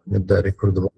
نبدأ ريكورد بقى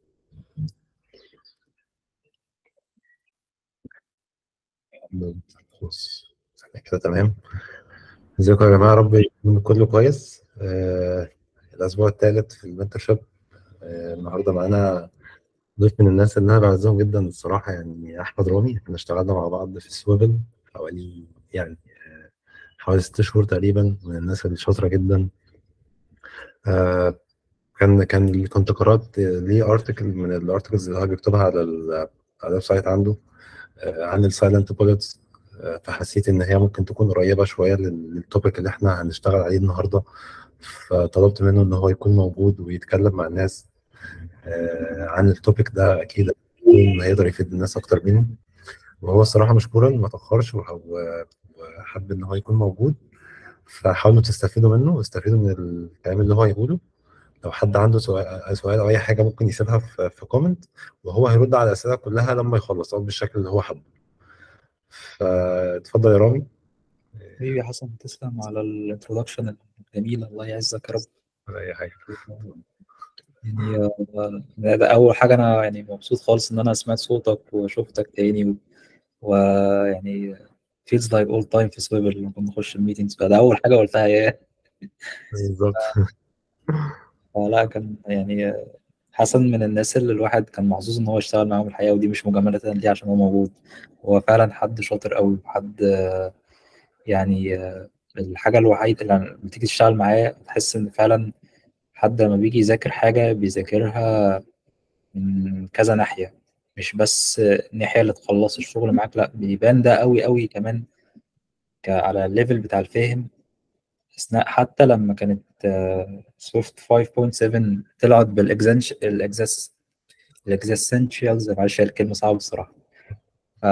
خلاص كده تمام ازيكم يا جماعة رب يكون كله كويس آه الأسبوع الثالث في المنتورشيب آه النهاردة معانا ضيف من الناس اللي أنا بعزهم جدا الصراحة يعني أحمد رامي احنا اشتغلنا مع بعض في السويفل حوالي يعني آه حوالي ست شهور تقريبا من الناس اللي شاطرة جدا آه كان كان كنت قرأت ليه ارتكل من الارتكلز اللي هو بيكتبها على ال- على الويب سايت عنده آه، عن السايلنت بوليتس فحسيت ان هي ممكن تكون قريبه شويه لل- للتوبيك اللي احنا هنشتغل عليه النهارده فطلبت منه ان هو يكون موجود ويتكلم مع الناس آه، عن التوبيك ده اكيد يكون هيقدر يفيد الناس اكتر مني وهو الصراحه مشكورا ما تاخرش وح- وحب ان هو يكون موجود فحاولوا تستفيدوا منه واستفيدوا من الكلام اللي هو هيقوله لو حد عنده سؤال سؤال او اي حاجه ممكن يسيبها في في كومنت وهو هيرد على الاسئله كلها لما يخلص او بالشكل اللي هو حابه فاتفضل يا رامي حبيبي يا حسن تسلم على الانترودكشن الجميل الله يعزك يا رب ولا اي حاجه يعني آه، ده, ده أول حاجة أنا يعني مبسوط خالص إن أنا سمعت صوتك وشفتك تاني و- ويعني feels like old time في سويبر لما كنا نخش الميتينجز فده أول حاجة قلتها ياه بالظبط فلا كان يعني آه، حسن من الناس اللي الواحد كان محظوظ إن هو يشتغل معاهم الحقيقة ودي مش مجاملة ليه عشان هو موجود هو فعلا حد شاطر قوي وحد آه، يعني آه، الحاجة الوحيدة اللي لما تيجي تشتغل معاه تحس إن فعلا حد لما بيجي يذاكر حاجة بيذاكرها من كذا ناحية مش بس الناحية اللي تخلص الشغل معاك لا بيبان ده قوي قوي كمان ك- على الليفل بتاع الفهم أثناء حتى لما كانت سويفت 5.7 طلعت بالإكزنش الإكزس الإكزيستنشالز معلش هي الكلمة صعبة الصراحة ف...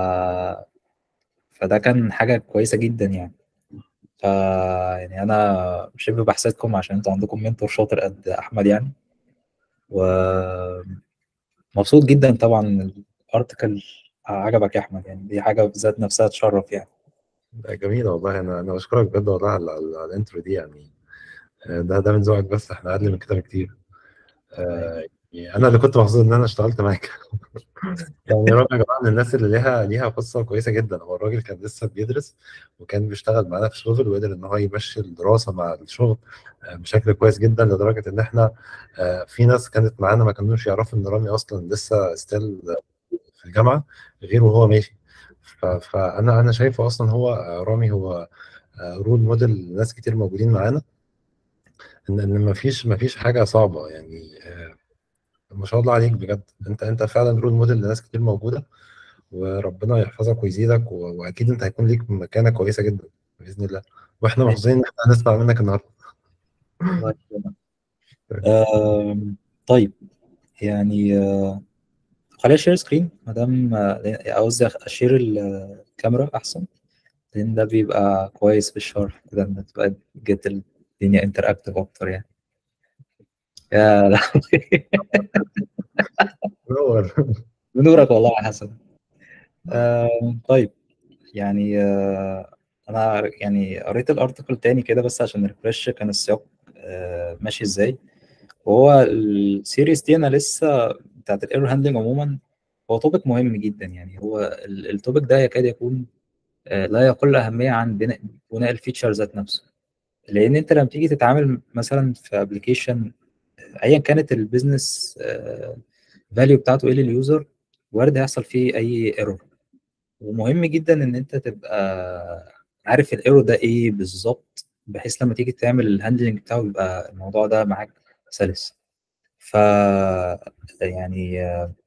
فده كان حاجة كويسة جدا يعني ف يعني أنا شبه بحسدكم عشان أنتوا عندكم منتور شاطر قد أحمد يعني ومبسوط جدا طبعا الارتكل عجبك يا احمد يعني دي حاجه بذات نفسها تشرف يعني ده جميل والله انا انا بشكرك بجد والله على, على, على الانترو دي يعني آه، ده ده من ذوقك بس احنا اقل من كده بكتير آه، يعني انا اللي كنت محظوظ ان انا اشتغلت معاك يعني الراجل يا جماعه من الناس اللي ليها ليها قصه كويسه جدا هو الراجل كان لسه بيدرس وكان بيشتغل معانا في شغل وقدر ان هو يمشي الدراسه مع الشغل آه، بشكل كويس جدا لدرجه ان احنا آه، في ناس كانت معانا ما كانوش يعرفوا ان رامي اصلا لسه ستيل في الجامعه غير وهو ماشي ف- فانا انا شايفه اصلا هو آه، رامي هو رول موديل لناس كتير موجودين معانا ان ان ما فيش ما فيش حاجه صعبه يعني آه، ما شاء الله عليك بجد انت انت فعلا رول موديل لناس كتير موجوده وربنا يحفظك ويزيدك و- واكيد انت هيكون ليك مكانه كويسه جدا باذن الله واحنا محظوظين ان احنا هنسمع منك النهارده الله يكرمك. آم، طيب يعني آه، خلينا شير سكرين ما دام آه، قصدي اشير الكاميرا احسن لان ده بيبقى كويس في الشرح كده ان تبقى جت الدنيا انتراكتيف اكتر يعني يا لهوي نور بنورك والله يا حسن آم، طيب يعني آه، انا يعني قريت الارتكل تاني كده بس عشان ريفرش كان السياق آه، ماشي ازاي وهو السيريس دي انا لسه بتاعت الايرور هاندلنج عموما هو توبيك مهم جدا يعني هو التوبيك ده يكاد يكون آه، لا يقل اهميه عن بناء بناء الفيتشر ذات نفسه لان انت لما تيجي تتعامل مثلا في ابلكيشن ايا كانت البيزنس فاليو بتاعته ايه لليوزر وارد هيحصل فيه اي ايرور ومهم جدا ان انت تبقى عارف الايرور ده ايه بالظبط بحيث لما تيجي تعمل الهاندلنج بتاعه يبقى الموضوع ده معاك سلس ف يعني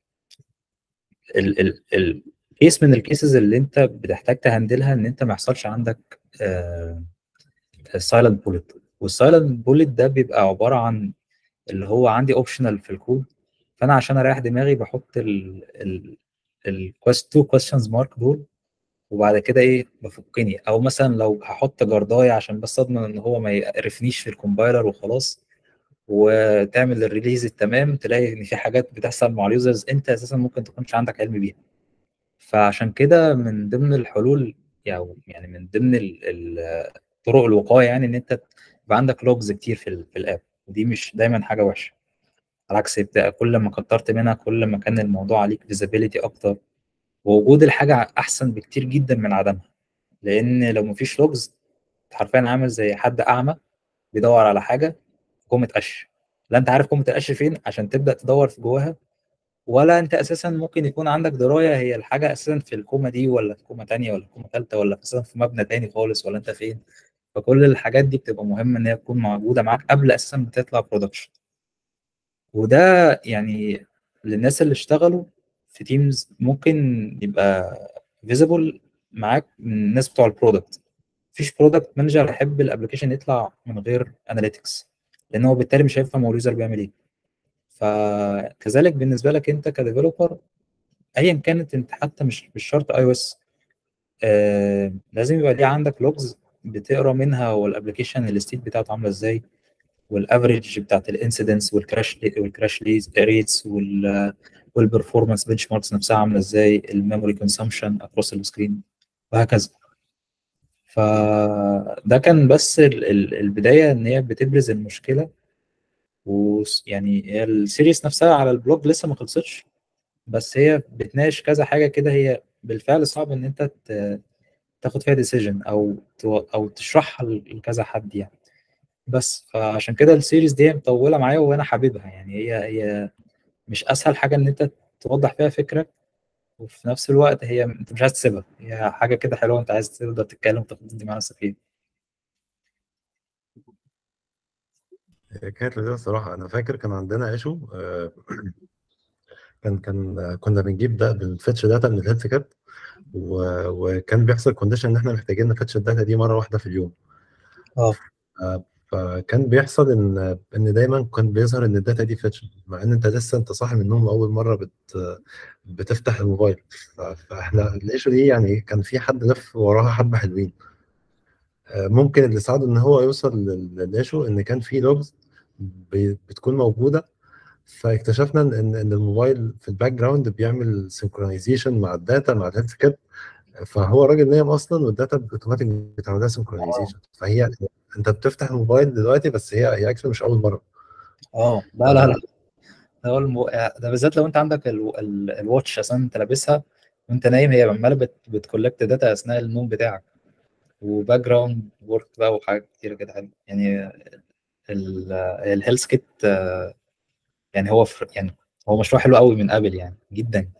ال ال ال كيس من الكيسز اللي انت بتحتاج تهندلها ان انت ما يحصلش عندك سايلنت بوليت والسايلنت بوليت ده بيبقى عباره عن اللي هو عندي اوبشنال في الكود فانا عشان اريح دماغي بحط ال ال الكويست تو كويستشنز مارك دول وبعد كده ايه بفكني او مثلا لو هحط جردايه عشان بس اضمن ان هو ما يقرفنيش في الكومبايلر وخلاص وتعمل الريليز التمام تلاقي ان في حاجات بتحصل مع اليوزرز انت اساسا ممكن تكونش عندك علم بيها فعشان كده من ضمن الحلول يعني يعني من ضمن ال- ال- طرق الوقايه يعني ان انت يبقى عندك لوجز كتير في ال في الاب ودي مش دايما حاجه وحشه على عكس بتاع كل ما كترت منها كل ما كان الموضوع عليك فيزابيليتي اكتر ووجود الحاجه احسن بكتير جدا من عدمها لان لو مفيش لوجز حرفيا عامل زي حد اعمى بيدور على حاجه كومه قش لا انت عارف كومه القش فين عشان تبدا تدور في جواها ولا انت اساسا ممكن يكون عندك درايه هي الحاجه اساسا في الكومه دي ولا في كومه تانية ولا في كومه ثالثه ولا اساسا في مبنى تاني خالص ولا انت فين فكل الحاجات دي بتبقى مهمه ان هي تكون موجوده معاك قبل اساسا ما تطلع برودكشن وده يعني للناس اللي اشتغلوا في تيمز ممكن يبقى فيزيبل معاك من الناس بتوع البرودكت مفيش برودكت مانجر يحب الابلكيشن يطلع من غير اناليتكس لان هو بالتالي مش هيفهم هو اليوزر بيعمل ايه فكذلك بالنسبه لك انت كديفلوبر ايا كانت انت حتى مش مش شرط اي او اس آه لازم يبقى ليه عندك لوجز بتقرا منها هو الابلكيشن الستيت بتاعته عامله ازاي والافريج بتاعت الانسيدنس والكراش والكراش ريتس والبرفورمانس بنش ماركس نفسها عامله ازاي الميموري كونسامشن اكروس السكرين وهكذا فده كان بس ال ال البدايه ان هي بتبرز المشكله ويعني هي السيريس نفسها على البلوج لسه ما خلصتش بس هي بتناقش كذا حاجه كده هي بالفعل صعب ان انت تاخد فيها ديسيجن او او تشرحها لكذا حد يعني بس فعشان كده السيريز دي مطوله معايا وانا حاببها يعني هي هي مش اسهل حاجه ان انت توضح فيها فكره وفي نفس الوقت هي انت مش عايز تسيبها هي حاجه كده حلوه انت عايز تقدر تتكلم وتاخد دي مع نفسك فيها كانت لذيذة الصراحة أنا فاكر كان عندنا ايشو كان كان كنا بنجيب ده بنفتش داتا من الهيلث كات وكان بيحصل كونديشن إن إحنا محتاجين نفتش الداتا دي مرة واحدة في اليوم اه فكان بيحصل ان ان دايما كان بيظهر ان الداتا دي فيتش مع ان انت لسه انت صاحي من النوم اول مره بت بتفتح الموبايل فاحنا الايشو دي يعني كان في حد لف وراها حبه حلوين ممكن اللي ساعده ان هو يوصل للايشو ان كان في لوجز بتكون موجوده فاكتشفنا ان ان الموبايل في الباك جراوند بيعمل سنكرونايزيشن مع الداتا مع الهيلث كات فهو راجل نايم اصلا والداتا اوتوماتيك بتعمل لها سنكرونايزيشن فهي انت بتفتح الموبايل دلوقتي بس هي هي اكشلي مش اول مره اه لا لا لا ده هو المو... ده بالذات لو انت عندك ال... ال... الواتش اصلا انت لابسها وانت نايم هي عماله بت... بتكولكت داتا اثناء النوم بتاعك وباك جراوند ورك بقى وحاجات كتير كده حلوه يعني الهيلث كيت يعني هو فر... يعني هو مشروع حلو قوي من ابل يعني جدا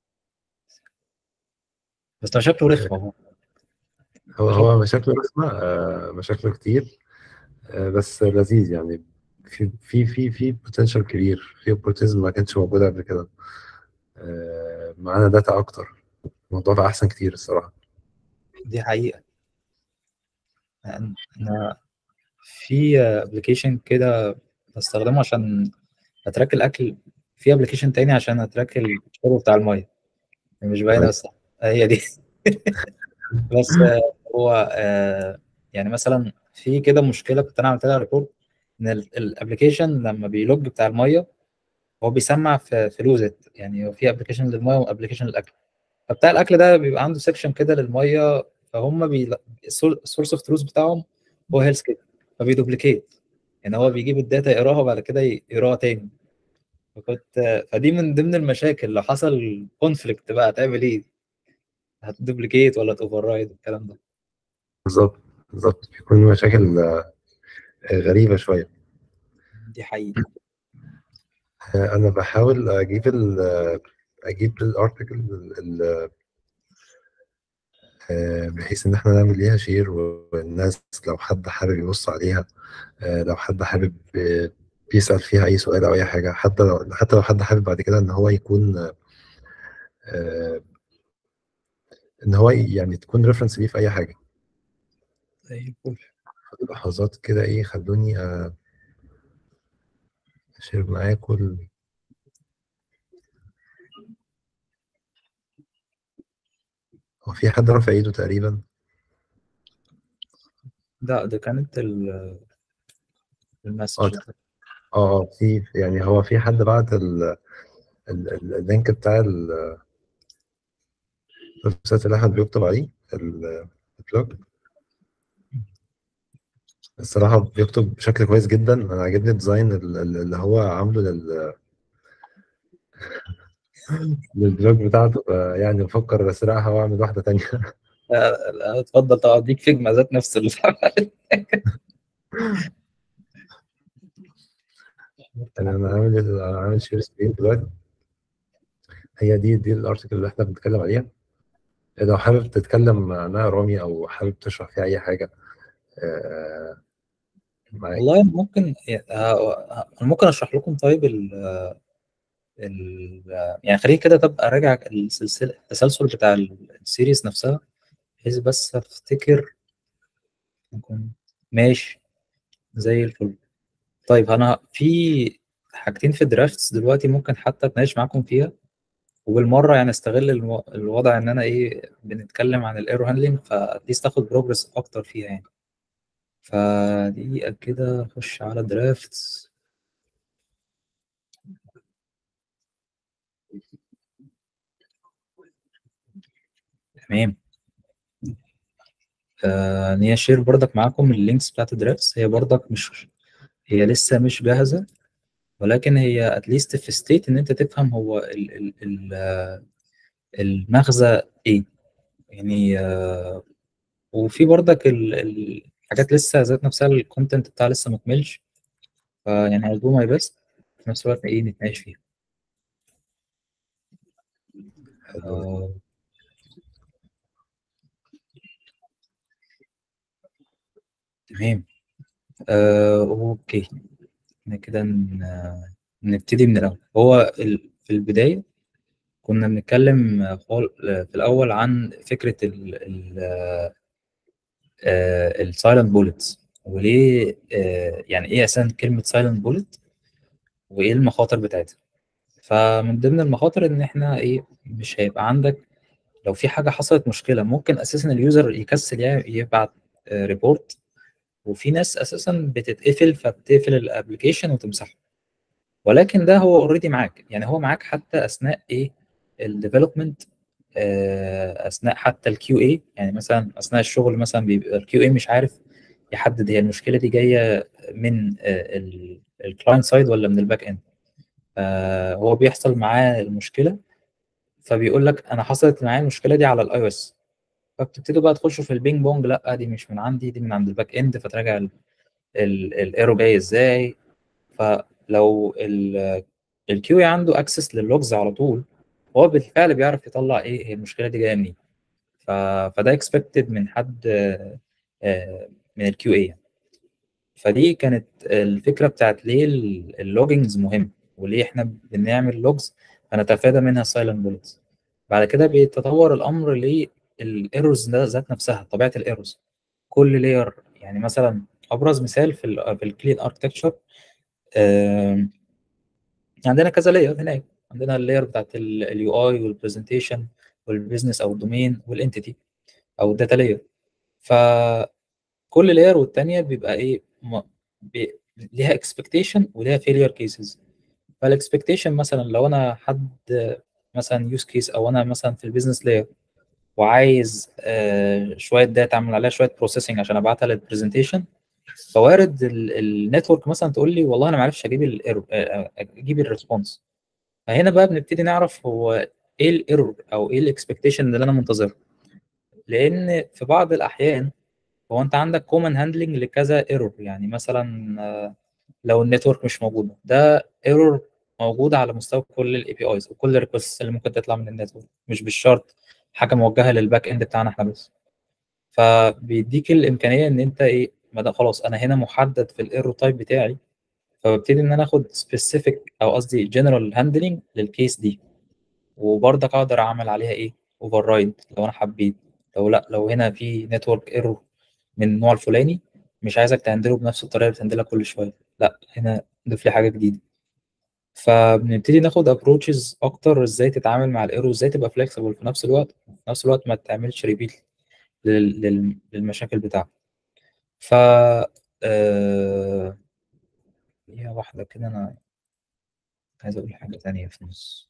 بس مشاكله رخمه هو هو مشاكله رخمه آه مشاكله كتير آه بس لذيذ يعني في في في في بوتنشال كبير في اوبورتيزم ما كانتش موجوده قبل كده آه معانا داتا اكتر الموضوع بقى احسن كتير الصراحه دي حقيقه انا في ابلكيشن كده بستخدمه عشان اتراك الاكل في ابلكيشن تاني عشان اتراك الشرب بتاع الميه مش باينه بس هي دي بس هو يعني مثلا في كده مشكله كنت انا عملت لها ريبورت ان الابلكيشن لما بيلوج بتاع الميه هو بيسمع في في لوزت يعني في ابلكيشن للميه وابلكيشن للاكل فبتاع الاكل ده بيبقى عنده سيكشن كده للميه فهم بي... السورس اوف تروث بتاعهم هو هيلث كده فبيدوبليكيت يعني هو بيجيب الداتا يقراها وبعد كده يقراها تاني فكنت فدي من ضمن المشاكل لو حصل كونفليكت بقى هتعمل ايه؟ هتدوبليكيت ولا تاوفر رايد الكلام ده بالظبط بالظبط بيكون مشاكل غريبه شويه دي حقيقه انا بحاول اجيب ال اجيب الارتكل بحيث ان احنا نعمل ليها شير والناس لو حد حابب يبص عليها لو حد حابب بيسأل فيها اي سؤال او اي حاجه حتى لو حتى لو حد حابب بعد كده ان هو يكون ان هو يعني تكون ريفرنس ليه في اي حاجه زي الفل لحظات كده ايه خلوني اشير معاكم هو في حد رافع ايده تقريبا لا ده كانت ال المسج اه اه في يعني هو في حد بعت ال اللينك بتاع الويب سايت اللي احمد بيكتب عليه البلوج الصراحة بيكتب بشكل كويس جدا أنا عاجبني الديزاين ال- ال- اللي هو عامله لل للبلوج بتاعته آه، يعني بفكر أسرقها وأعمل واحدة تانية لا- لا، اتفضل طبعا اديك فيجما ذات نفس اللي يعني أنا عامل أنا عامل شير سكرين دلوقتي هي دي دي الارتكل اللي احنا بنتكلم عليها لو حابب تتكلم عنها رامي أو حابب تشرح فيها أي حاجة آه، معاك والله ممكن آه، أنا ممكن اشرح لكم طيب ال ال يعني خليني كده طب اراجع السلسله التسلسل بتاع السيريز نفسها بحيث بس افتكر ممكن ماشي زي الفل طيب انا في حاجتين في الدرافتس دلوقتي ممكن حتى اتناقش معاكم فيها وبالمره يعني استغل الو- الوضع ان انا ايه بنتكلم عن الايرو هاندلنج فاتليست اخد بروجرس اكتر فيها يعني فدقيقه كده اخش على درافتس تمام آه نيا شير برضك معاكم اللينكس بتاعت الدرافتس هي برضك مش هي لسه مش جاهزه ولكن هي اتليست في ستيت ان انت تفهم هو ال ال ال آه، المغزى ايه يعني آه وفي برضك ال- ال- الحاجات لسه ذات نفسها الكونتنت بتاعها لسه مكملش فيعني I'll do my best في نفس الوقت ايه نتناقش فيها حلو آه تمام آه اوكي احنا كده ن- آه، نبتدي من الاول هو ال- في البدايه كنا بنتكلم آه، خال- آه، في الاول عن فكره السايلنت بوليتس وليه آه، يعني ايه اساسا كلمه سايلنت بوليت وايه المخاطر بتاعتها فمن ضمن المخاطر ان احنا ايه مش هيبقى عندك لو في حاجه حصلت مشكله ممكن اساسا اليوزر يكسل يع- يبعت ريبورت وفي ناس اساسا بتتقفل فبتقفل الابلكيشن وتمسحه ولكن ده هو اوريدي معاك يعني هو معاك حتى اثناء ايه الديفلوبمنت اثناء حتى الكيو اي يعني مثلا اثناء الشغل مثلا بيبقى الكيو اي مش عارف يحدد هي المشكله دي جايه من الكلاينت سايد ولا من الباك اند هو بيحصل معاه المشكله فبيقول لك انا حصلت معايا المشكله دي على الاي او اس فبتبتدوا بقى تخشوا في البينج بونج لا دي مش من عندي دي من عند الباك اند فتراجع الايرو جاي ازاي فلو الكيو اي عنده اكسس لللوجز على طول هو بالفعل بيعرف يطلع ايه هي المشكله دي جايه منين ف... فده اكسبكتد من حد آه، آه، من الكيو اي فدي كانت الفكره بتاعت ليه اللوجينجز مهم وليه احنا بنعمل لوجز فنتفادى منها السايلنت بوليتس بعد كده بيتطور الامر للايرورز ذات نفسها طبيعه الايرورز كل لاير يعني مثلا ابرز مثال في ال في الكلين اركتكتشر عندنا كذا لاير هناك عندنا اللاير بتاعت اليو اي والبرزنتيشن والبيزنس او الدومين والانتيتي او الداتا لاير فكل لاير والتانيه بيبقى ايه م- بي ليها اكسبكتيشن وليها فيلير كيسز فالاكسبكتيشن مثلا لو انا حد مثلا يوز كيس او انا مثلا في البيزنس لاير وعايز آه، شويه داتا اعمل عليها شويه بروسيسنج عشان ابعتها للبرزنتيشن فوارد النتورك مثلا تقول لي والله انا ما عرفتش اجيب الايرور اجيب الريسبونس فهنا بقى بنبتدي نعرف هو ايه الايرور او ايه الاكسبكتيشن اللي انا منتظره لان في بعض الاحيان هو انت عندك كومن هاندلنج لكذا ايرور يعني مثلا آه، لو النتورك مش موجوده ده ايرور موجود على مستوى كل الاي بي ايز وكل الريكوست اللي ممكن تطلع من النتورك مش بالشرط حاجه موجهه للباك اند بتاعنا احنا بس فبيديك الامكانيه ان انت ايه ما ده خلاص انا هنا محدد في الايرور تايب بتاعي فببتدي ان انا اخد سبيسيفيك او قصدي جنرال هاندلنج للكيس دي وبرضك اقدر اعمل عليها ايه اوفر رايد لو انا حبيت لو لا لو هنا في نتورك ايرور من النوع الفلاني مش عايزك تهندله بنفس الطريقه اللي بتهندلها كل شويه لا هنا ضيف لي حاجه جديده فبنبتدي ناخد ابروتشز اكتر ازاي تتعامل مع الايرور ازاي تبقى فليكسيبل في نفس الوقت في نفس الوقت ما تعملش ريبيت للمشاكل بتاعتك ف آه... هي واحده كده انا عايز اقول حاجه تانية في النص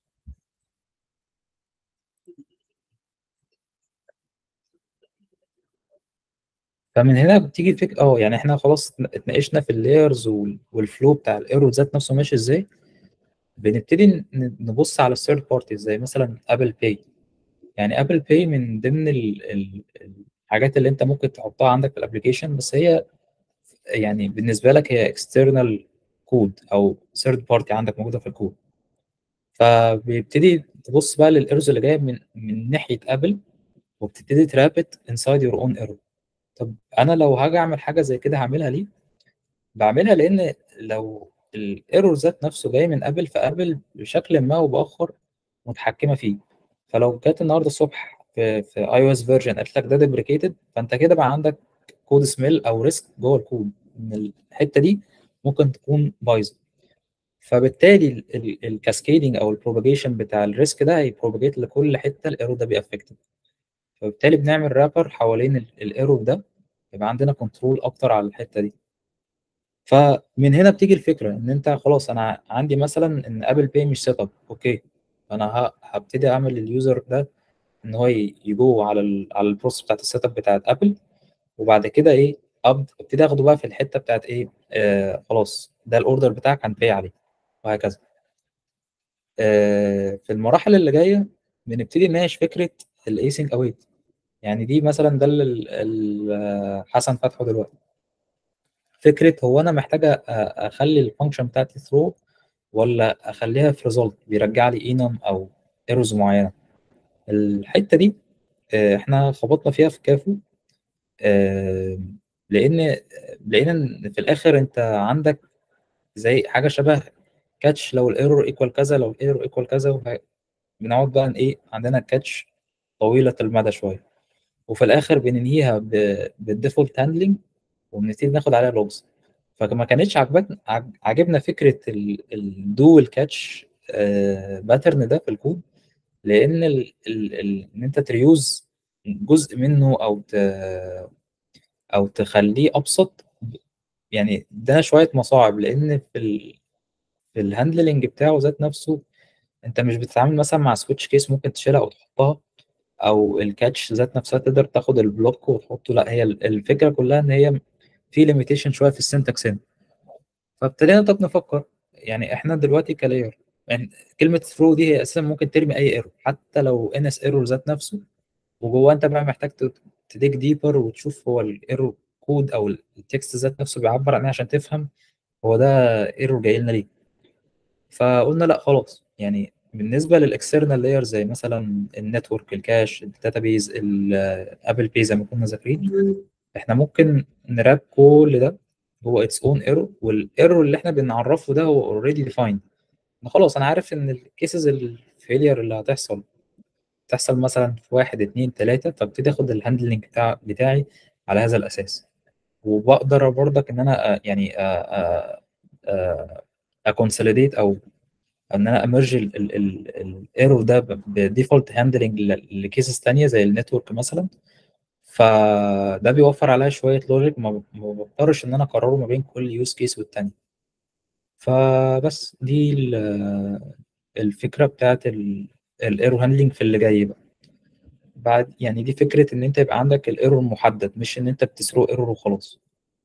فمن هنا بتيجي الفكره اه يعني احنا خلاص اتناقشنا في اللايرز والفلو بتاع الايرور ذات نفسه ماشي ازاي بنبتدي ن- نبص على الثيرد بارتي زي مثلا ابل باي يعني ابل باي من ضمن ال ال الحاجات اللي انت ممكن تحطها عندك في الابلكيشن بس هي يعني بالنسبه لك هي اكسترنال كود او ثيرد بارتي عندك موجوده في الكود فبيبتدي تبص بقى للايرز اللي جايه من من ناحيه ابل وبتبتدي ترابط انسايد يور اون ايرور طب انا لو هاجي اعمل حاجه زي كده هعملها ليه بعملها لان لو الايرور ذات نفسه جاي من ابل فابل بشكل ما او باخر متحكمه فيه فلو جت النهارده الصبح في في اي او اس فيرجن قالت لك ده ديبريكيتد فانت كده بقى عندك كود سميل او ريسك جوه الكود ان الحته دي ممكن تكون بايظه فبالتالي الكاسكيدنج او البروباجيشن بتاع الريسك ده هيبروباجيت لكل حته الايرور ده بيأفكتد فبالتالي بنعمل رابر حوالين الايرور ده يبقى عندنا كنترول اكتر على الحته دي فمن هنا بتيجي الفكره ان انت خلاص انا عندي مثلا ان ابل باي مش سيت اب اوكي انا ه- هبتدي اعمل لليوزر ده ان هو ي- يجو على ال على البروسيس بتاعت السيت اب بتاعت ابل وبعد كده ايه أب- ابتدي اخده بقى في الحته بتاعت ايه آه خلاص ده الاوردر بتاعك هنباي عليه وهكذا آه في المراحل اللي جايه بنبتدي نناقش فكره الايسنج اويت يعني دي مثلا ده اللي ال- ال- حسن فتحه دلوقتي فكره هو انا محتاج أ- اخلي الفانكشن بتاعتي ثرو ولا اخليها في ريزلت بيرجع لي اينم او ايرورز معينه الحته دي آه، احنا خبطنا فيها في كافو آه، لان لقينا ان في الاخر انت عندك زي حاجه شبه كاتش لو الايرور ايكوال كذا لو الايرور ايكوال كذا وه- بنقعد بقى ايه عندنا كاتش طويله المدى شويه وفي الاخر بننهيها بالديفولت هاندلنج وبنبتدي ناخد عليها لوجز فما كانتش عجبتنا عج- عجبنا فكره الدول كاتش باترن ده في الكود لان ال ال ال ان انت تريوز جزء منه او ت او تخليه ابسط يعني ده شويه مصاعب لان في ال في الهاندلنج بتاعه ذات نفسه انت مش بتتعامل مثلا مع سويتش كيس ممكن تشيلها او تحطها او الكاتش ذات نفسها تقدر تاخد البلوك وتحطه لا هي الفكره كلها ان هي في ليميتيشن شويه في السنتكس هنا فابتدينا طب نفكر يعني احنا دلوقتي كلاير يعني كلمه ثرو دي هي اساسا ممكن ترمي اي ايرور حتى لو ان اس ايرور ذات نفسه وجواه انت بقى محتاج تديك ديبر وتشوف هو الايرور كود او التكست ذات نفسه بيعبر عن ايه عشان تفهم هو ده ايرور جاي لنا ليه فقلنا لا خلاص يعني بالنسبه للاكسترنال لاير زي مثلا النتورك الكاش الداتابيز الابل بي زي ما كنا ذاكرين احنا ممكن نراب كل ده هو اتس اون ايرور والايرور اللي احنا بنعرفه ده هو اوريدي ديفايند خلاص انا عارف ان الكيسز الفيلير اللي هتحصل تحصل مثلا في واحد اتنين تلاته فابتدي اخد الهاندلنج بتاع بتاعي على هذا الاساس وبقدر برضك ان انا آه، يعني اكونسوليديت او ان انا امرج الايرور ده بديفولت هاندلنج لكيسز تانية زي النتورك مثلا فده بيوفر عليا شويه لوجيك ما ما بضطرش ان انا اقرره ما بين كل يوز كيس والتاني فبس دي ال- الفكره بتاعت الايرور هاندلنج في اللي جاي بقى بعد يعني دي فكره ان انت يبقى عندك الايرور محدد مش ان انت بتسرق ايرور وخلاص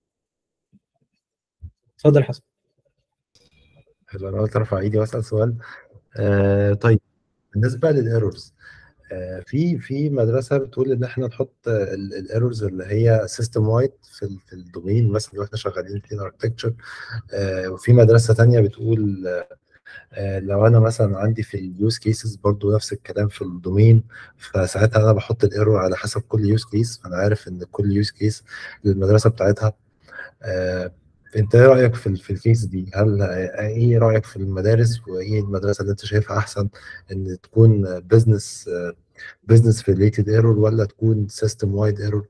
اتفضل يا حسن حلو انا قلت ارفع ايدي واسال سؤال آه طيب بالنسبه للايرورز آه في في مدرسه بتقول ان احنا نحط الايرورز اللي هي سيستم وايد في ال- في الدومين مثلا لو احنا شغالين في الاركتكتشر آه وفي مدرسه تانية بتقول آه لو انا مثلا عندي في اليوز كيسز برضو نفس الكلام في الدومين فساعتها انا بحط الايرور على حسب كل يوز كيس فانا عارف ان كل يوز كيس المدرسه بتاعتها آه انت ايه رايك في ال- في الكيس دي هل آه، ايه رايك في المدارس وايه المدرسه اللي انت شايفها احسن ان تكون بزنس بزنس ريليتد ايرور ولا تكون سيستم وايد ايرور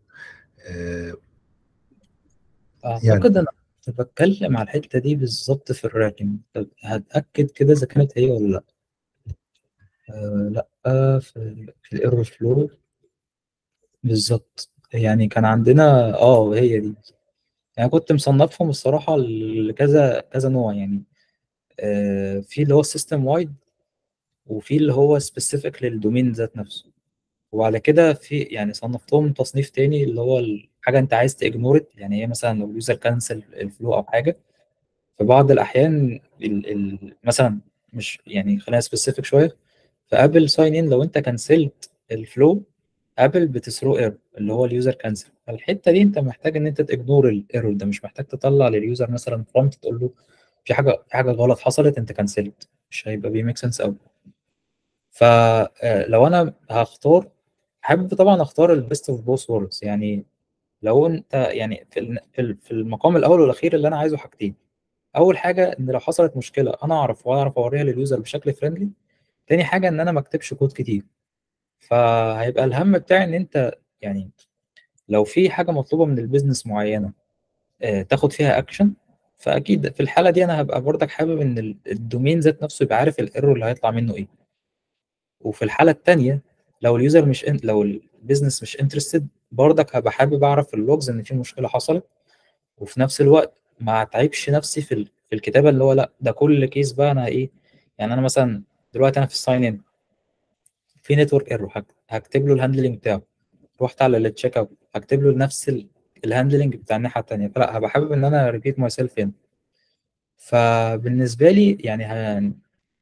يعني اعتقد انا كنت بتكلم على الحته دي بالظبط في الراكن طب هتاكد كده اذا كانت هي ولا لا آه لا آه في, في الايرور فلو بالظبط يعني كان عندنا اه هي دي يعني كنت مصنفهم الصراحه لكذا كذا نوع يعني آه في اللي هو السيستم وايد وفي اللي هو سبيسيفيك للدومين ذات نفسه وعلى كده في يعني صنفتهم تصنيف تاني اللي هو حاجه انت عايز تاجنور يعني هي مثلا لو اليوزر كانسل الفلو او حاجه في بعض الاحيان ال ال مثلا مش يعني خلينا سبيسيفيك شويه فابل ساين ان لو انت كنسلت الفلو ابل بتثرو ايرور اللي هو اليوزر كانسل فالحته دي انت محتاج ان انت تاجنور الايرور ده مش محتاج تطلع لليوزر مثلا برومبت تقول له في حاجه في حاجه غلط حصلت انت كنسلت مش هيبقى بيميك سنس قوي فلو انا هختار حابب طبعا اختار البيست اوف بوث وورلدز يعني لو انت يعني في في المقام الاول والاخير اللي انا عايزه حاجتين اول حاجه ان لو حصلت مشكله انا اعرف واعرف اوريها لليوزر بشكل فريندلي تاني حاجه ان انا ما اكتبش كود كتير فهيبقى الهم بتاعي ان انت يعني لو في حاجه مطلوبه من البيزنس معينه آه، تاخد فيها اكشن فاكيد في الحاله دي انا هبقى برضك حابب ان الدومين ذات نفسه يبقى عارف الايرور اللي هيطلع منه ايه وفي الحاله الثانيه لو اليوزر مش ان... لو البيزنس مش انترستد برضك هبقى حابب اعرف في اللوجز ان في مشكله حصلت وفي نفس الوقت ما اتعبش نفسي في ال... في الكتابه اللي هو لا ده كل كيس بقى انا ايه يعني انا مثلا دلوقتي انا في الساين ان في نتورك ايرور هكتب له الهاندلنج بتاعه رحت على التشيك اوت هكتب له نفس الهاندلنج بتاع الناحيه الثانيه فلا هبقى حابب ان انا ريبيت ماي سيلف هنا فبالنسبه لي يعني هن...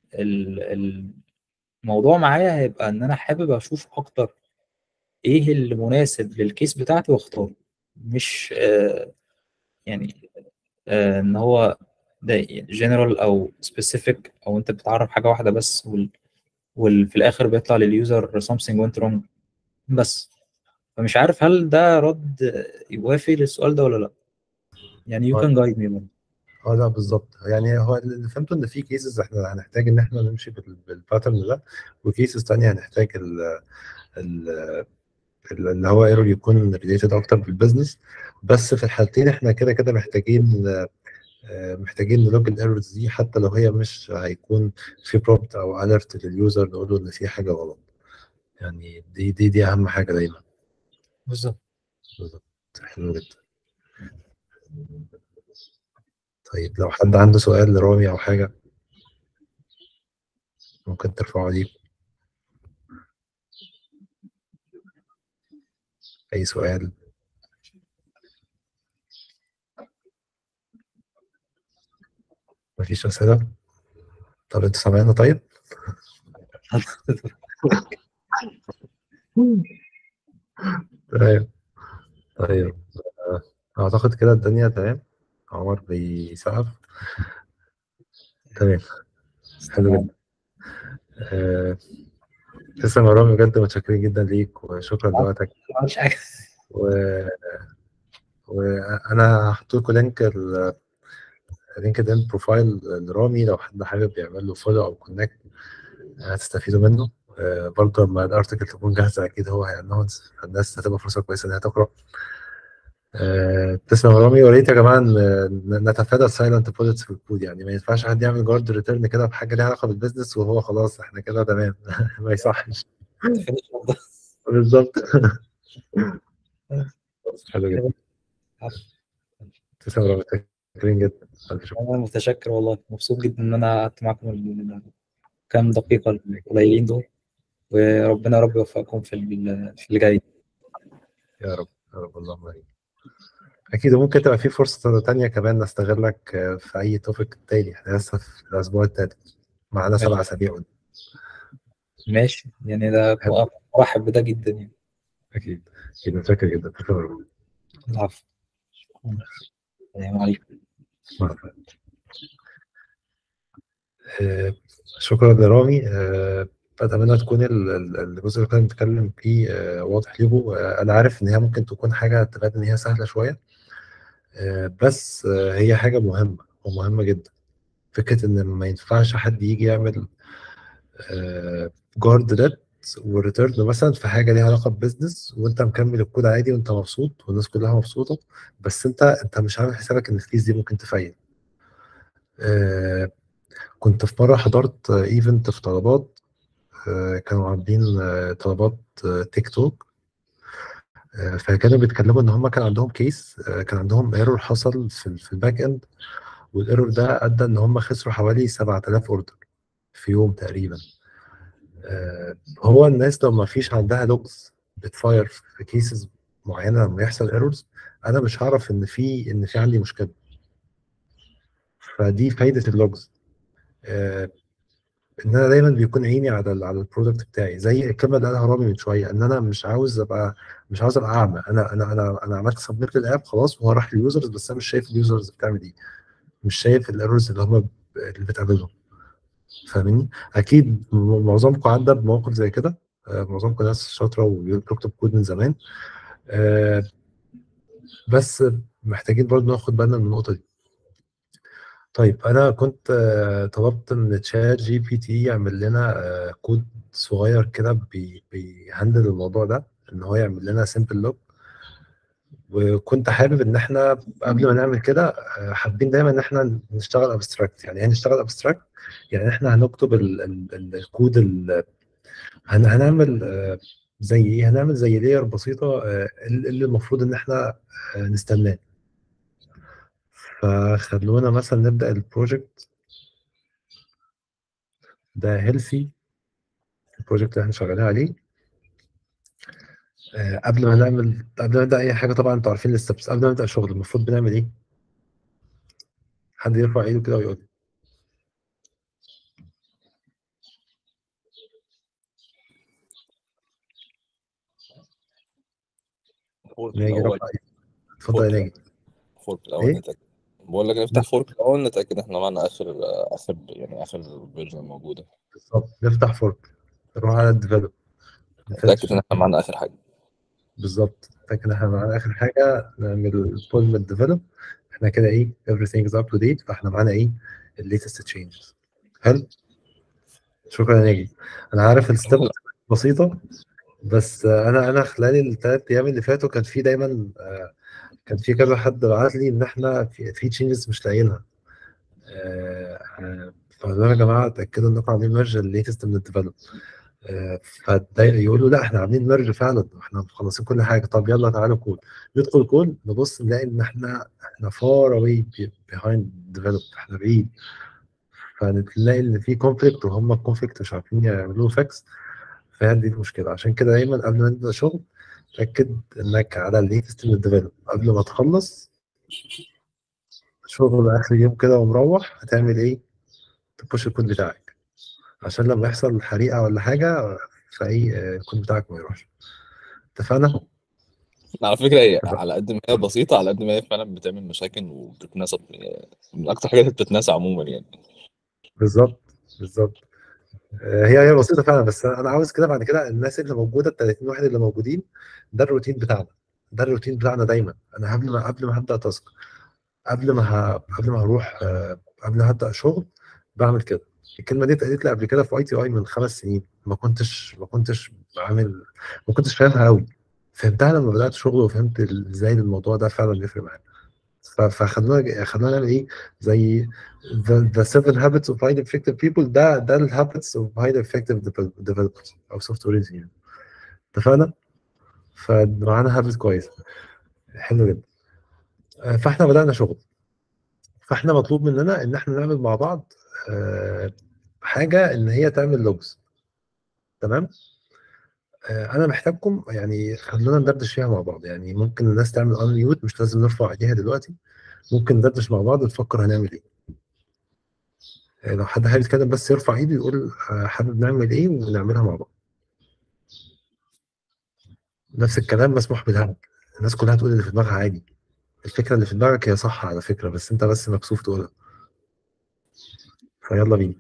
الموضوع معايا هيبقى ان انا حابب اشوف اكتر ايه اللي مناسب للكيس بتاعتي واختاره مش آه يعني آه ان هو ده جنرال او سبيسيفيك او انت بتعرف حاجه واحده بس وال وفي الاخر بيطلع لليوزر something went wrong بس فمش عارف هل ده رد يوافي للسؤال ده ولا لا يعني you can guide me man. اه لا بالظبط يعني هو اللي فهمته ان في كيسز احنا هنحتاج ان احنا نمشي بالباترن ده وكيسز تانية هنحتاج ال ال اللي هو ايرور يكون ريليتد اكتر بالبزنس بس في الحالتين احنا كده كده محتاجين محتاجين نلوج الايرورز دي حتى لو هي مش هيكون في برومبت او اليرت لليوزر نقول له ان في حاجه غلط يعني دي دي دي اهم حاجه دايما بالظبط بالظبط حلو جدا طيب لو حد عنده سؤال لرامي او حاجه ممكن ترفعه لي اي سؤال مفيش اسئله طب انتوا سامعيننا طيب تمام طيب اعتقد كده الدنيا تمام عمر بيسقف تمام حلو جدا آه، تسلم يا رامي بجد متشكرين جدا ليك وشكرا لوقتك مش حاجه و... وانا هحط لكم لينك ال... لينكد ان بروفايل لرامي لو حد حابب يعمل له فولو او كونكت هتستفيدوا منه آه، برضه لما الارتكل تكون جاهزه اكيد هو هيانونس فالناس هتبقى فرصه كويسه انها تقرا آه، تسلم يا رامي وريت يا جماعه ن- نتفادى السايلنت بوليتس في الكود يعني ما ينفعش حد يعمل جارد ريتيرن كده بحاجه ليها علاقه بالبيزنس وهو خلاص احنا كده تمام ما يصحش بالظبط حلو جدا تسلم يا رامي متشكرين جدا ألف شكر. انا متشكر والله مبسوط جدا ان انا قعدت معاكم ال- كام دقيقه القليلين دول وربنا يا رب يوفقكم في ال- في اللي جاي يا رب يا رب اللهم امين اكيد وممكن تبقى في فرصه تانية كمان نستغلك آه، في اي توبيك تاني احنا لسه في الاسبوع التالت معانا سبع اسابيع قدام. ماشي يعني ده حلو. مرحب بده جدا يعني اكيد اكيد متشكر جدا شكرا العفو السلام عليكم مع السلامة. آه، شكرا لرامي آه، اتمنى تكون ال- ال- الجزء اللي كنا بنتكلم فيه آه، واضح ليكم آه، انا عارف ان هي ممكن تكون حاجه تبان ان هي سهله شويه آه، بس آه، هي حاجه مهمه ومهمه جدا فكره ان ما ينفعش حد يجي يعمل جارد ريت وريتيرن مثلا في حاجه ليها علاقه ببزنس وانت مكمل الكود عادي وانت مبسوط والناس كلها مبسوطه بس انت انت مش عامل حسابك ان الكيس دي ممكن تفيل آه، كنت في مره حضرت ايفنت في طلبات آه، كانوا عاملين آه، طلبات آه، تيك توك آه، فكانوا بيتكلموا ان هم كان عندهم كيس آه، كان عندهم ايرور حصل في ال- في الباك اند والايرور ده ادى ان هم خسروا حوالي 7000 اوردر في يوم تقريبا آه، هو الناس لو ما فيش عندها لوجز بتفاير في كيسز معينه لما يحصل ايرورز انا مش هعرف ان في ان في عندي مشكله فدي فايده اللوجز آه ان انا دايما بيكون عيني على ال على البرودكت بتاعي زي الكلمه اللي قالها رامي من شويه ان انا مش عاوز ابقى مش عاوز ابقى اعمى انا انا انا انا عملت سبميت للاب خلاص وهو راح لليوزرز بس انا مش شايف اليوزرز بتعمل ايه مش شايف الايرورز اللي هم اللي بتقابلهم فاهمني اكيد م- معظمكم عدى بمواقف زي كده آه، معظمكم ناس شاطره وبتكتب كود من زمان آه، بس محتاجين برضه ناخد بالنا من النقطه دي طيب انا كنت آه، طلبت من تشات جي بي تي يعمل لنا آه، كود صغير كده بي- بيهندل الموضوع ده ان هو يعمل لنا سمبل لوج وكنت حابب ان احنا قبل ما نعمل كده آه، حابين دايما ان احنا نشتغل ابستراكت يعني ايه نشتغل ابستراكت يعني احنا هنكتب ال ال ال الكود ال هن هنعمل آه، زي ايه هنعمل زي لاير بسيطه آه، اللي المفروض ان احنا آه، نستناه فخلونا مثلا نبدا البروجكت ده هيلثي البروجكت اللي احنا شغالين عليه آه، قبل ما نعمل قبل ما نبدا اي حاجه طبعا انتوا عارفين الستبس قبل ما نبدا شغل المفروض بنعمل ايه حد يرفع ايده كده ويقول لي. فورك ناجي الأول رفع ايده اتفضل يا فورك ناجي فورك الأول ايه نتأكد بقول لك نفتح فورك الأول نتأكد إحنا معانا آخر آخر يعني آخر فيرجن موجودة بالظبط نفتح فورك نروح على الديفلوب نتأكد إن إحنا معانا آخر حاجة بالظبط لكن احنا معانا اخر حاجه نعمل بول من الديفلوب احنا كده ايه everything is up to date فاحنا معانا ايه الليتست تشينجز حلو شكرا يا ناجي انا عارف الستيب بسيطه بس آه، انا انا خلال الثلاث ايام اللي فاتوا كان في دايما آه، كان في كذا حد بعت لي ان احنا في في تشينجز مش لاقيينها آه، آه، فقالوا يا جماعه اتاكدوا انكم عاملين ميرج الليتست من الديفلوب فاتضايق يقولوا لا احنا عاملين ميرج فعلا احنا مخلصين كل حاجه طب يلا تعالوا كود ندخل كود نبص نلاقي ان احنا احنا فار اواي بيهايند ديفلوب احنا بعيد فنلاقي ان في كونفليكت وهم الكونفليكت مش عارفين يعملوا فاكس فهي دي المشكله عشان كده دايما قبل ما نبدا شغل تاكد انك على الليتست من الديفلوب قبل ما تخلص شغل اخر يوم كده ومروح هتعمل ايه؟ تبوش الكود بتاعك عشان لما يحصل حريقه ولا حاجه فايه آه، الكود بتاعك ما يروحش اتفقنا؟ على فكرة هي على قد ما هي بسيطة على قد ما هي فعلا بتعمل مشاكل وبتتناسى من أكتر حاجات اللي بتتناسى عموما يعني بالظبط بالظبط آه، هي هي بسيطه فعلا بس انا عاوز كده بعد كده الناس اللي موجوده ال 30 واحد اللي موجودين ده الروتين بتاعنا ده الروتين بتاعنا دايما انا قبل ما قبل ما هبدا تاسك قبل ما ه... قبل ما هروح آه، قبل ما هبدا شغل بعمل كده الكلمه دي اتقالت لي قبل كده في اي تي اي من خمس سنين ما كنتش ما كنتش بعمل ما كنتش فاهمها قوي فهمتها لما بدات شغل وفهمت ال- ازاي الموضوع ده فعلا بيفرق معايا ف- فخلونا خلونا نعمل ايه زي the, the seven habits of highly effective people ده ده ال habits of highly effective devel- developers او software engineers اتفقنا؟ فمعانا habits كويسه حلو جدا آه، فاحنا بدانا شغل فاحنا مطلوب مننا ان احنا نعمل مع بعض آه، حاجه ان هي تعمل لوجز تمام آه، انا محتاجكم يعني خلونا ندردش فيها مع بعض يعني ممكن الناس تعمل ان ميوت مش لازم نرفع ايديها دلوقتي ممكن ندردش مع بعض ونفكر هنعمل ايه آه، لو حد حابب يتكلم بس يرفع ايده يقول آه، حابب نعمل ايه ونعملها مع بعض نفس الكلام مسموح بالهبد الناس كلها تقول اللي في دماغها عادي الفكره اللي في دماغك هي صح على فكره بس انت بس مكسوف تقولها فيلا بينا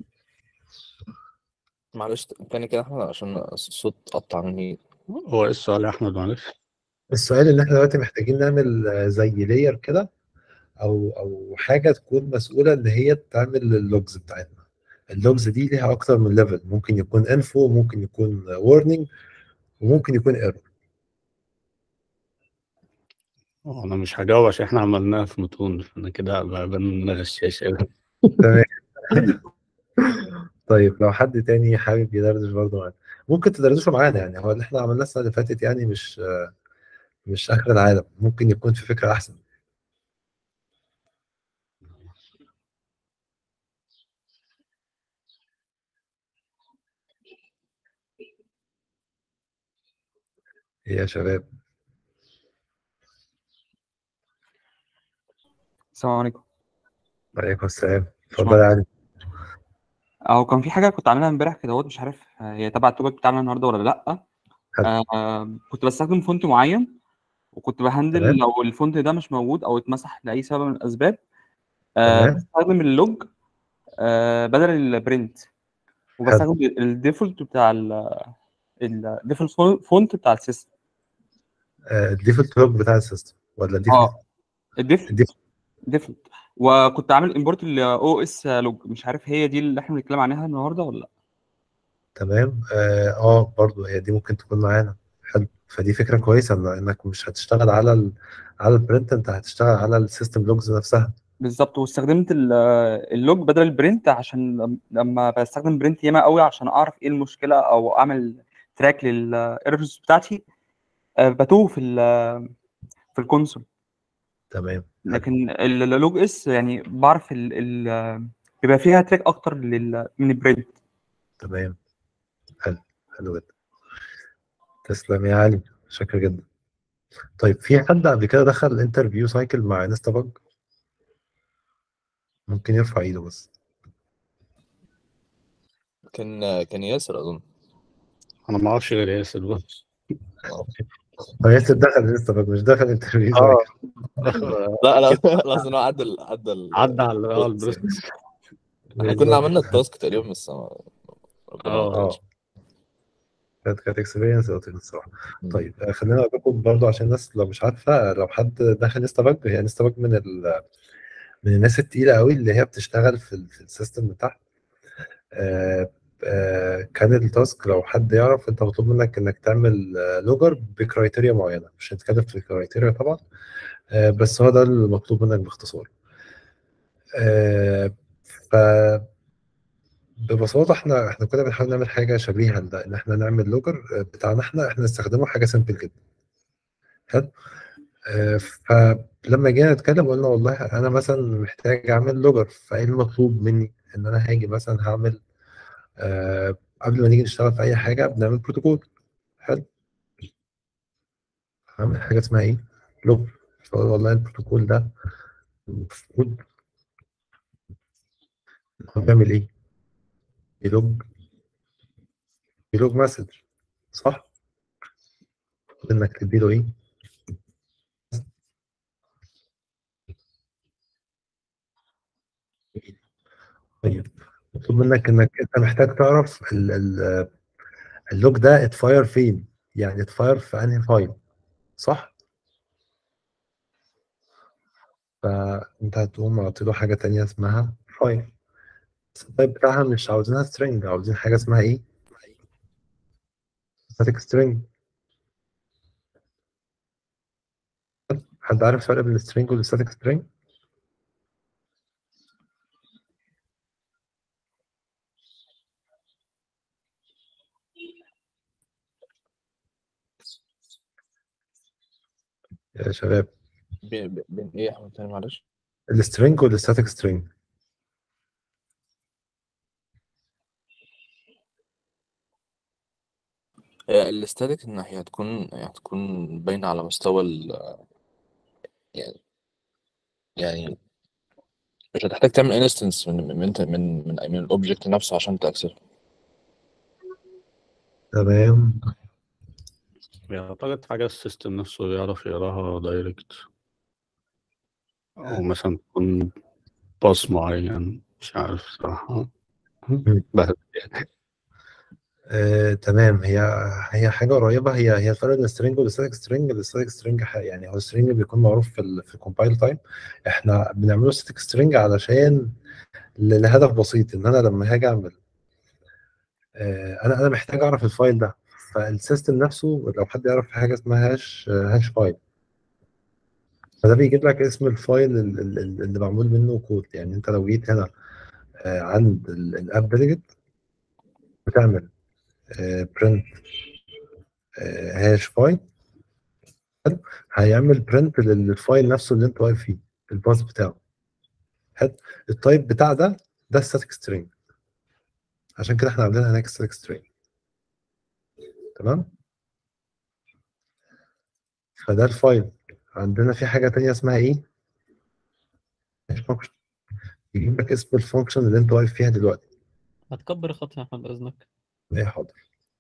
معلش تاني كده احنا عشان الصوت قطع مني هو ايه السؤال يا احمد معلش السؤال ان احنا دلوقتي محتاجين نعمل آه، زي لاير كده او او حاجه تكون مسؤوله ان هي تعمل اللوجز بتاعتنا اللوجز دي ليها اكتر من ليفل ممكن يكون انفو ممكن يكون وورنينج وممكن يكون ايرور انا مش هجاوب عشان احنا عملناها في متون فانا كده ببان غشاش قوي تمام طيب لو حد تاني حابب يدردش برضه معانا ممكن تدردشوا معانا يعني هو اللي احنا عملناه السنه اللي فاتت يعني مش آه، مش اخر العالم ممكن يكون في فكره احسن إيه يا شباب السلام عليكم عليكم السلام اتفضل يا علي اهو كان في حاجه كنت عاملها امبارح كده مش عارف هي تبع التوبيك بتاعنا النهارده ولا لا حلو. آه كنت بستخدم فونت معين وكنت بهندل تمام. لو الفونت ده مش موجود او اتمسح لاي سبب من الاسباب آه تمام. بستخدم اللوج آه بدل البرنت وبستخدم الديفولت بتاع الديفولت فونت بتاع السيستم آه، الديفولت لوج بتاع السيستم ولا الديفولت اه الديفولت الديفولت ديفولت وكنت عامل امبورت الاو اس لوج مش عارف هي دي اللي احنا بنتكلم عنها النهارده ولا لا تمام اه آه، برضو هي دي ممكن تكون معانا حلو فدي فكره كويسه إن- انك مش هتشتغل على ال على البرنت انت هتشتغل على السيستم لوجز نفسها بالظبط واستخدمت ال- اللوج بدل البرنت عشان لم- لما بستخدم برنت ياما قوي عشان اعرف ايه المشكله او اعمل تراك للايرورز بتاعتي آه، بتوه في ال- في الكونسول تمام لكن ال- اللوج اس يعني بعرف ال ال بيبقى فيها تراك اكتر لل من البرنت تمام حلو حلو جدا تسلم يا علي شكرا جدا طيب في حد قبل كده دخل انترفيو سايكل مع انستا باج ممكن يرفع ايده بس كان كان ياسر اظن انا ما اعرفش غير ياسر بس هو ياسر دخل انستا باج مش دخل انترفيو اه سايكل لا لا لا أصل هو عدى ال- عدى ال- عدى على اه البروسس. البروسس احنا كنا عملنا التاسك تقريبا بس ما- ربنا اه. ما اه كرمش. كانت كانت اكسبيرينس لطيفه الصراحه مم. طيب آه، خلينا اقول لكم برضه عشان الناس لو مش عارفه آه، لو حد دخل انستا باج هي انستا باج من ال من الناس التقيله قوي اللي هي بتشتغل في, ال- في السيستم من تحت آه، آه، كان التاسك لو حد يعرف انت مطلوب منك انك تعمل آه، لوجر بكرايتيريا معينه مش هنتكلم في الكرايتيريا طبعا آه، بس هو ده المطلوب منك باختصار آه، ف ببساطه احنا احنا كنا بنحاول نعمل حاجه شبيهه لده ان احنا نعمل لوجر آه، بتاعنا احنا احنا نستخدمه حاجه سيمبل جدا حلو آه، فلما جينا نتكلم قلنا والله انا مثلا محتاج اعمل لوجر فايه المطلوب مني ان انا هاجي مثلا هعمل آه، قبل ما نيجي نشتغل في اي حاجه بنعمل بروتوكول حلو هعمل حاجه اسمها ايه لوج فأقول والله البروتوكول ده المفروض هو بيعمل ايه بيلوج بيلوج مسج صح انك تديله ايه طيب مطلوب منك انك انت محتاج تعرف ال- ال- اللوج ده اتفاير فين يعني اتفاير في انهي فايل صح فانت هتقوم عاطي له حاجه تانية اسمها فايل بس التايب بتاعها مش عاوزينها string عاوزين حاجه اسمها ايه static string حد عارف الفرق بين السترينج والستاتيك سترينج يا شباب بين بين- بين ايه يا احمد تاني معلش السترينج والستاتيك سترينج هي الاستاتيك ان هي هتكون هي هتكون باينه على مستوى ال يعني يعني مش هتحتاج تعمل انستنس من من من من من, من الاوبجكت نفسه عشان تاكسسه تمام اعتقد حاجة السيستم نفسه يعرف يقراها دايركت او مثلا تكون باص معين مش عارف صراحة بس آه، تمام هي هي حاجه قريبه هي هي الفرق بين السترينج والستاتيك سترينج الستاتيك سترينج يعني هو السترينج بيكون معروف في ال في الكومبايل تايم احنا بنعمله ستاتيك سترينج علشان ل- لهدف بسيط ان انا لما هاجي اعمل آه، انا انا محتاج اعرف الفايل ده فالسيستم نفسه لو حد يعرف حاجه اسمها هاش هاش فايل فده بيجيب لك اسم الفايل ال- ال- ال- اللي معمول منه كود يعني انت لو جيت هنا آه، عند الاب ديليجيت بتعمل برنت هاش فايل هيعمل برنت للفايل نفسه اللي انت واقف فيه الباص بتاعه حلو التايب بتاع ده ده ستاتيك سترينج عشان كده احنا عاملينها هناك ستاتيك سترينج تمام فده الفايل عندنا في حاجه تانية اسمها ايه فانكشن يجيب لك اسم الفانكشن اللي انت واقف فيها دلوقتي هتكبر الخط يا احمد باذنك ايه حاضر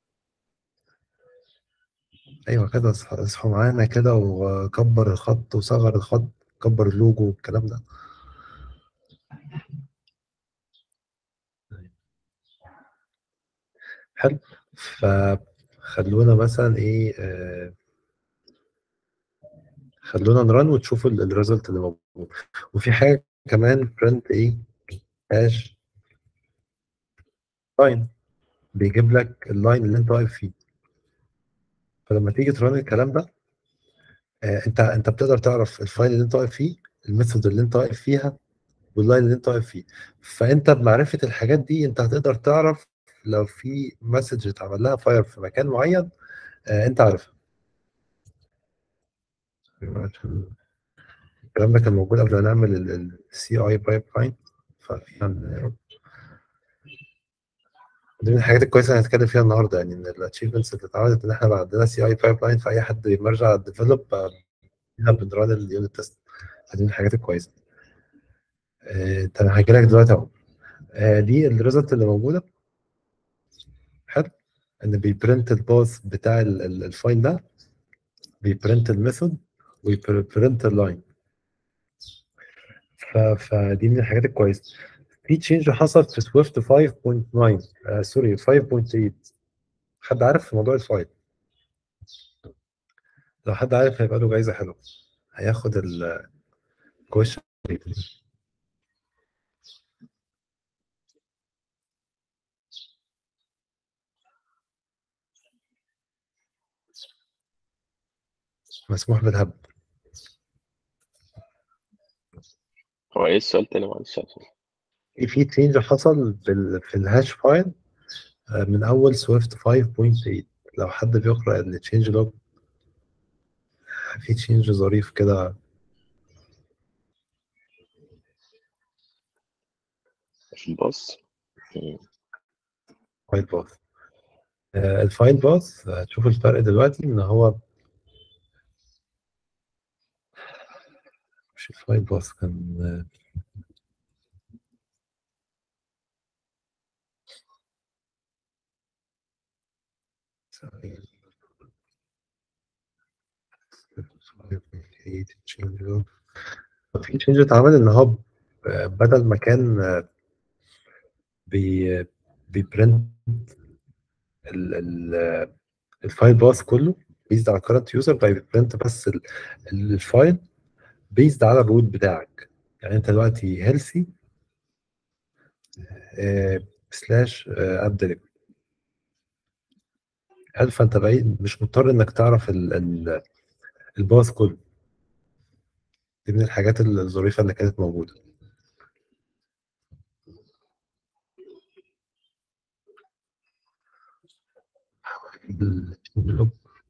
ايوه كده اصح- اصحوا معانا كده وكبر الخط وصغر الخط كبر اللوجو والكلام ده حلو فخلونا مثلا ايه آه خلونا نرن وتشوفوا الريزلت اللي موجود وفي حاجه كمان برنت ايه هاش لاين بيجيب لك اللاين اللي انت واقف فيه فلما تيجي ترن الكلام ده آه انت انت بتقدر تعرف الفايل اللي انت واقف فيه الميثود اللي انت واقف فيها واللاين اللي انت واقف فيه فانت بمعرفه الحاجات دي انت هتقدر تعرف لو في مسج اتعمل لها فاير في مكان معين آه انت عارفها الكلام ده كان موجود قبل ما نعمل السي اي بايب لاين فكان دي من الحاجات الكويسه اللي هنتكلم فيها النهارده يعني ان الاتشيفمنتس اللي اتعملت ان احنا بقى عندنا سي اي بايب لاين فاي حد بيمرجع على الديفلوب احنا بنران اليونت تيست دي من الحاجات الكويسه آه، طب هحكي لك دلوقتي اهو آه، دي الريزلت اللي موجوده حلو ان بيبرنت الباث بتاع ال- ال- الفايل ده بيبرنت الميثود ويبرنت اللاين ف- فدي من الحاجات الكويسه في تشينج حصل في سويفت 5.9 آه سوري 5.8 حد عارف في موضوع الفايل لو حد عارف هيبقى له جايزه حلوه هياخد الكويشن مسموح بالهبد هو ايه السؤال تاني معلش عشان في في تشينج حصل بال- في الهاش فايل آه، من اول سويفت 5.8 لو حد بيقرا التشينج لوج في تشينج ظريف كده في الباص مم. فايل باث الفايل باث هتشوف الفرق دلوقتي ان هو مش الفايل باث كان آه، ثواني. 5.8 change log. في تشينج اتعمل ان هو ب- بدل ما كان آه، بي بيبرنت ال- ال- الفايل باث كله بيزد على current user بقى بيبرنت بس ال- ال- الفايل بيزد على الروت بتاعك يعني انت دلوقتي هيلثي سلاش اب ديليفري هل فانت بعيد مش مضطر انك تعرف ال- ال- الباث كله دي من الحاجات الظريفه اللي كانت موجوده ال-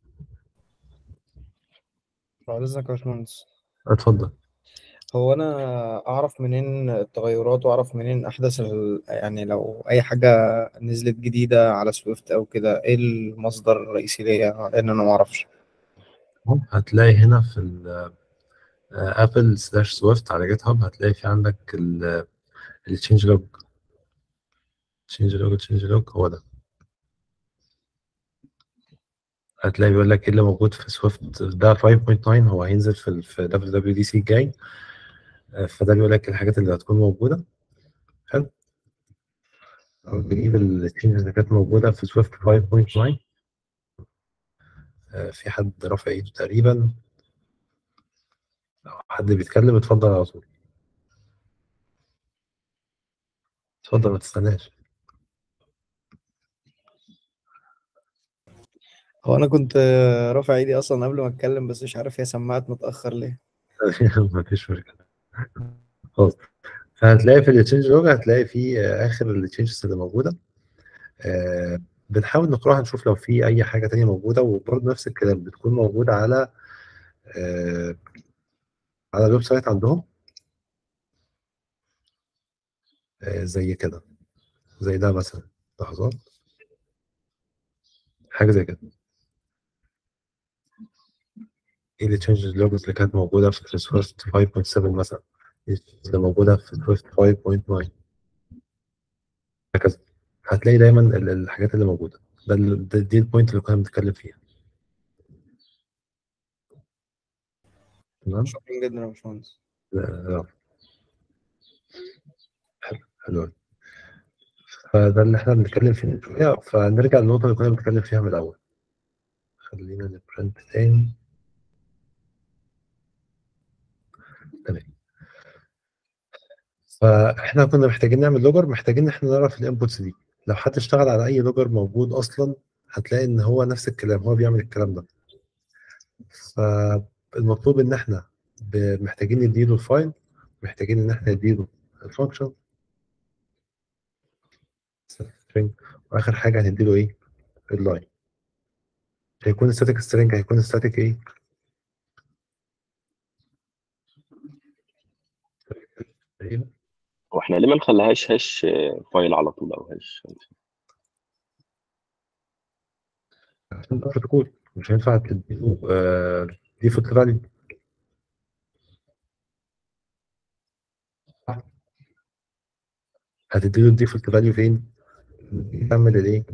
بعد إذنك يا باشمهندس اتفضل هو أنا أعرف منين التغيرات وأعرف منين أحدث ال... يعني لو أي حاجة نزلت جديدة على سويفت أو كده إيه المصدر الرئيسي ليا لأن أنا معرفش هتلاقي هنا في ابل سلاش سويفت على جيت هاب هتلاقي في عندك التشينج لوج تشينج لوج تشينج لوج هو ده هتلاقي بيقول لك ايه اللي موجود في سويفت ده 5.9 هو هينزل في ال في دبليو دبليو دي سي الجاي آه، فده بيقول لك الحاجات اللي هتكون موجوده حلو أو بنجيب التشينجز اللي كانت موجوده في سويفت 5.9 آه، في حد رافع ايده تقريبا لو حد بيتكلم اتفضل على طول اتفضل ما تستناش هو أنا كنت رافع إيدي أصلا قبل ما أتكلم بس مش عارف هي سمعت متأخر ليه مفيش مشكله خلاص فهتلاقي في التشينج لوج هتلاقي في آه، اخر التشينجز اللي موجوده آه، بنحاول نقراها نشوف لو في اي حاجه تانية موجوده وبرضه نفس الكلام بتكون موجوده على آه، على الويب سايت عندهم آه، زي كده زي ده مثلا لحظات حاجه زي كده ايه اللي تشينج لوجز اللي كانت موجوده في سويفت 5.7 مثلا اللي موجودة في سويفت 5.9 هكذا هتلاقي دايما ال- الحاجات اللي موجودة ده ال- ده- دي البوينت اللي كنا بنتكلم فيها تمام شكرا جدا يا باشمهندس آه، حلو حلو فده اللي احنا بنتكلم فيه من شوية فنرجع للنقطة اللي كنا بنتكلم فيها من الأول خلينا نبرنت تاني تمام فاحنا كنا محتاجين نعمل لوجر محتاجين ان احنا نعرف الانبوتس دي لو حد اشتغل على اي لوجر موجود اصلا هتلاقي ان هو نفس الكلام هو بيعمل الكلام ده فالمطلوب ان احنا ب- محتاجين نديله الفايل محتاجين ان احنا نديله الفانكشن string واخر حاجه هنديله ايه اللاين هيكون static string هيكون static ايه تقريبا هو احنا ليه ما نخليهاش هاش فايل على طول او هاش عشان ده بروتوكول مش هينفع تديله ديفولت فاليو هتديله الديفولت فاليو فين؟ يكمل الايه؟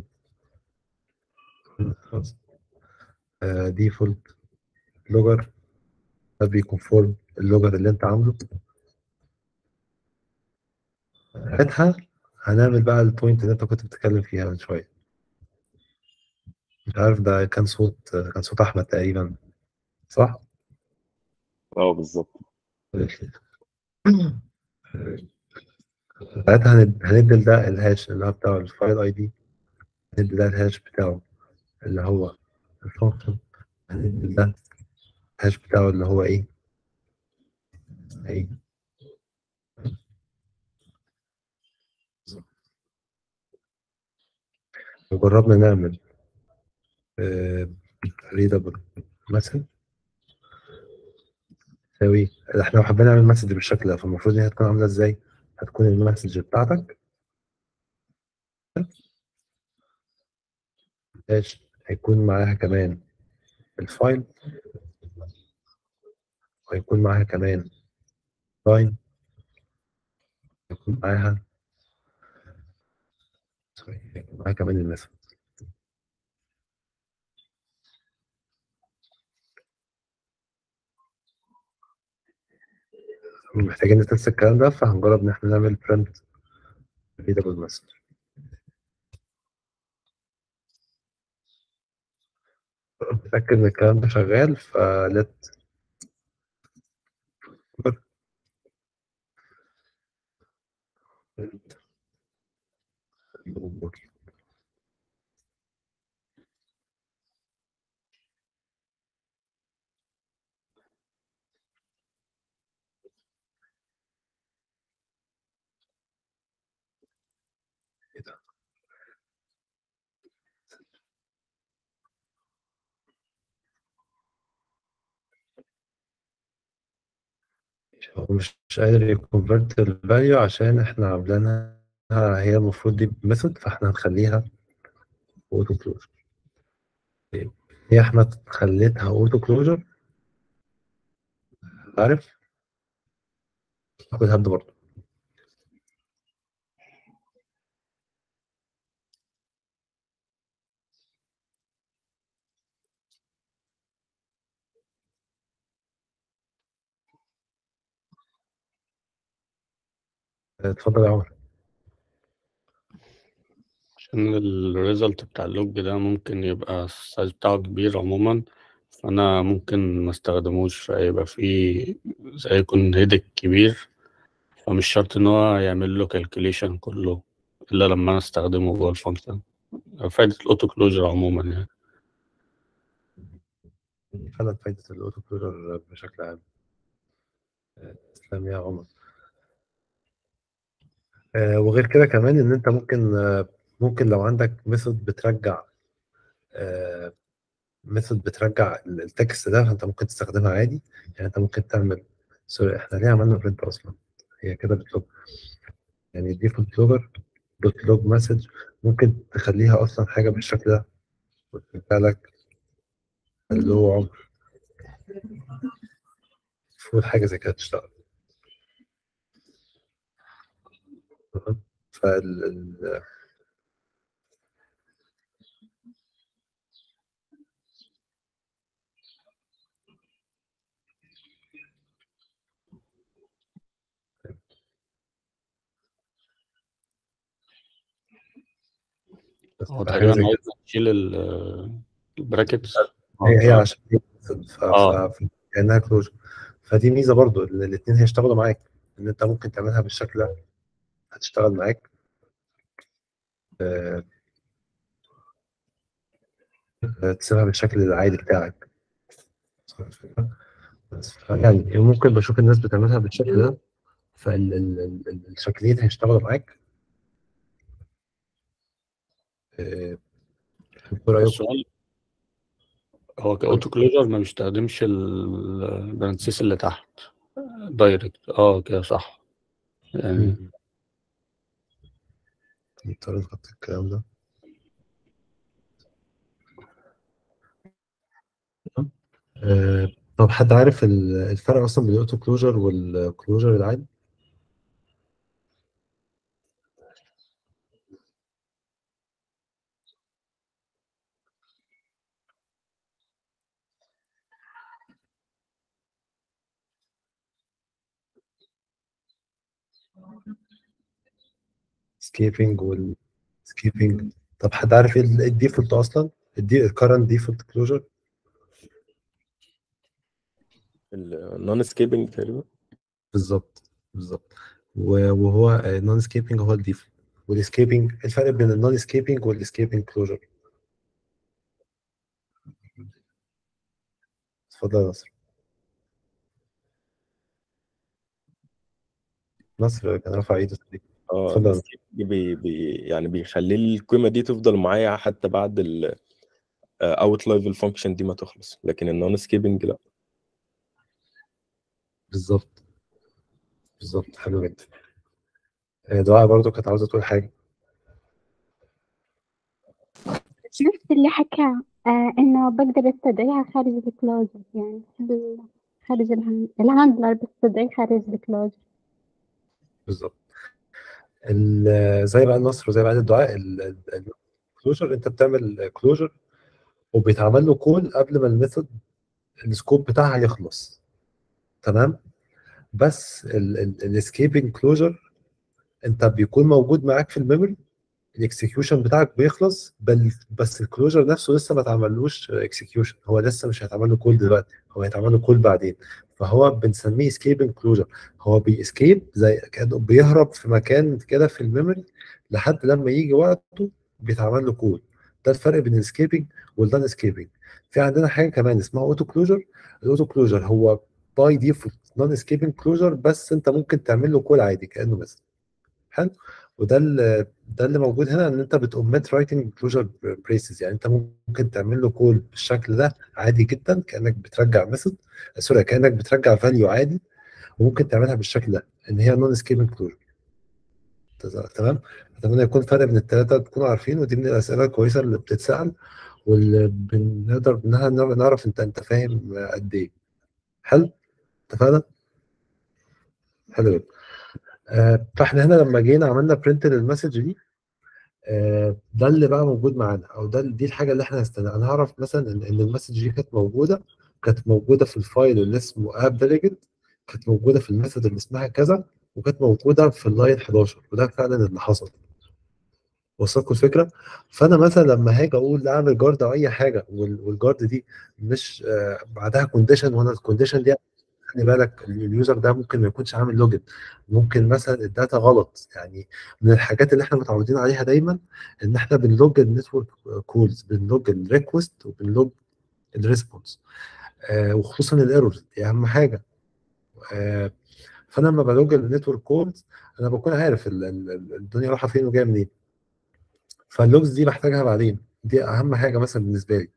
ديفولت لوجر ده بيكونفورم اللوجر اللي انت عامله ساعتها هنعمل بقى البوينت اللي انت كنت بتتكلم فيها من شويه مش عارف ده كان صوت كان صوت احمد تقريبا صح؟ اه بالظبط ساعتها هند- هندي ده الهاش اللي هو بتاع الفايل اي دي هندي ده الهاش بتاعه اللي هو الفانكشن هندي ده الهاش بتاعه اللي هو ايه؟ ايه؟ وجربنا نعمل ريدابل مثلا تساوي احنا لو حبينا نعمل مسج بالشكل ده فالمفروض ان هي هتكون عامله ازاي؟ هتكون المسج بتاعتك هاش هيكون معاها كمان الفايل وهيكون معاها كمان لاين هيكون معاها سوري هيكون معاها كمان المسج محتاجين نتست الكلام ده فهنجرب ان احنا نعمل برنت ريدابل مسج متأكد ان الكلام ده شغال فلت ايه ده؟ هو مش مش قادر يكونفرت الفاليو عشان احنا عاملينها هي المفروض دي ميثود فاحنا هنخليها اوتو كلوجر هي احمد خليتها اوتو كلوجر عارف اخد هبد برضه اتفضل يا عمر عشان الريزلت بتاع اللوج ده ممكن يبقى السايز بتاعه كبير عموما فأنا ممكن ما استخدموش فيبقى فيه زي يكون هيدك كبير فمش شرط إن هو يعمل له كالكوليشن كله إلا لما أنا استخدمه جوه الفانكشن فايدة الأوتو كلوجر عموما يعني فعلا فايدة الاوتو كلوجر بشكل عام تسلم يا عمر آه، وغير كده كمان ان انت ممكن آه، ممكن لو عندك ميثود بترجع ميثود بترجع ال- التكست ده فانت ممكن تستخدمها عادي يعني انت ممكن تعمل سوري احنا ليه عملنا برنت اصلا هي كده بتلوج يعني الديفولت لوجر دوت لوج مسج ممكن تخليها اصلا حاجه بالشكل ده وترجع لك اللي هو عمر المفروض حاجه زي كده تشتغل فال ال- بس هو حاجة تقريبا زي عاوز كده تشيل ال- البراكتس هي هي عشان دي ف- ف- اه ف- كأنها كلوجر فدي ميزة برضو إن الاتنين هيشتغلوا معاك إن أنت ممكن تعملها بالشكل ده هتشتغل معاك آه، آه، تسيبها بالشكل العادي بتاعك بس ف- يعني ممكن بشوف الناس بتعملها بالشكل ده فالشكلين هيشتغلوا معاك آه، إيه رأيك؟ السؤال هو كأوتو كلوجر ما بيستخدمش ال- البرانسيس اللي تحت دايركت اه كده صح يعني مم. نضطر نحط الكلام ده آه، طب حد عارف ال- الفرق اصلا بين الاوتو كلوجر والكلوجر العادي؟ سكيبنج والسكيبنج طب حد عارف ايه ال- الديفولت اصلا؟ الدي الكرنت ديفولت كلوجر النون سكيبنج تقريبا بالظبط بالظبط و- وهو النون سكيبنج هو الديفولت والسكيبنج الفرق بين النون سكيبنج والسكيبنج كلوجر اتفضل يا نصر نصر كان رافع ايده تقريبا. اه اتفضل يا نصر. السكيبنج بي بي يعني بيخلي لي القيمه دي تفضل معايا حتى بعد ال اوت ليفل فانكشن دي ما تخلص لكن النون سكيبنج لا بالظبط بالظبط حلو جدا آه، دعاء برضو كانت عاوزه تقول حاجه نفس اللي حكاه آه إنه بقدر أستدعيها خارج الكلوزر يعني بال- خارج الهاند الهاندلر بستدعيه خارج الكلوزر بالظبط ال- زي بقى النصر وزي بقى الدعاء الكلوجر انت بتعمل كلوجر وبيتعمل له كول قبل ما الميثود السكوب بتاعها يخلص تمام بس الاسكيبنج كلوجر انت بيكون موجود معاك في الميموري الاكسكيوشن بتاعك بيخلص بل بس الكلوجر نفسه لسه ما اتعملوش اكسكيوشن هو لسه مش هيتعمل له كول دلوقتي هو هيتعمل له كول بعدين فهو بنسميه اسكيبنج كلوجر هو بيسكيب زي كانه بيهرب في مكان كده في الميموري لحد لما يجي وقته بيتعمل له كول ده الفرق بين الاسكيبنج والنون اسكيبنج في عندنا حاجه كمان اسمها اوتو كلوجر الاوتو كلوجر هو باي ديفولت نون اسكيبنج كلوجر بس انت ممكن تعمل له كول عادي كانه مثلا حلو وده اللي ده اللي موجود هنا ان انت بتوميت رايتنج كلوجر بريسز يعني انت ممكن تعمل له كول بالشكل ده عادي جدا كانك بترجع ميثود سوري كانك بترجع فاليو عادي وممكن تعملها بالشكل ده ان هي نون سكيبنج كلوجر تمام اتمنى يكون فرق بين الثلاثه تكونوا عارفين ودي من الاسئله الكويسه اللي بتتسال واللي بنقدر منها نعرف انت انت فاهم قد ايه حلو اتفقنا حلو جدا آه، فاحنا هنا لما جينا عملنا برنت للمسج دي آه، ده اللي بقى موجود معانا او ده دي الحاجه اللي احنا هنستناها انا هعرف مثلا ان ان المسج دي كانت موجوده كانت موجوده في الفايل اللي اسمه اب ديليجيت كانت موجوده في الميثود اللي اسمها كذا وكانت موجوده في اللاين 11 وده فعلا اللي حصل وصلكم الفكره فانا مثلا لما هاجي اقول اعمل جارد او اي حاجه وال- والجارد دي مش آه، بعدها كونديشن وانا الكونديشن دي خلي بالك اليوزر ده ممكن ما يكونش عامل لوجن ممكن مثلا الداتا غلط يعني من الحاجات اللي احنا متعودين عليها دايما ان احنا بنلوج النتورك كولز بنلوج الريكوست وبنلوج الريسبونس آه وخصوصا الايرورز دي اهم حاجه آه فانا لما بلوج النتورك كولز انا بكون عارف ال- ال- ال- الدنيا رايحه فين وجايه منين فاللوجز دي بحتاجها بعدين دي اهم حاجه مثلا بالنسبه لي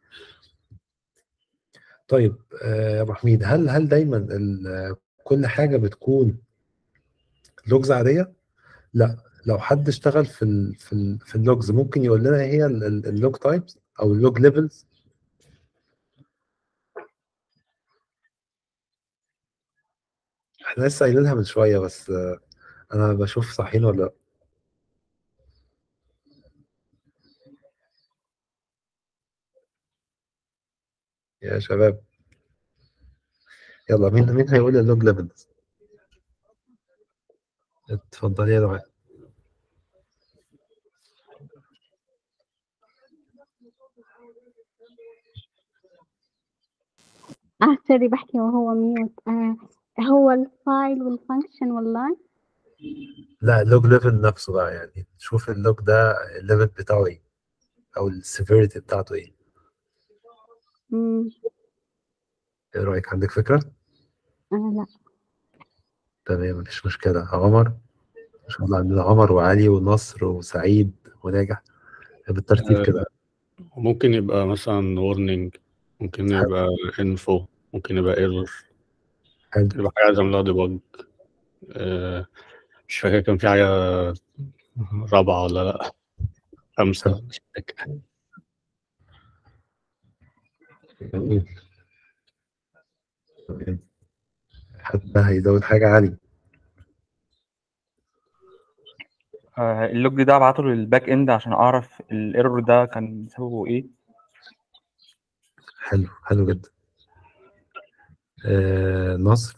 طيب آه، يا ابو حميد هل هل دايما ال- كل حاجه بتكون لوجز عاديه لا لو حد اشتغل في ال في ال في اللوجز ممكن يقول لنا ايه هي اللوج تايبس او اللوج ليفلز احنا لسه قايلينها من شويه بس آه، انا بشوف صحيين ولا لا يا شباب يلا مين مين هيقول اللوج ليفلز اتفضلي يا دعاء اه سوري بحكي وهو ميوت آه هو الفايل والفانكشن واللاين لا اللوج ليفل نفسه بقى يعني شوف اللوج ده الليفل بتاعه ايه او السيفيريتي بتاعته ايه مم. ايه رايك عندك فكره آه لا تمام مفيش مشكله عمر ما شاء الله عندنا عمر وعلي ونصر وسعيد وناجح بالترتيب كده ممكن يبقى مثلا warning ممكن يبقى info ممكن يبقى error حلو ممكن يبقى حاجة عايز أعملها debug آه، مش فاكر كان في حاجة رابعة ولا لأ خمسة مش فاكر جميل تمام. حتى هيزود حاجه علي آه، اللوج ده ابعته للباك اند عشان اعرف الايرور ده كان سببه ايه حلو حلو جدا آه نصر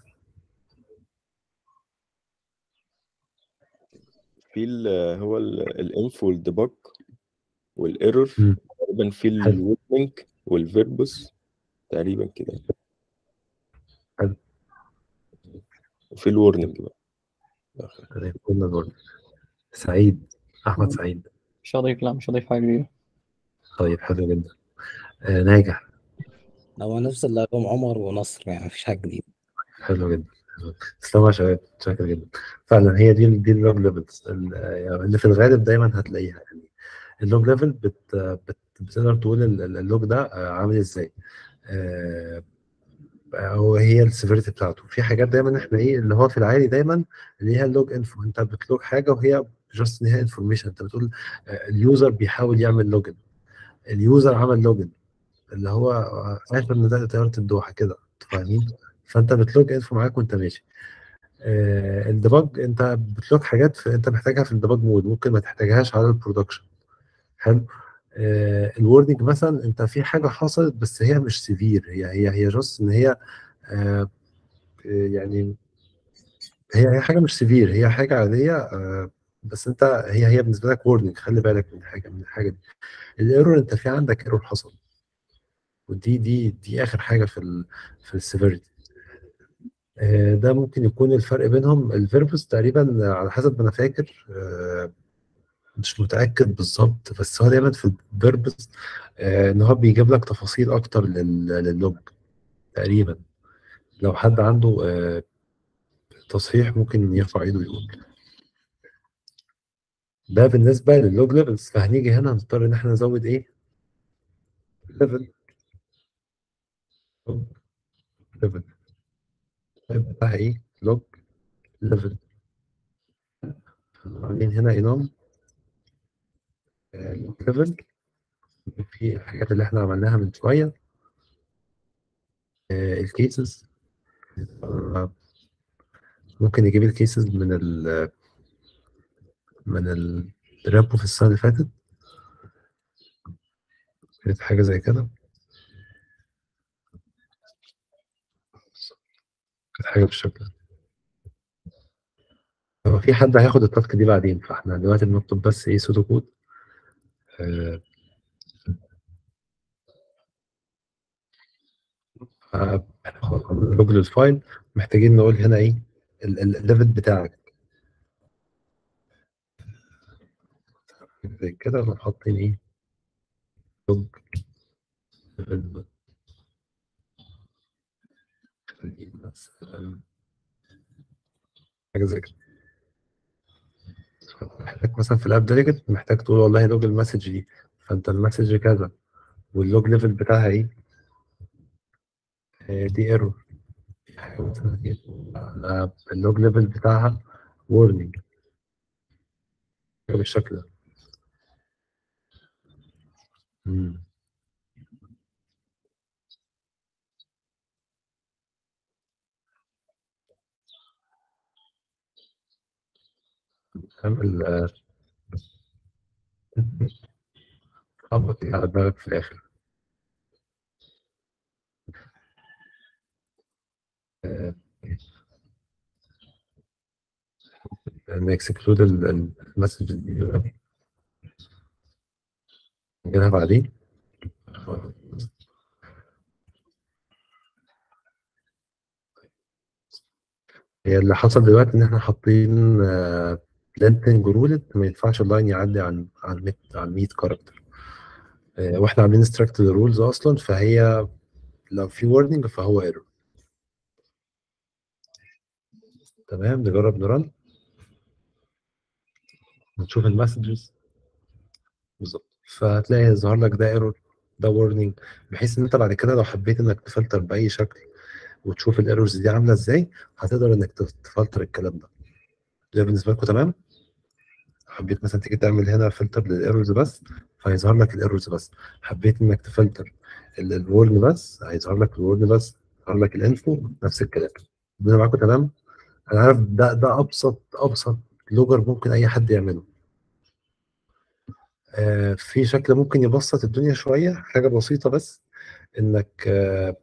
في ال- هو الانفو والديباج والايرور مم. تقريبا في حلو. الويتنج والفيربس تقريبا كده حلو. وفي الورنينج بقى تمام قلنا دول سعيد احمد سعيد مش هضيف لا مش هضيف حاجة جديدة طيب حلو جدا آه ناجح هو نفس اللي قالهم عمر ونصر يعني مفيش حاجة جديدة حلو جدا حلو. تسلموا يا شباب شاكر جدا فعلا هي دي دي اللوج ليفلز اللي في الغالب دايما هتلاقيها يعني اللوج ليفل بت بت بتقدر تقول ال- ال- اللوج ده آه، عامل ازاي آه، هو هي السيفيريتي بتاعته في حاجات دايما احنا ايه اللي هو في العادي دايما اللي هي اللوج انفو انت بتلوج حاجه وهي جاست ان هي انفورميشن انت بتقول آه، اليوزر بيحاول يعمل لوجن اليوزر عمل لوجن اللي هو آه، اخر نداء طياره الدوحه كده انتوا فاهمين فانت بتلوج انفو معاك وانت ماشي آه الديباج انت بتلوج حاجات في انت محتاجها في الديباج مود ممكن ما تحتاجهاش على البرودكشن حلو آه الوردنج مثلا انت في حاجه حصلت بس هي مش سيفير هي هي هي جاست ان هي آه يعني هي هي حاجه مش سيفير هي حاجه عاديه آه بس انت هي هي بالنسبه لك وورنينج خلي بالك من حاجه من الحاجه دي الايرور انت في عندك ايرور حصل ودي دي دي اخر حاجه في ال في السيفيريتي آه، ده ممكن يكون الفرق بينهم الفيربس تقريبا على حسب ما انا فاكر آه، مش متاكد بالظبط بس هو دايما في الفيربس آه، ان هو بيجيب لك تفاصيل اكتر لل- للوج تقريبا لو حد عنده آه، تصحيح ممكن يرفع ايده ويقول ده بالنسبه للوج ليفلز فهنيجي هنا هنضطر ان احنا نزود ايه ليفل ليفل بتاعها ايه لوج ليفل عاملين هنا انام ليفل في الحاجات اللي احنا عملناها من شويه الكيسز ممكن يجيب الكيسز من ال من الريبو في السنه اللي فاتت كانت حاجه زي كده كانت حاجه بالشكل ده هو في حد هياخد التاسك دي بعدين فاحنا دلوقتي بنكتب بس ايه سودو كود آه، آه، لوج للفايل محتاجين نقول هنا ايه ال- ال- الليفل بتاعك زي كده نروح حاطين ايه لوج ليفل خلينا مثلاً حاجه زي كده محتاج مثلا في الاب ديليجيت محتاج تقول والله لوج المسج دي فانت المسج كذا واللوج ليفل بتاعها ايه آه، دي ايرور اللوج ليفل بتاعها warning بالشكل ده مم. تعمل آه، خبط على دماغك في الاخر نكسكلود المسج نجيبها بعدين هي اللي حصل دلوقتي ان احنا حاطين لينتنج رولد ما ينفعش اللاين يعدي عن عن 100 عن 100 كاركتر واحنا عاملين استراكت للرولز اصلا فهي لو في warning فهو ايرور تمام نجرب نرن ونشوف المسجز بالظبط فهتلاقي يظهر لك ده ايرور ده warning بحيث ان انت بعد كده لو حبيت انك تفلتر باي شكل وتشوف الايرورز دي عامله ازاي هتقدر انك تفلتر الكلام ده ده بالنسبه لكم تمام حبيت مثلا تيجي تعمل هنا فلتر للايرورز بس فهيظهر لك الايرورز بس حبيت انك تفلتر الورن بس هيظهر لك الورن بس هيظهر لك الانفو نفس الكلام الدنيا معاكم تمام انا عارف ده ده ابسط ابسط لوجر ممكن اي حد يعمله آه في شكل ممكن يبسط الدنيا شويه حاجه بسيطه بس انك آه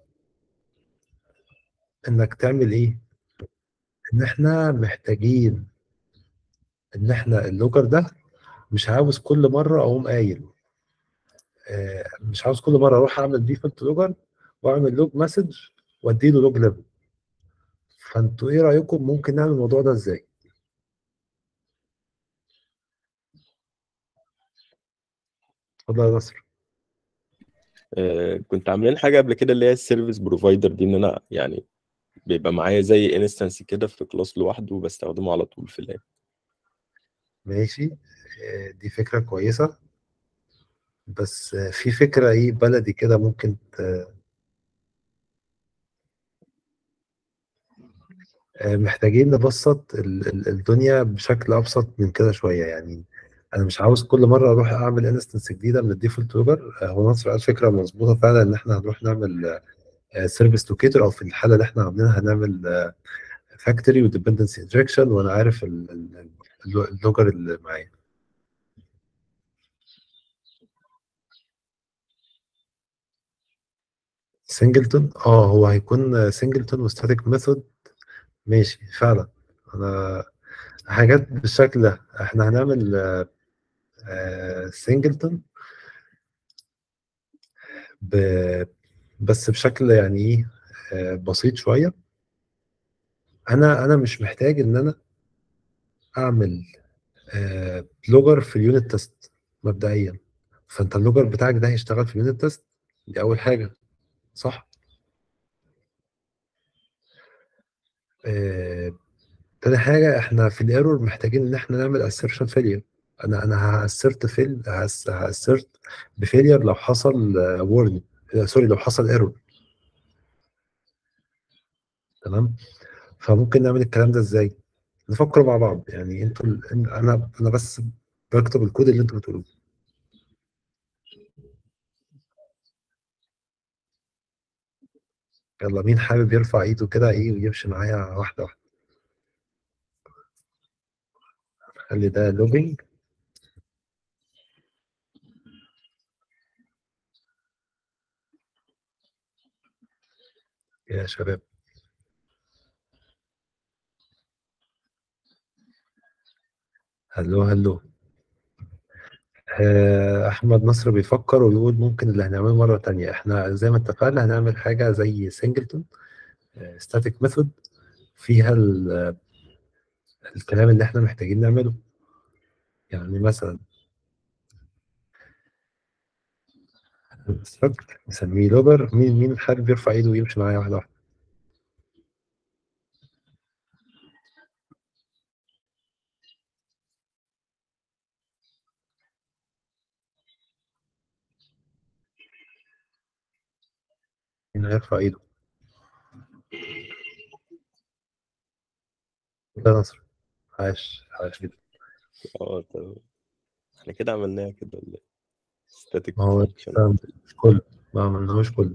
انك تعمل ايه ان احنا محتاجين ان احنا اللوجر ده مش عاوز كل مره اقوم قايل آه مش عاوز كل مره اروح اعمل ديفولت لوجر واعمل لوج مسج وادي له لوج ليفل فانتوا ايه رايكم ممكن نعمل الموضوع ده ازاي اتفضل يا نصر آه، كنت عاملين حاجه قبل كده اللي هي السيرفيس بروفايدر دي ان انا يعني بيبقى معايا زي انستنس كده في كلاس لوحده وبستخدمه على طول في اللاب ماشي آه، دي فكره كويسه بس آه، في فكره ايه بلدي كده ممكن ت... آه، محتاجين نبسط ال- ال- الدنيا بشكل ابسط من كده شويه يعني انا مش عاوز كل مره اروح اعمل انستنس جديده من الديفولت لوجر هو نصر قال فكره مظبوطه فعلا ان احنا هنروح نعمل سيرفيس لوكيتور او في الحاله اللي احنا عاملينها هنعمل فاكتوري وديبندنسي انجكشن وانا عارف ال- ال- ال- اللوجر اللي معايا سنجلتون اه هو هيكون سنجلتون وستاتيك ميثود ماشي فعلا انا حاجات بالشكل ده احنا هنعمل سنجلتون ب... بس بشكل يعني ايه آه، بسيط شويه انا انا مش محتاج ان انا اعمل آه، لوجر في اليونت تيست مبدئيا فانت اللوجر بتاعك ده هيشتغل في اليونت تيست دي اول حاجه صح آه، تاني حاجه احنا في الايرور محتاجين ان احنا نعمل assertion failure انا انا هاسرت فيل هاسرت بفيلير لو حصل وورنينج سوري لو حصل ايرور تمام فممكن نعمل الكلام ده ازاي نفكر مع بعض يعني انتوا ال- انا انا بس بكتب الكود اللي انتوا بتقولوه يلا مين حابب يرفع ايده كده ايه ويمشي معايا واحده واحده خلي ده لوجينج يا شباب هلو هلو آه، احمد نصر بيفكر ويقول ممكن اللي هنعمله مره تانية احنا زي ما اتفقنا هنعمل حاجه زي سنجلتون ستاتيك ميثود فيها ال- الكلام اللي احنا محتاجين نعمله يعني مثلا instruct نسميه لوجر مين مين حابب يرفع ايده ويمشي معايا واحده واحده مين هيرفع ايده ده نصر عاش عاش جدا اه تمام احنا كده عملناها كده ولا ايه؟ static ما هو function ده مش كله ما عملناهوش كله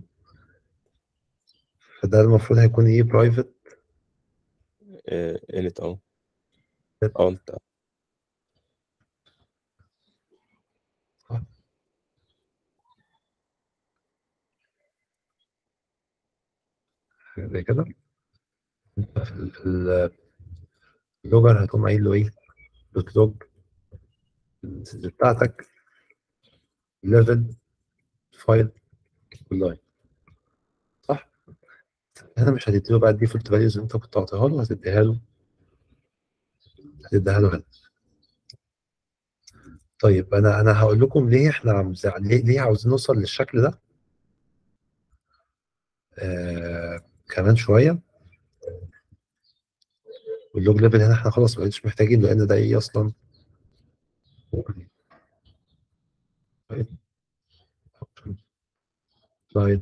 فده المفروض هيكون ايه برايفت آه، init اه اه انت حاجه زي كده انت في ال- في ال- اللوجر هتقوم قايل له ايه دوت لوج المسج بتاعتك ليفل فايل لاين صح هنا مش هتديله بقى الديفولت فاليوز اللي انت كنت عاطيها له هتديها له هتديها له هنا طيب انا انا هقول لكم ليه احنا عاوز ليه, ليه عاوزين نوصل للشكل ده آه كمان شويه واللوج ليفل هنا احنا خلاص مبقتش محتاجين لان ده ايه اصلا سلايد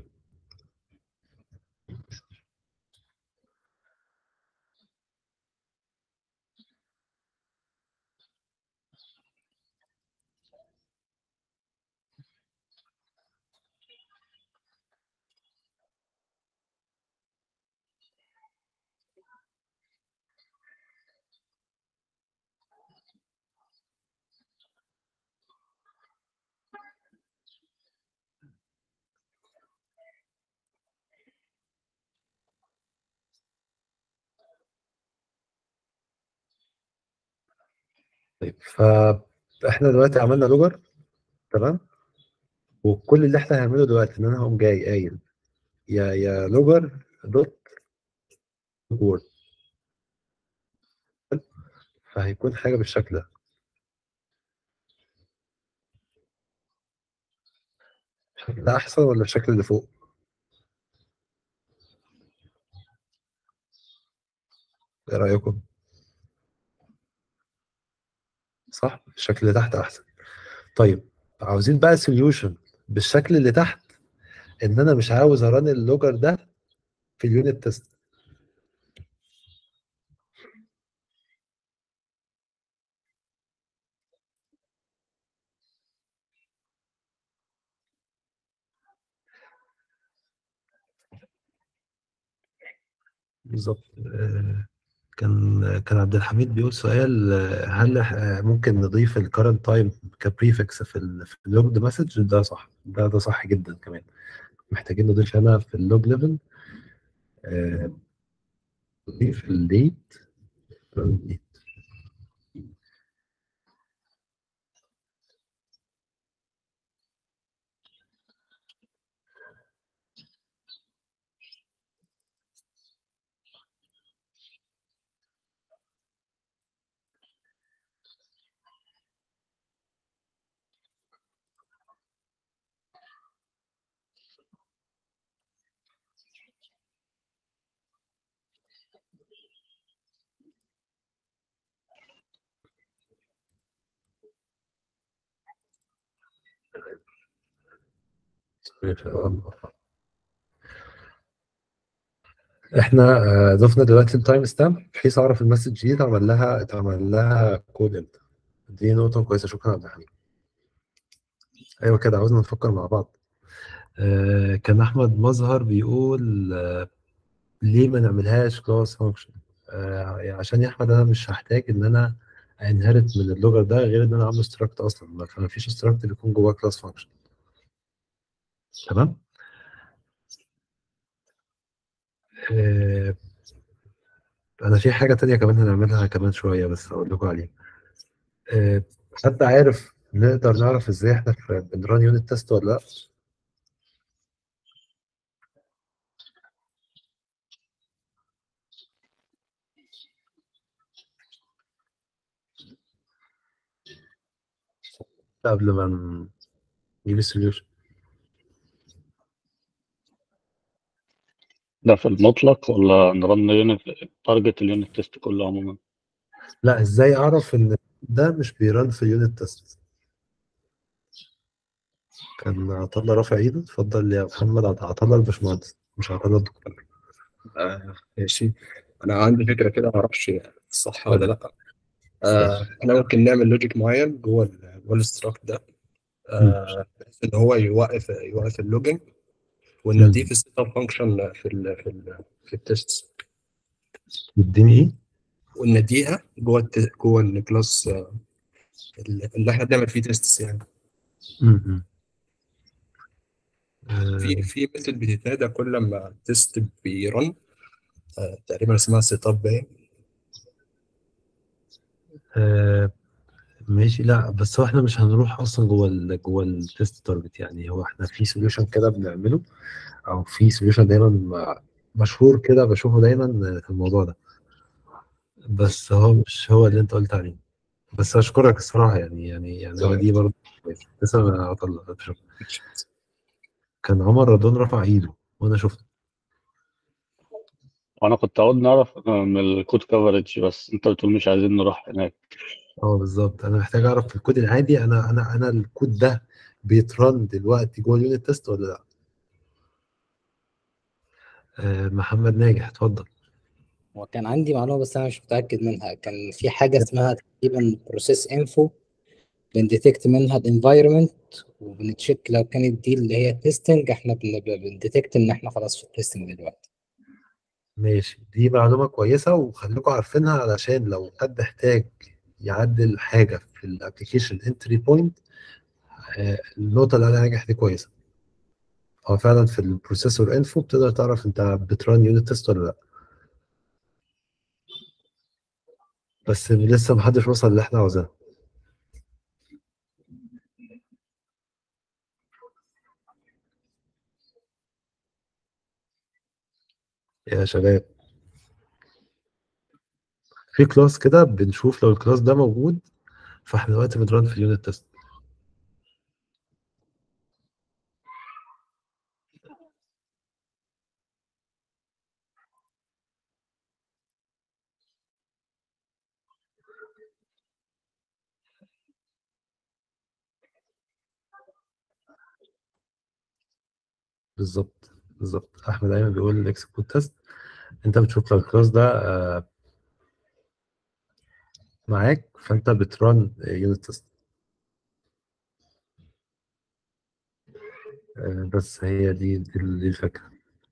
طيب فاحنا دلوقتي عملنا لوجر تمام وكل اللي احنا هنعمله دلوقتي ان انا هقوم جاي قايل يا يا لوجر دوت وورد فهيكون حاجه بالشكل ده الشكل ده احسن ولا الشكل اللي فوق ايه رايكم صح الشكل اللي تحت احسن طيب عاوزين بقى سوليوشن بالشكل اللي تحت ان انا مش عاوز اران اللوجر ده في اليونت تيست بالظبط آه، كان كان عبد الحميد بيقول سؤال آه، هل آه، ممكن نضيف الكرنت تايم كبريفكس في ال في اللوجد مسج ده صح ده ده صح جدا كمان محتاجين نضيف هنا في اللوج ليفل نضيف الديت احنا آه، ضفنا دلوقتي التايم ستامب بحيث اعرف المسج دي اتعمل لها اتعمل لها كود امتى دي نقطة كويسة شكرا عبد الحميد ايوه كده عاوزنا نفكر مع بعض آه كان احمد مظهر بيقول آه ليه ما نعملهاش كلاس فانكشن آه عشان يا احمد انا مش هحتاج ان انا انهرت من اللوجر ده غير ان انا عامله ستراكت اصلا ما ما فيش ستراكت بيكون جواه كلاس فانكشن تمام آه انا في حاجه تانية كمان هنعملها كمان شويه بس هقول لكم عليها آه حد عارف نقدر نعرف ازاي احنا في- بنران يونت تيست ولا لا قبل ما نجيب السوليوشن ده في المطلق ولا نرن يونت تارجت اليونت تيست كله عموما لا ازاي اعرف ان ده مش بيران في اليونت تيست كان عطله رافع ايده اتفضل يا محمد عط- عطله الباشمهندس مش عطله الدكتور آه ماشي انا عندي فكره كده ما اعرفش صح ولا لا آه احنا ممكن نعمل لوجيك معين جوه ال جوه الاستراكت ده آه بحيث ان هو يوقف يوقف اللوجينج ونضيف السيت اب فانكشن في ال في ال في التيست اديني ايه ونديها جوه الت- جوه الكلاس آه، اللي احنا بنعمل فيه تيستس يعني م-م. في آه، في ميثود بتتنادى كل لما تيست بيرن آه، تقريبا اسمها سيت اب باين آه ماشي لا بس هو احنا مش هنروح اصلا جوه ال جوه التست تارجت يعني هو احنا في سوليوشن كده بنعمله او في سوليوشن دايما م- مشهور كده بشوفه دايما في الموضوع ده بس هو مش هو اللي انت قلت عليه بس اشكرك الصراحه يعني يعني يعني هو دي برضه كويسة. لسه ما هطلع أبشر. كان عمر رضوان رفع ايده وانا شفته وانا كنت عاوز نعرف من الكود كفرج بس انت بتقول مش عايزين نروح هناك اه بالظبط انا محتاج اعرف في الكود العادي انا انا انا الكود ده بيترن دلوقتي جوه اليونت تيست ولا لا آه محمد ناجح اتفضل وكان عندي معلومة بس أنا مش متأكد منها كان في حاجة اسمها تقريبا بروسيس انفو بنديتكت منها الانفايرمنت وبنتشيك لو كانت دي اللي هي تيستنج احنا بن- بنديتكت ان احنا خلاص في التيستنج دلوقتي ماشي دي معلومة كويسة وخليكم عارفينها علشان لو حد احتاج يعدل حاجة في الابلكيشن انتري بوينت النقطة اللي انا ناجح دي كويسة هو فعلا في البروسيسور انفو بتقدر تعرف انت بتران يونت تيست ولا لا بس لسه محدش وصل اللي احنا عاوزاه يا شباب في كلاس كده بنشوف لو الكلاس ده موجود فاحنا دلوقتي بنران في اليونت تيست بالظبط بالظبط احمد ايمن بيقول الاكسكيوت تيست انت بتشوف لو الكلاس ده آه، معاك فانت بتران يونت تيست بس هي دي دي دي الفكره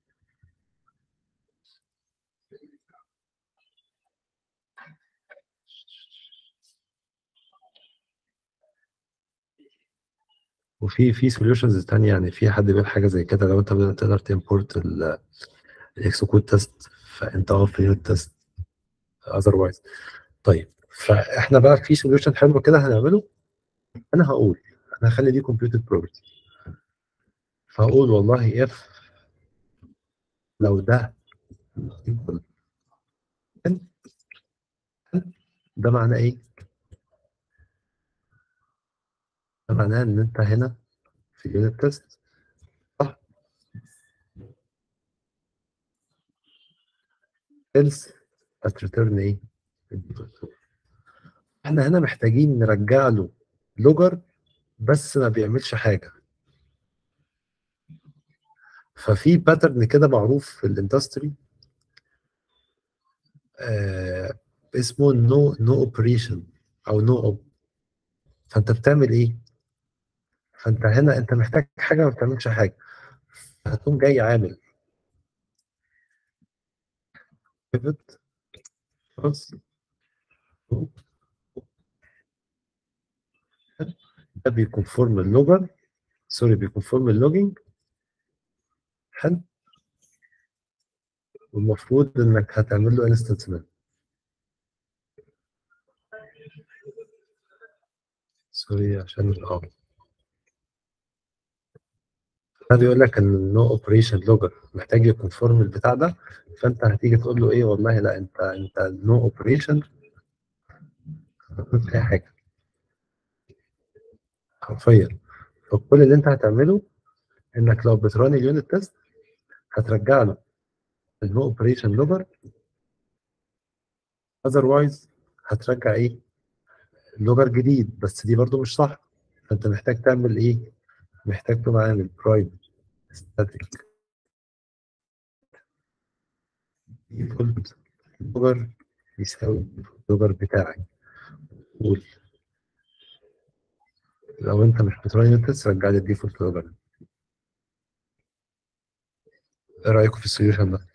وفي في سوليوشنز تانية يعني في حد بيقول حاجه زي كده لو انت تقدر تمبورت الاكسكيوت تيست فانت اه في اليونت تيست اذروايز طيب فاحنا بقى في سوليوشن حلو كده هنعمله انا هقول انا هخلي دي كومبيوتد بروبرتي فهقول والله اف لو ده equal n، ده معناه ايه؟ ده معناه ان انت هنا في اليونت تيست صح؟ else هتريتيرن ايه؟ احنا هنا محتاجين نرجع له لوجر بس ما بيعملش حاجه ففي باترن كده معروف في الاندستري آه اسمه نو نو اوبريشن او نو اوب فانت بتعمل ايه؟ فانت هنا انت محتاج حاجه ما بتعملش حاجه هتقوم جاي عامل pivot cross ده بيكونفورم اللوجر سوري بيكونفورم اللوجينج حلو والمفروض انك هتعمل له انستنس مان سوري عشان اه ده بيقول لك ان النو اوبريشن لوجر محتاج يكونفورم البتاع ده فانت هتيجي تقول له ايه والله لا انت انت نو اوبريشن اي حاجه حرفيا فكل اللي انت هتعمله انك لو بتران اليونت تيست هترجع له النو اوبريشن لوجر اذروايز هترجع ايه لوجر جديد بس دي برضو مش صح فانت محتاج تعمل ايه محتاج تقوم عامل برايفت ستاتيك ديفولت لوجر يساوي اللوجر بتاعي قول لو انت مش بتران يونت تيست رجع لي الديفولت لوجر ايه رايكم في السوليوشن ده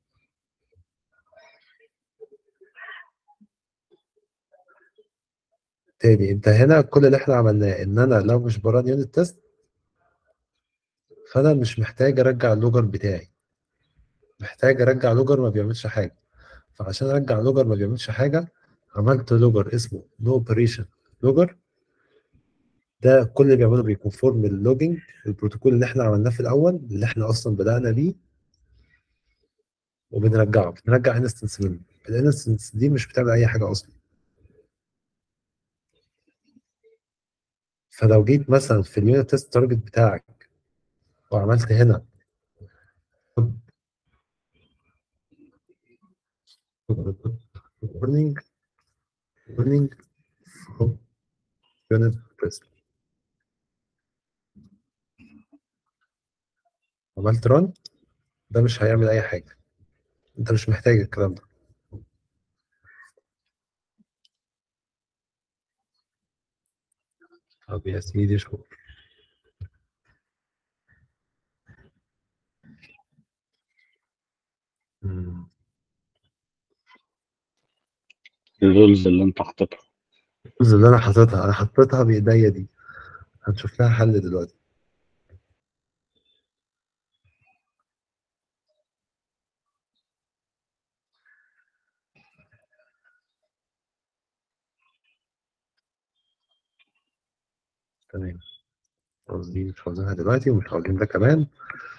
تاني انت هنا كل اللي احنا عملناه ان انا لو مش بران يونت تيست فانا مش محتاج ارجع اللوجر بتاعي محتاج ارجع لوجر ما بيعملش حاجه فعشان ارجع لوجر ما بيعملش حاجه عملت لوجر اسمه نو اوبريشن لوجر ده كل اللي بيعمله بيكونفورم اللوجينج البروتوكول اللي احنا عملناه في الاول اللي احنا اصلا بدانا بيه وبنرجعه بنرجع انستنس منه الانستنس دي مش بتعمل اي حاجه اصلا فلو جيت مثلا في اليونت تيست تارجت بتاعك وعملت هنا warning warning from unit test عملت ران ده مش هيعمل اي حاجه انت مش محتاج الكلام ده طب يا سيدي شوف مم. الرولز اللي انت حاططها الرولز اللي انا حاططها انا حطيتها بايديا دي هنشوف لها حل دلوقتي تمام الرولز دي مش عاوزينها دلوقتي ومش عاوزين ده كمان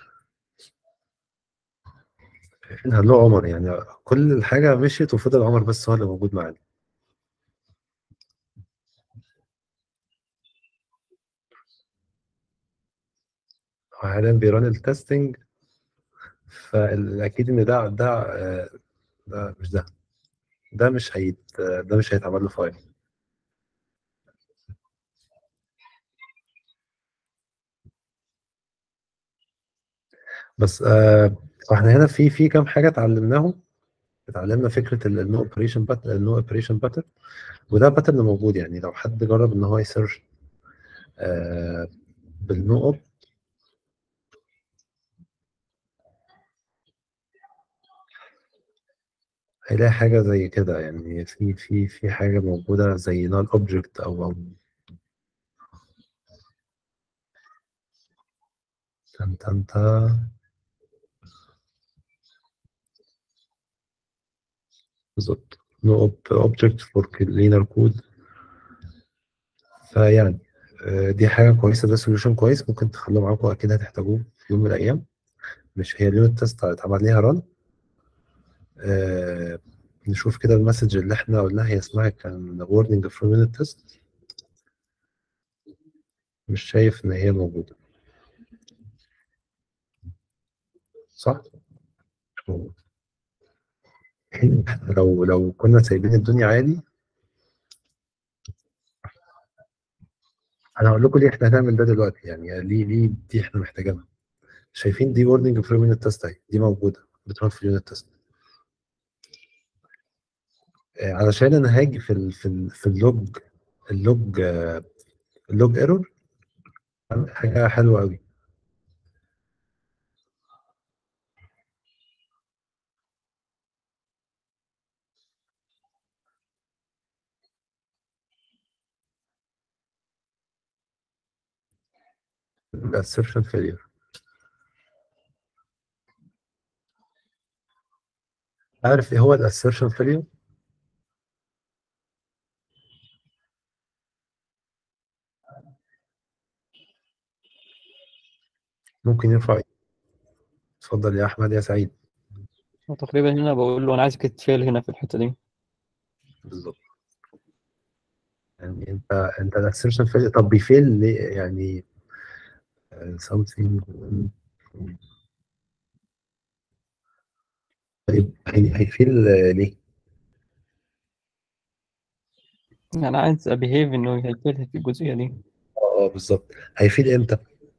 شايفين هنلاقي عمر يعني كل الحاجة مشيت وفضل عمر بس هو اللي موجود معانا هو حاليا بيران التستنج فالأكيد إن ده ده آه، ده مش ده ده مش هيت ده مش هيتعمل له فايل بس آه فاحنا هنا في في كام حاجة اتعلمناهم اتعلمنا فكرة النو اوبريشن باترن النو اوبريشن باترن وده باترن موجود يعني لو حد جرب ان هو يسيرش آه بالنو اوب هيلاقي حاجة زي كده يعني في في في حاجة موجودة زي نال اوبجكت او او تن تن تا بالظبط نو اوبجكت فور كلينر كود فيعني آه، دي حاجة كويسة ده سوليوشن كويس ممكن تخلوه معاكم أكيد هتحتاجوه في يوم من الأيام مش هي اليونت تيست اتعمل ليها ران آه نشوف كده المسج اللي احنا قلناها هي اسمها كان warning from unit test مش شايف ان هي موجودة صح؟ مش موجودة. لو لو كنا سايبين الدنيا عادي انا هقول لكم ليه احنا هنعمل ده دلوقتي يعني ليه ليه دي احنا محتاجينها شايفين دي warning from unit test اهي دي موجودة بتران في اليونت تيست آه، علشان انا هاجي في ال في ال في اللوج اللوج آه، اللوج ايرور حاجه حلوه قوي assertion failure عارف ايه هو الاسيرشن failure ممكن يرفع ايده اتفضل يا احمد يا سعيد تقريبا هنا بقول له انا عايزك تفعل هنا في الحته دي بالظبط يعني انت انت الاسيرشن failure طب بيفيل ليه يعني آه، something طيب هي- هيفيل آه، ليه؟ انا عايز ابيهيف انه هيفعل في الجزئيه دي اه آه، بالظبط هيفيل امتى؟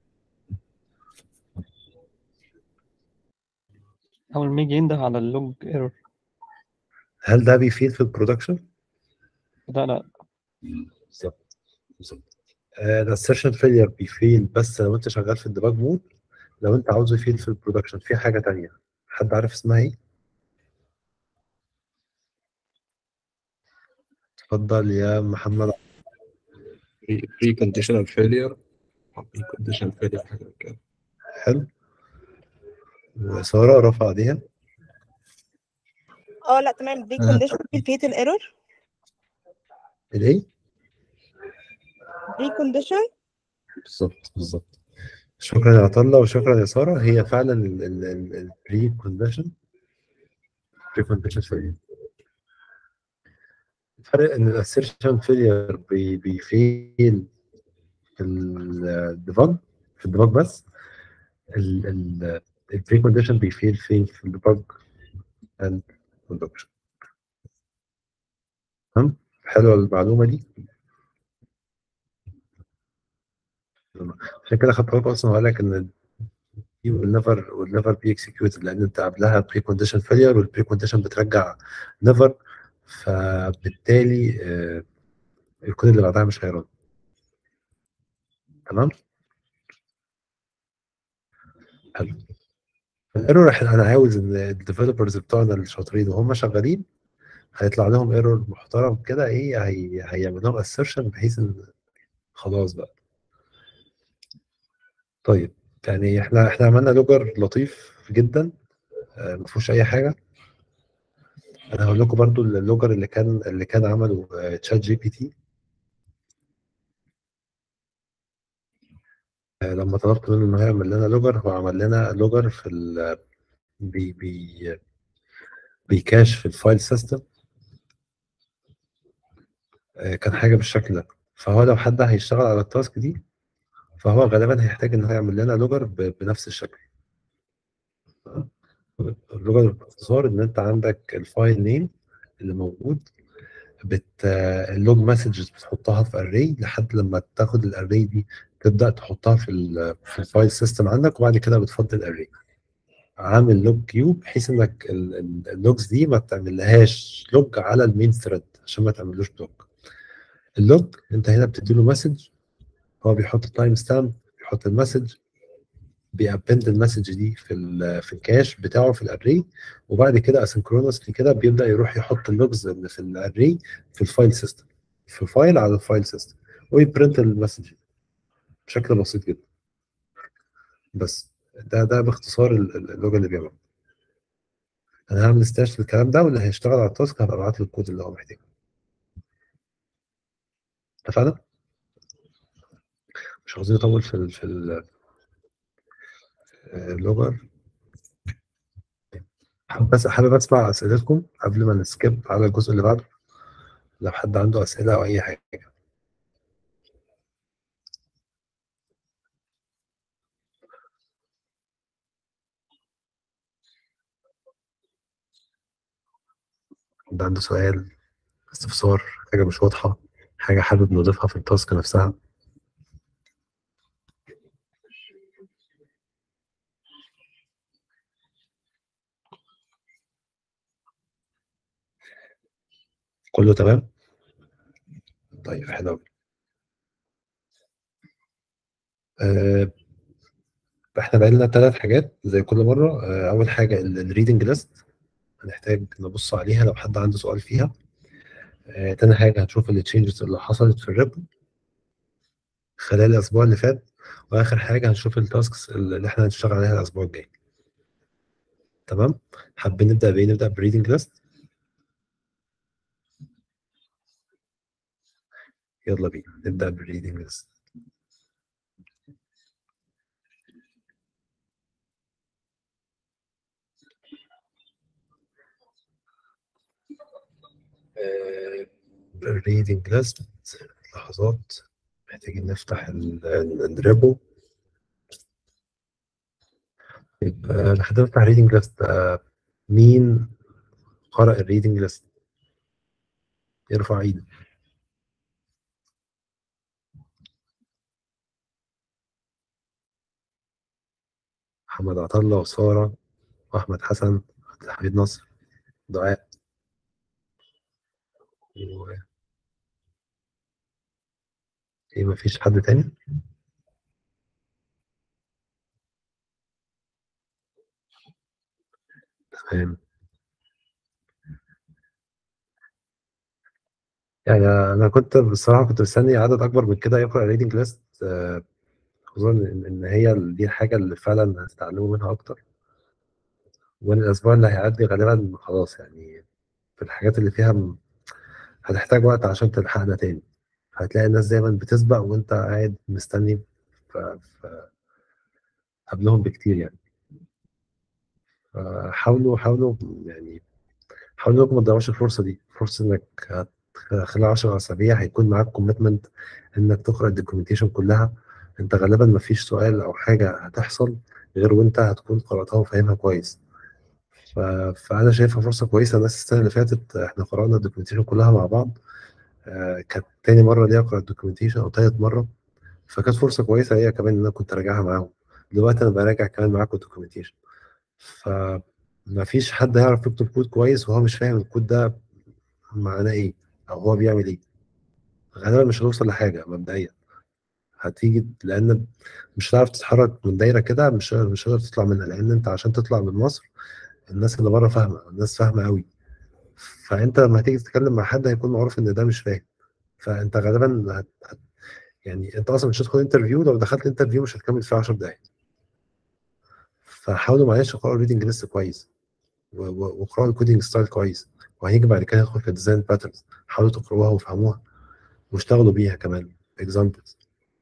اول ما يجي ينده على اللوج ايرور هل ده بيفيل في البرودكشن؟ لا لا بالظبط بالظبط الاسيرشن فيلير بيفيل بس لو انت شغال في الديباج مود لو انت عاوزه يفيل في البرودكشن في حاجه تانية حد عارف اسمها ايه؟ اتفضل يا محمد بري كونديشنال فيلير بري كونديشنال فيلير حاجه كده حلو وساره رفع ايديها اه لا تمام بري كونديشن في الفيتال ايرور الايه بري كونديشن بالظبط بالظبط شكرا يا عطله وشكرا يا ساره هي فعلا البري كونديشن بري كونديشن فيلير الفرق ان الاسيرشن فيلير بي بيفيل في الديباج في الديباج بس البري كونديشن بيفيل فين في الديباج اند برودكشن تمام حلوه المعلومه دي عشان كده خدت بالك اصلا وقال لك ان دي will never will never be executed لان انت قبلها pre condition failure وال pre condition بترجع never فبالتالي آه، الكود اللي بعدها مش هيرد تمام حلو الايرور احنا انا عاوز ان الديفلوبرز بتوعنا الشاطرين وهم شغالين هيطلع لهم ايرور محترم كده ايه هي هيعمل لهم assertion بحيث ان خلاص بقى طيب يعني احنا احنا عملنا لوجر لطيف جدا آه، ما فيهوش اي حاجه انا هقول لكم برضو اللوجر اللي كان اللي كان عمله تشات جي بي تي لما طلبت منه انه يعمل لنا لوجر هو عمل لنا لوجر في ال بي بي بيكاش في الفايل سيستم كان حاجه بالشكل ده فهو لو حد هيشتغل على التاسك دي فهو غالبا هيحتاج ان هو يعمل لنا لوجر ب- بنفس الشكل اللوجر باختصار ان انت عندك الفايل نيم اللي موجود بت اللوج مسجز بتحطها في اري لحد لما تاخد الاري دي تبدا تحطها في ال في الفايل سيستم عندك وبعد كده بتفضي الاري عامل لوج كيو بحيث انك ال- ال- اللوجز دي ما تعملهاش لوج على المين ثريد عشان ما تعملوش بلوك اللوج انت هنا بتدي له مسج هو بيحط التايم ستامب بيحط المسج بيابند المسج دي في ال في الكاش بتاعه في الاري وبعد كده اسynchronously كده بيبدا يروح يحط اللوجز اللي في الاري في الفايل سيستم في فايل على الفايل سيستم ويبرنت المسج بشكل بسيط جدا بس ده ده باختصار ال- ال- اللوجو اللي بيعمله انا هعمل ستاش للكلام ده واللي هيشتغل على التاسك هبقى ابعت له الكود اللي هو محتاجه اتفقنا؟ مش عاوزين نطول في ال في ال- آه، اللوجر حابب بس حابب اسمع اسئلتكم قبل ما نسكيب على الجزء اللي بعده لو حد عنده اسئله او اي حاجه حد عنده سؤال استفسار حاجه مش واضحه حاجه حابب نضيفها في التاسك نفسها كله تمام طيب حلو أوي. آه، احنا بقى لنا ثلاث حاجات زي كل مره آه، اول حاجه الريدنج ليست هنحتاج نبص عليها لو حد عنده سؤال فيها آه، تاني حاجه هنشوف التشينجز اللي حصلت في الريبو خلال الاسبوع اللي فات واخر حاجه هنشوف التاسكس اللي احنا هنشتغل عليها الاسبوع الجاي تمام حابين نبدا بايه نبدا بالريدنج ليست يلا بينا نبدا بالريدنج ليست الريدنج ليست لحظات محتاجين نفتح ال- ال- الريبو يبقى لحد ما نفتح الريدنج ليست مين قرأ الريدنج ليست يرفع ايده محمد عطله وسارة وأحمد حسن عبد الحميد نصر دعاء و... ايه مفيش حد تاني؟ تمام يعني أنا كنت بصراحة كنت مستني عدد أكبر من كده يقرأ الريدنج ليست خصوصا إن إن هي دي الحاجة اللي فعلا هتتعلموا منها أكتر وإن الأسبوع اللي هيعدي غالبا خلاص يعني في الحاجات اللي فيها م- هتحتاج وقت عشان تلحقنا تاني هتلاقي الناس دايما بتسبق وانت قاعد مستني ف... ف... قبلهم بكتير يعني فحاولوا حاولوا يعني حاولوا انكم ما تضيعوش الفرصه دي فرصه انك هت- خلال 10 اسابيع هيكون معاك كوميتمنت انك تقرا الدوكيومنتيشن كلها انت غالبا ما فيش سؤال او حاجه هتحصل غير وانت هتكون قراتها وفاهمها كويس ف... فانا شايفها فرصه كويسه الناس السنه اللي فاتت احنا قرانا الدوكيومنتيشن كلها مع بعض آه، كانت تاني مره ليا اقرا الدوكيومنتيشن او تالت مره فكانت فرصه كويسه ليا كمان ان انا كنت راجعها معاهم دلوقتي انا براجع كمان معاكم الدوكيومنتيشن فما فيش حد هيعرف يكتب كود كويس وهو مش فاهم الكود ده معناه ايه او هو بيعمل ايه غالبا مش هتوصل لحاجه مبدئيا هتيجي لان مش هتعرف تتحرك من دايره كده مش مش هتقدر تطلع منها لان انت عشان تطلع من مصر الناس اللي بره فاهمه الناس فاهمه قوي فانت لما هتيجي تتكلم مع حد هيكون معروف ان ده مش فاهم فانت غالبا هت... هت... يعني انت اصلا مش هتدخل انترفيو لو دخلت انترفيو مش هتكمل فيه 10 دقايق فحاولوا معلش اقرأوا الريدنج ليست كويس و- و- واقرأوا الكودينج ستايل كويس وهنيجي بعد كده ندخل في الديزاين باترنز حاولوا تقرأوها وفهموها واشتغلوا بيها كمان اكزامبلز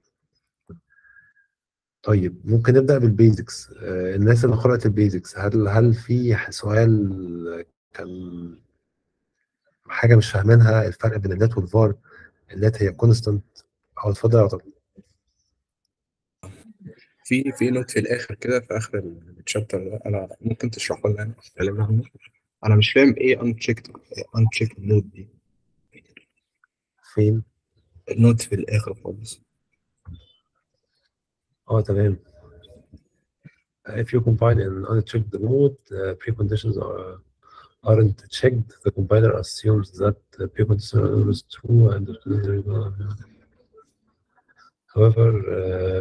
طيب ممكن نبدأ بالبيزكس آه، الناس اللي قرأت البيزكس هل هل في سؤال كان حاجة مش فاهمينها الفرق بين النت والفار النت هي كونستانت أو اتفضل يا عطل في في نوت في الاخر كده في اخر الشابتر ده انا ممكن تشرحه لنا اتكلمنا عنه انا مش فاهم ايه unchecked unchecked نوت دي فين؟ النوت في الاخر خالص اه تمام if you compile in unchecked mode uh, preconditions are aren't checked the compiler assumes that the precondition is true and however uh,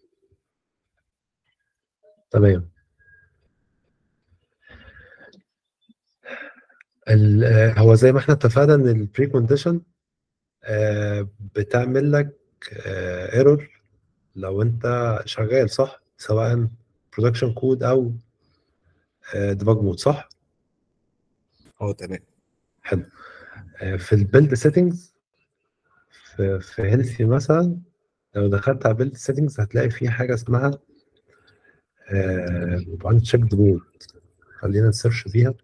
تمام ال- آه، هو زي ما احنا اتفقنا ان البري كونديشن بتعمل لك ايرور لو انت شغال صح سواء برودكشن كود او ديباج مود صح اه تمام حلو آه، في البيلد سيتنجز في في هيلثي مثلا لو دخلت على بيلد سيتنجز هتلاقي في حاجه اسمها ان تشيكد مود خلينا نسيرش بيها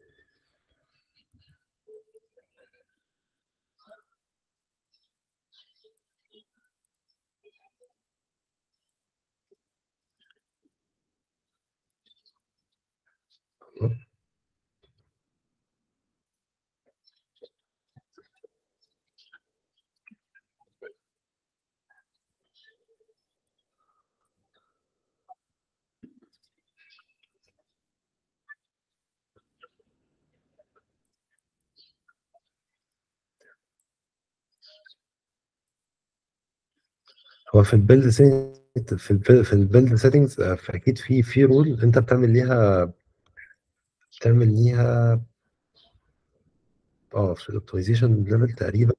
هو في البيلد سيتنج في البيلد في البيلد سيتنجز فاكيد في في رول انت بتعمل ليها بتعمل ليها اه في الاوبتمايزيشن ليفل تقريبا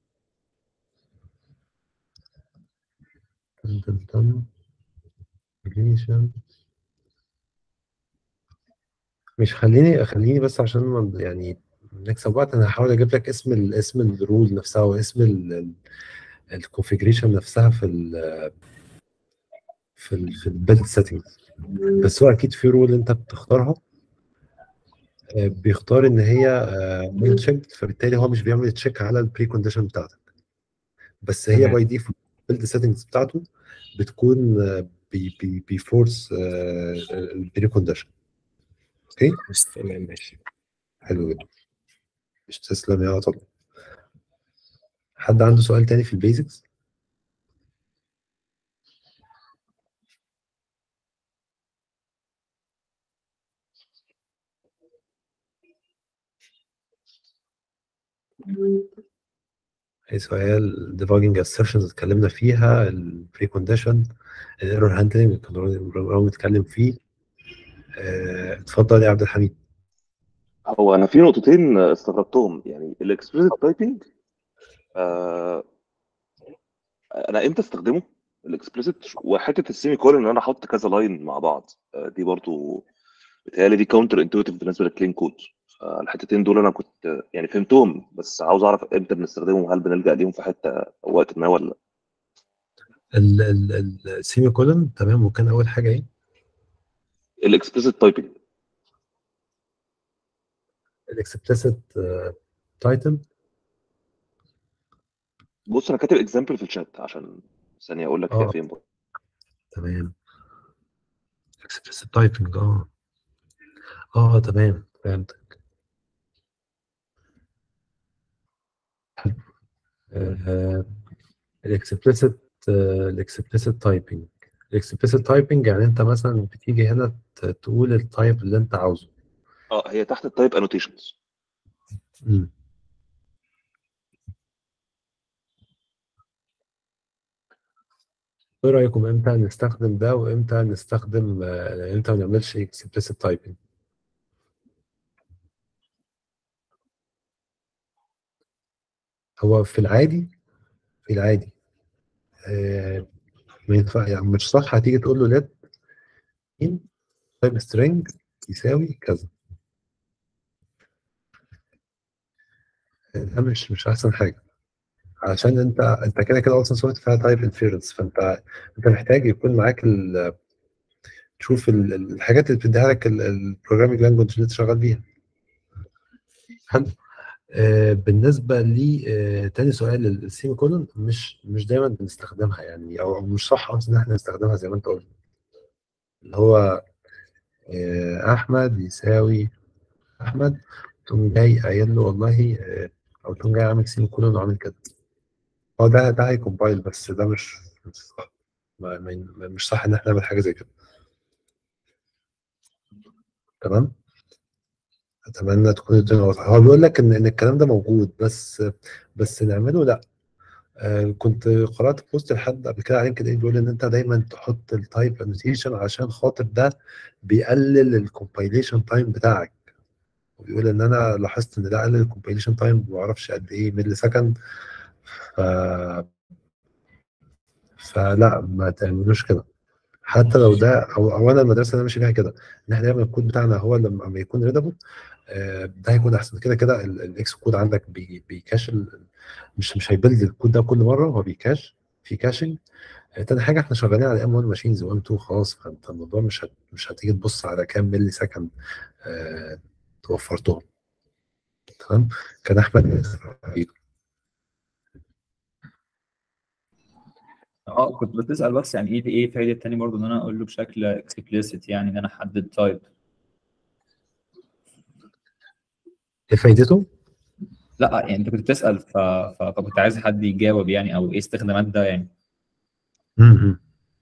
تم تم تم application. مش خليني خليني بس عشان ما يعني نكسب وقت انا هحاول اجيب لك اسم ال اسم الرول نفسها واسم الكونفيجريشن نفسها في ال في ال في البيلد سيتنجز بس هو اكيد في رول انت بتختارها آه، بيختار ان هي ويل تشيك فبالتالي هو مش بيعمل تشيك على البري كونديشن بتاعتك بس هي تمام. باي ديفولت البيلد سيتنجز بتاعته بتكون آه، بي بي بيفورس البري كونديشن اوكي بس تمام ماشي حلو جدا مش تسلم يا عطل حد عنده سؤال تاني في البيزكس اي سؤال debugging assertions اتكلمنا فيها البري كونديشن الايرور هاندلنج كنا بنتكلم فيه آه، اتفضل يا عبد الحميد هو انا في نقطتين استغربتهم يعني الاكسبريسيف تايبنج آه انا امتى استخدمه الاكسبريسيت وحته السيمي كولن ان انا احط كذا لاين مع بعض آه دي برضو بتهيألي دي كاونتر انتويتيف بالنسبه للكلين كود آه، الحتتين دول انا كنت يعني فهمتهم بس عاوز اعرف امتى بنستخدمهم هل بنلجأ ليهم في حته أو وقت ما ولا السيمي كولون تمام وكان اول حاجه ايه؟ الاكسبلسيت تايبنج الاكسبلسيت تايتل بص انا كاتب اكزامبل في الشات عشان ثانيه اقول لك هي اه فين برضه تمام اكسبلسيت تايبنج اه اه تمام فهمتك الاكسبلسيت الاكسبلسيت تايبنج الاكسبلسيت تايبنج يعني انت مثلا بتيجي هنا ت- تقول التايب اللي انت عاوزه اه هي تحت التايب انوتيشنز مم. ايه رايكم امتى نستخدم ده وامتى نستخدم آه، امتى ما نعملش explicit typing هو في العادي في العادي آه، ما ينفع يعني مش صح هتيجي تقول له let in type string يساوي كذا ده مش مش احسن حاجه عشان انت انت كده كده اصلا صورة فيها تايب انفيرنس فانت انت محتاج يكون معاك ال- تشوف ال- ال- الحاجات اللي بتديها لك البروجرامينج لانجوج اللي انت شغال بيها حلو آه، بالنسبه ل آه، تاني سؤال السيمي كولون مش مش دايما بنستخدمها يعني او أو مش صح اصلا ان احنا نستخدمها زي ما انت قلت اللي هو آه، احمد يساوي احمد تقوم جاي قايل له والله آه، او تقوم جاي عامل سيمي كولون وعامل كده هو ده ده هيكمبايل بس ده مش مش صح ما ما- مش صح ان احنا نعمل حاجه زي كده تمام اتمنى تكون الدنيا واضحه هو بيقول لك ان ان الكلام ده موجود بس بس نعمله لا آه كنت قرات بوست لحد قبل كده على لينكد ان بيقول ان انت دايما تحط التايب انوتيشن عشان خاطر ده بيقلل الكومبايليشن تايم بتاعك وبيقول ان انا لاحظت ان ده قلل الكومبايليشن تايم ما اعرفش قد ايه ملي سكند ف... فلا ما تعملوش كده حتى لو ده او او انا المدرسه اللي انا ماشي فيها كده ان احنا دايما الكود بتاعنا هو لما لما يكون ريدابل ده هيكون احسن كده كده الاكس كود عندك بي- بيكاش ال- مش مش هيبلد الكود ده كل مره هو بيكاش في كاشنج تاني حاجه احنا شغالين على ام 1 ماشينز وام 2 خلاص فانت الموضوع مش هت مش هتيجي تبص على كام ملي سكند آه توفرتهم تمام كان احمد اه كنت بتسأل بس يعني ايه ايه فايدة تاني برضه ان انا اقول له بشكل اكسبليسيت يعني ان انا احدد تايب ايه فايدته؟ لا يعني انت كنت بتسأل ف... ف... فكنت عايز حد يجاوب يعني او ايه استخدامات ده يعني م-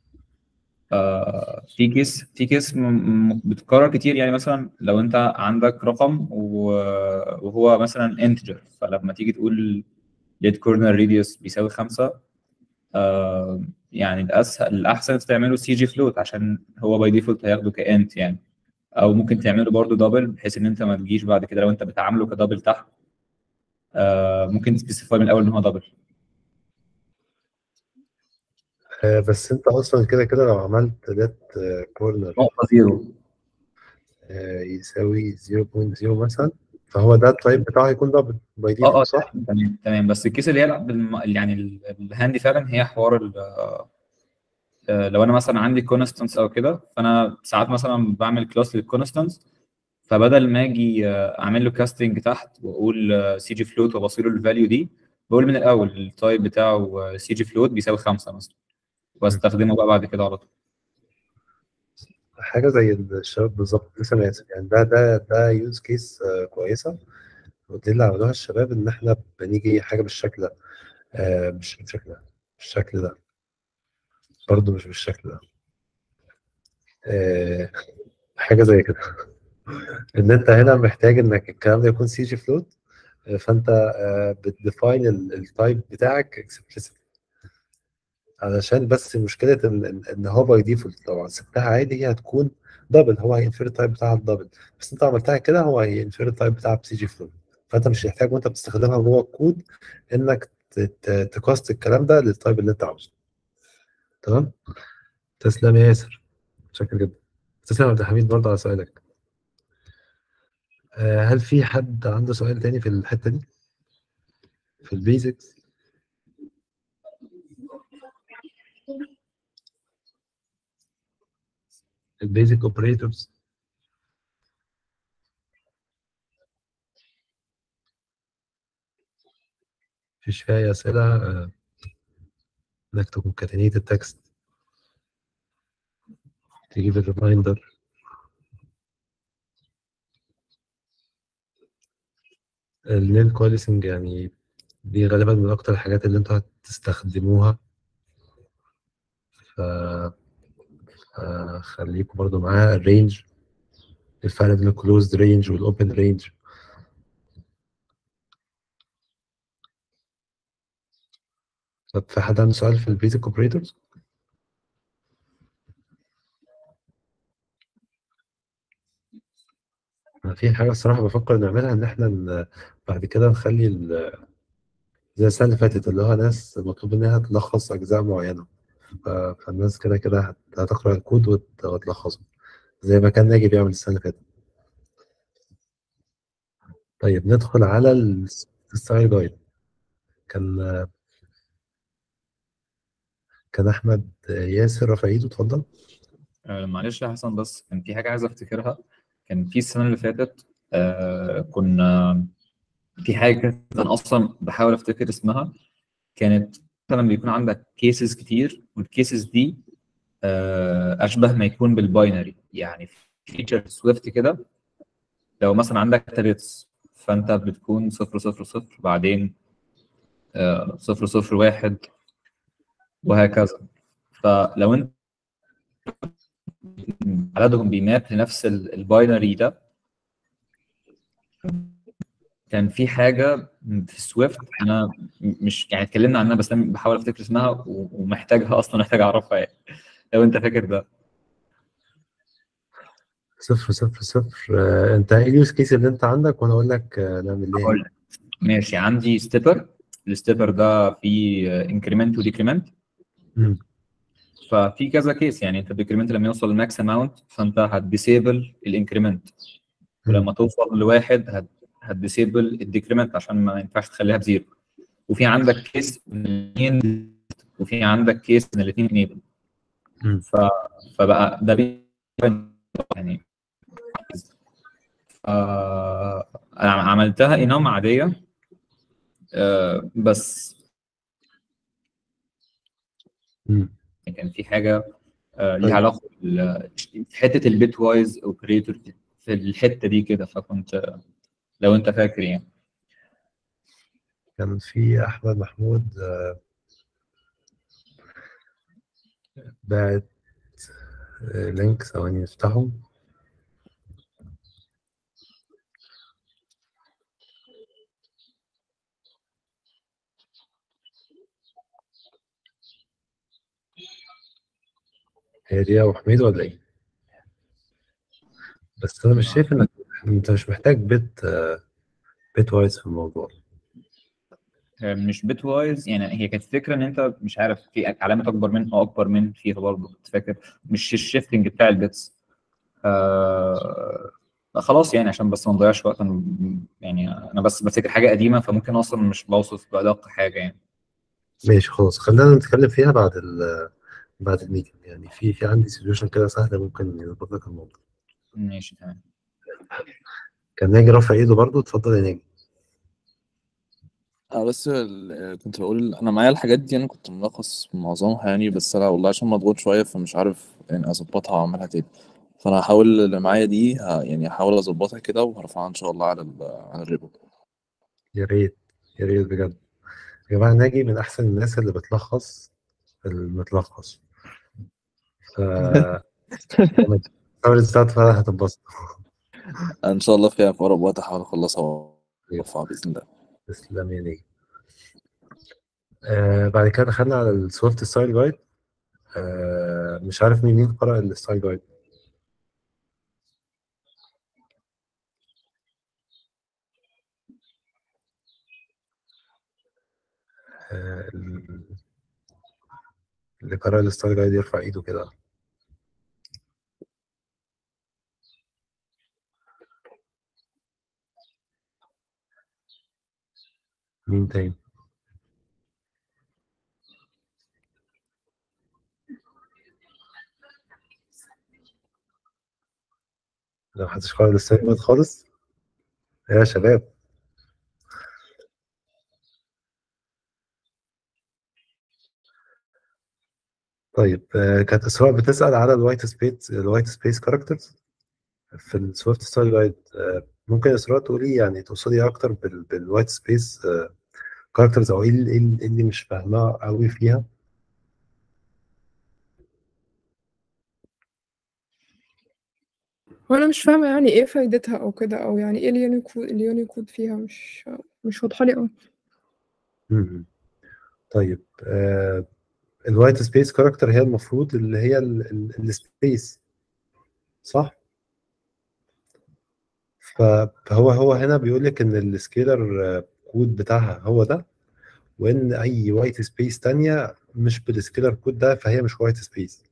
آه في كيس في كيس م... م... بتتكرر كتير يعني مثلا لو انت عندك رقم و... وهو مثلا انتجر فلما تيجي تقول let corner radius بيساوي خمسة آه يعني الاسهل الاحسن تعمله سي جي فلوت عشان هو باي ديفولت هياخده كانت يعني او ممكن تعمله برضه دبل بحيث ان انت ما تجيش بعد كده لو انت بتعامله كدبل تحت آه ممكن تسبيسيفاي من الاول ان هو دبل آه بس انت اصلا كده كده لو عملت ليت كورنر نقطة زيرو يساوي 0.0 مثلا فهو ده التايب بتاعه هيكون دبل باي اه ديفولت اه صح؟ تمام تمام بس الكيس اللي هي بالم... يعني ال- الهاندي فعلا هي حوار ال... آه، لو انا مثلا عندي كونستانس او كده فانا ساعات مثلا بعمل كلاس للكونستانس فبدل ما اجي آه، اعمل له كاستنج تحت واقول سي جي فلوت وابصير له الفاليو دي بقول من الاول التايب بتاعه سي جي فلوت بيساوي خمسه مثلا واستخدمه بقى بعد كده على طول حاجه زي الشباب بالظبط لسه انا اسف يعني ده ده ده يوز كيس كويسه ودي اللي عملوها الشباب ان احنا بنيجي حاجه بالشكل ده آه مش بالشكل ده بالشكل ده برضه مش بالشكل ده آه حاجه زي كده ان انت هنا محتاج انك الكلام ده يكون سي جي فلوت فانت آه بتديفاين التايب بتاعك اكسبلسيت علشان بس مشكله ان ان إن هو باي ديفولت لو سبتها عادي هي هتكون دبل هو هينفير التايب بتاعها الدبل بس انت عملتها كده هو هينفير التايب بتاعها بسي جي فلوت فانت مش محتاج وانت بتستخدمها جوه الكود انك ت- ت- تكاست الكلام ده للتايب اللي انت عاوزه تمام تسلم يا ياسر شكرا جدا تسلم يا عبد الحميد برضه على سؤالك آه، هل في حد عنده سؤال تاني في الحتة دي؟ في البيزكس؟ البيزك اوبريتورز مفيش فيها أي أسئلة آه، إنك تكون كاتنيت التكست تجيب الريمايندر النيل كواليسنج يعني دي غالبا من أكتر الحاجات اللي انتوا هتستخدموها ف آه، خليكم برضو معاها الرينج الفرق بين الكلوزد رينج والأوبن رينج طب في حد عنده سؤال في البيزك اوبريتورز؟ في حاجة الصراحة بفكر نعملها إن إحنا ن- بعد كده نخلي ال- زي السنة اللي فاتت اللي هو ناس مطلوب إنها تلخص أجزاء معينة ف- فالناس كده كده هت- هتقرأ الكود وت- وتلخصه زي ما كان ناجي بيعمل السنة اللي فاتت طيب ندخل على ال- الستايل جايد كان كان أحمد ياسر رافع إيده اتفضل آه، معلش يا حسن بس كان في حاجة عايز أفتكرها كان في السنة اللي فاتت آه كنا في حاجة كده أنا أصلا بحاول أفتكر اسمها كانت مثلا بيكون عندك كيسز كتير والكيسز دي آه أشبه ما يكون بالباينري يعني فيتشر سويفت كده لو مثلا عندك تابتس فأنت بتكون صفر صفر صفر بعدين آه صفر صفر واحد وهكذا فلو أنت عددهم بيماب لنفس ال- الباينري ده كان في حاجه في سويفت انا م- مش يعني اتكلمنا عنها بس انا بحاول افتكر اسمها و- ومحتاجها اصلا محتاج اعرفها يعني لو انت فاكر ده صفر صفر صفر آه، أنت إيه اليوز كيس اللي أنت عندك وأنا أقول لك آه، نعمل إيه هقول لك. ماشي عندي ستيبر الستيبر ده فيه انكريمنت وديكريمنت مم. ففي كذا كيس يعني انت الديكريمنت لما يوصل للماكس اماونت فانت هتديسيبل الانكريمنت ولما توصل لواحد هت هتديسيبل الديكريمنت عشان ما ينفعش تخليها بزيرو وفي عندك كيس من الاثنين وفي عندك كيس من الاثنين انيبل مم. ف... فبقى ده بي... يعني آه... انا عملتها انام عاديه آه... بس مم. كان في حاجه آه... ليها علاقه بال... في حته البيت وايز اوبريتور في الحته دي كده فكنت لو انت فاكر يعني كان في أحمد محمود آه، باعت آه، لينك ثواني نفتحه هي دي يا أبو حميد ولا إيه؟ بس أنا مش شايف إنك أنت مش محتاج بيت آه، بيت وايز في الموضوع مش بيت وايز يعني هي كانت فكره ان انت مش عارف في علامه اكبر من او اكبر من فيها برضه كنت فاكر مش الشيفتنج بتاع البيتس آه خلاص يعني عشان بس ما نضيعش وقت أنا يعني انا بس بفتكر حاجه قديمه فممكن اصلا مش بوصف بادق حاجه يعني ماشي خلاص خلينا نتكلم فيها بعد ال بعد الميتنج يعني في في عندي سوليوشن كده سهلة ممكن يظبط لك الموضوع ماشي تمام كان ناجي رافع ايده برضه اتفضل يا ناجي أنا بس ال- كنت بقول أنا معايا الحاجات دي أنا كنت ملخص معظمها يعني بس أنا والله عشان مضغوط شوية فمش عارف يعني أظبطها وأعملها تاني فأنا هحاول اللي معايا دي ه- يعني هحاول أظبطها كده وهرفعها إن شاء الله على ال على الريبو يا ريت يا ريت بجد يا جماعة ناجي من أحسن الناس اللي بتلخص المتلخص ف لما تعمل الستارت فعلا هتنبسط إن شاء الله في أقرب وقت هحاول أخلصها وأرفعها بإذن الله تسلم يا ناجي آه بعد كده دخلنا على السويفت ستايل جايد آه مش عارف مين مين قرأ الستايل جايد آه ال- اللي قرأ الستايل جايد يرفع ايده كده مين تاني لو محدش خالص لسه خالص يا شباب طيب آه، كانت إسراء بتسأل على الوايت سبيس الوايت سبيس كاركترز في السويفت ستايل جايد ممكن إسراء تقولي يعني توصلي أكتر بال بالوايت سبيس كاركترز أو إيه اللي, إيه اللي- إيه اللي مش فاهماه قوي فيها وانا مش فاهمة يعني ايه فايدتها او كده او يعني ايه اليونيكود اليونيكود فيها مش مش واضحة لي اوي مم. طيب آه الوايت سبيس كاركتر هي المفروض اللي هي السبيس صح؟ ف- فهو هو هنا بيقول لك ان السكيلر كود بتاعها هو ده وان اي وايت سبيس تانية مش بالسكيلر كود ده فهي مش وايت سبيس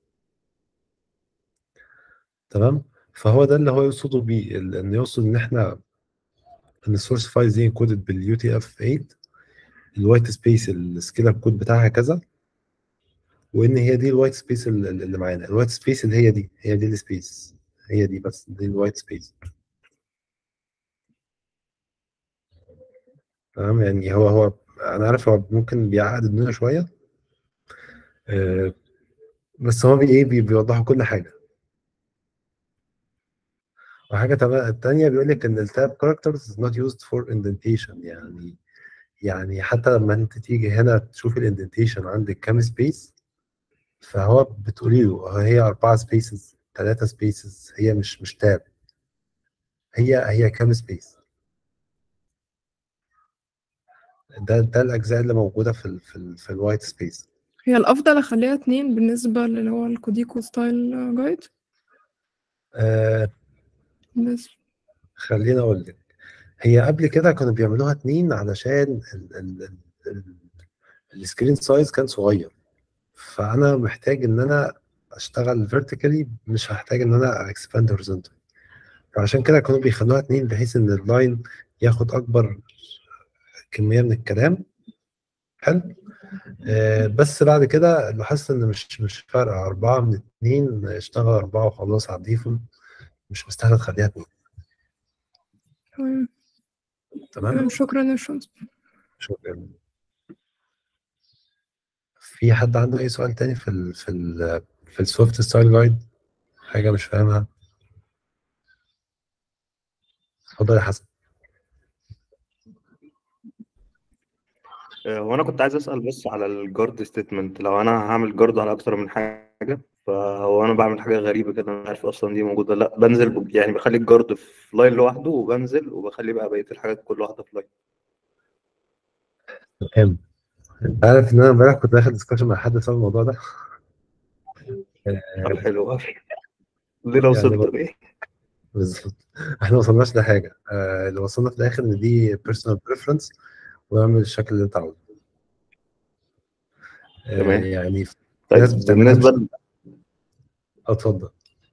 تمام فهو ده اللي هو يقصده بيه ال- ان يقصد ان احنا ان السورس فايل دي انكودد باليو تي اف 8 الوايت سبيس السكيلر كود بتاعها كذا وان هي دي الوايت سبيس اللي اللي معانا الوايت سبيس اللي هي دي هي دي السبيس هي دي بس دي الوايت سبيس تمام يعني هو هو انا عارف هو ممكن بيعقد الدنيا شويه آه، بس هو بي ايه بي- بيوضحوا كل حاجه وحاجه تما- التانية بيقول لك ان التاب كاركترز is not used for indentation يعني يعني حتى لما انت تيجي هنا تشوف الاندنتيشن عندك كام سبيس فهو بتقولي له هي أربعة سبيسز ثلاثة سبيسز هي مش مش تاب هي هي كام سبيس ده ده الأجزاء اللي موجودة في ال في ال في الوايت سبيس هي الافضل اخليها اتنين بالنسبة اللي هو الكوديكو ستايل جايد آه بس خليني أقول لك هي قبل كده كانوا بيعملوها اتنين علشان ال ال ال ال السكرين سايز كان صغير فأنا محتاج إن أنا أشتغل فيرتيكالي مش هحتاج إن أنا اكسباند هوريزونتال فعشان كده كانوا بيخلوها اتنين بحيث إن اللاين ياخد أكبر كمية من الكلام حلو آه بس بعد كده لاحظت إن مش مش فارقة أربعة من اتنين اشتغل أربعة وخلاص على الديفولت مش مستاهل تخليها اتنين تمام تمام شكرا يا شمس شكرا في حد عنده أي سؤال تاني في ال في ال في السوفت ستايل جايد حاجة مش فاهمها اتفضل يا حسن هو انا كنت عايز اسال بس على الجارد ستيتمنت لو انا هعمل جارد على اكتر من حاجه فهو انا بعمل حاجه غريبه كده انا عارف اصلا دي موجوده لا بنزل ب- يعني بخلي الجارد في لاين لوحده وبنزل وبخلي بقى بقيه الحاجات كل واحده في لاين تمام انت عارف ان انا امبارح كنت داخل ديسكشن مع حد بسبب الموضوع ده طب حلو قوي ليه وصلت بر- لايه بالظبط احنا ما وصلناش لحاجه آه، اللي وصلنا في الاخر ان دي بيرسونال بريفرنس واعمل الشكل اللي انت عاوزه آه، تمام يعني في طيب ناس بتعملها بالنسبه بش... ل... اه اتفضل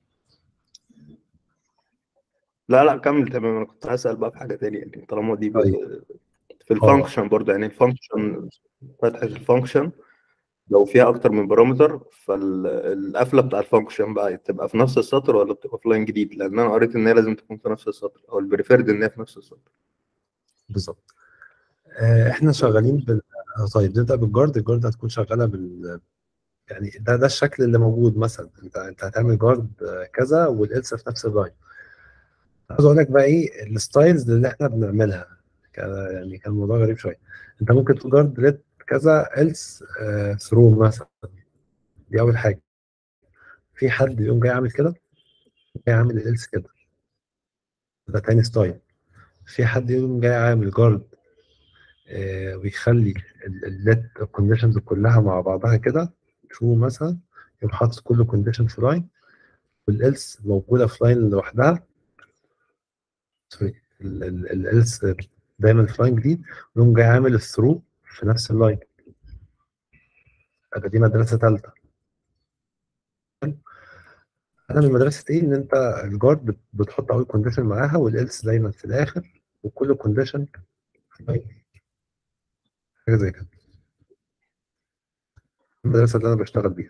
لا لا كمل تمام انا كنت هسال بقى في حاجه تانية يعني طالما دي ب... طيب في اه الفانكشن برضه يعني الفانكشن فتحه الفانكشن لو فيها اكتر من بارامتر فالقفله بتاع الفانكشن بقى تبقى في نفس السطر ولا بتبقى في لاين جديد لان انا قريت ان هي لازم تكون في نفس السطر او البريفيرد ان هي في نفس السطر بالظبط آه، احنا شغالين بال آه، طيب نبدا بالجارد الجارد هتكون شغاله بال يعني ده ده الشكل اللي موجود مثلا انت انت هتعمل جارد آه، كذا والالس في نفس اللاين عاوز اقول لك بقى ايه الستايلز اللي احنا بنعملها كان يعني كان الموضوع غريب شويه انت ممكن تقول جارد ليت كذا الس ثرو مثلا دي اول حاجه في حد يقوم جاي عامل كده جاي عامل الالس كده ده تاني ستايل في حد يقوم جاي عامل جارد آه ويخلي الليت الكونديشنز كلها مع بعضها كده شو مثلا يقوم حاطط كل كونديشن في لاين والالس موجوده في لاين لوحدها سوري الالس دايما في لاين جديد ويقوم جاي عامل الثرو في نفس اللاين يبقى دي مدرسه ثالثه انا من مدرسه ايه ان انت الجارد بت- بتحط اول كونديشن معاها والالس دايما في الاخر وكل كونديشن حاجه زي كده المدرسه اللي انا بشتغل بيها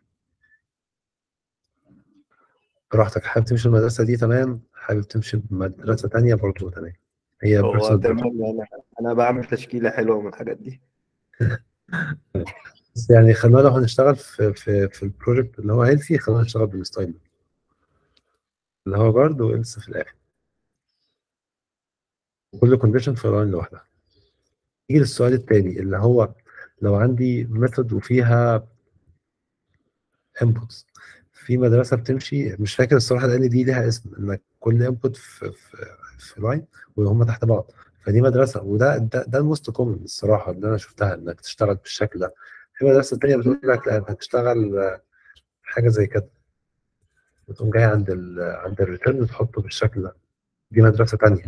براحتك حابب تمشي المدرسه دي تمام حابب تمشي بمدرسه تانية برضه تمام هي هو personal تمام انا انا بعمل تشكيله حلوه من الحاجات دي بس يعني خلينا لو هنشتغل في في في البروجكت اللي هو هيلثي خلينا نشتغل بالستايل ده اللي هو جارد وإلس في الآخر كل كونديشن في لاين لوحدها نيجي للسؤال التاني اللي هو لو عندي ميثود وفيها انبوتس في مدرسة بتمشي مش فاكر الصراحة لأن دي ليها اسم إنك كل انبوت في في في لاين وهم تحت بعض فدي مدرسة وده ده, ده الموست كومن الصراحة اللي أنا شفتها إنك تشتغل بالشكل ده في مدرسة تانية بتقول لك لا إنك تشتغل آه، حاجة زي كده وتقوم جاي عند ال عند الريتيرن تحطه بالشكل ده دي مدرسة تانية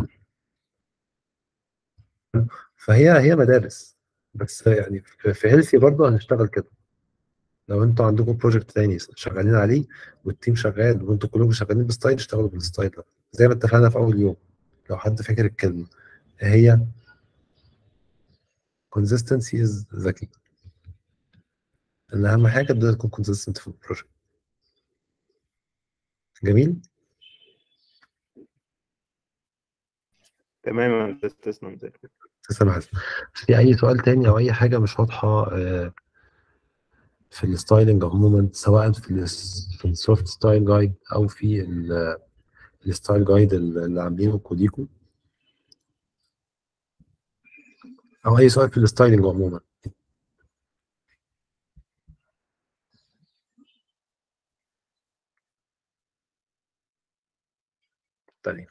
فهي هي مدارس بس يعني في في هيلثي برضه هنشتغل كده لو انتوا عندكم بروجكت تاني شغالين عليه والتيم شغال وانتوا كلكم شغالين بستايل اشتغلوا بالستايل ده زي ما اتفقنا في اول يوم لو حد فاكر الكلمه هي consistency is ذكي ان اهم حاجه الدنيا تكون consistent في البروجكت جميل تمام يا هندسة، تسلم زي الفل. تسلم يا حسن في اي سؤال تاني او اي حاجه مش واضحه آه، في الستايلنج عموما سواء في ال في السوفت ستايل جايد او في ال- الستايل جايد اللي عاملينه كوديكو او اي سؤال في الستايلنج عموما طيب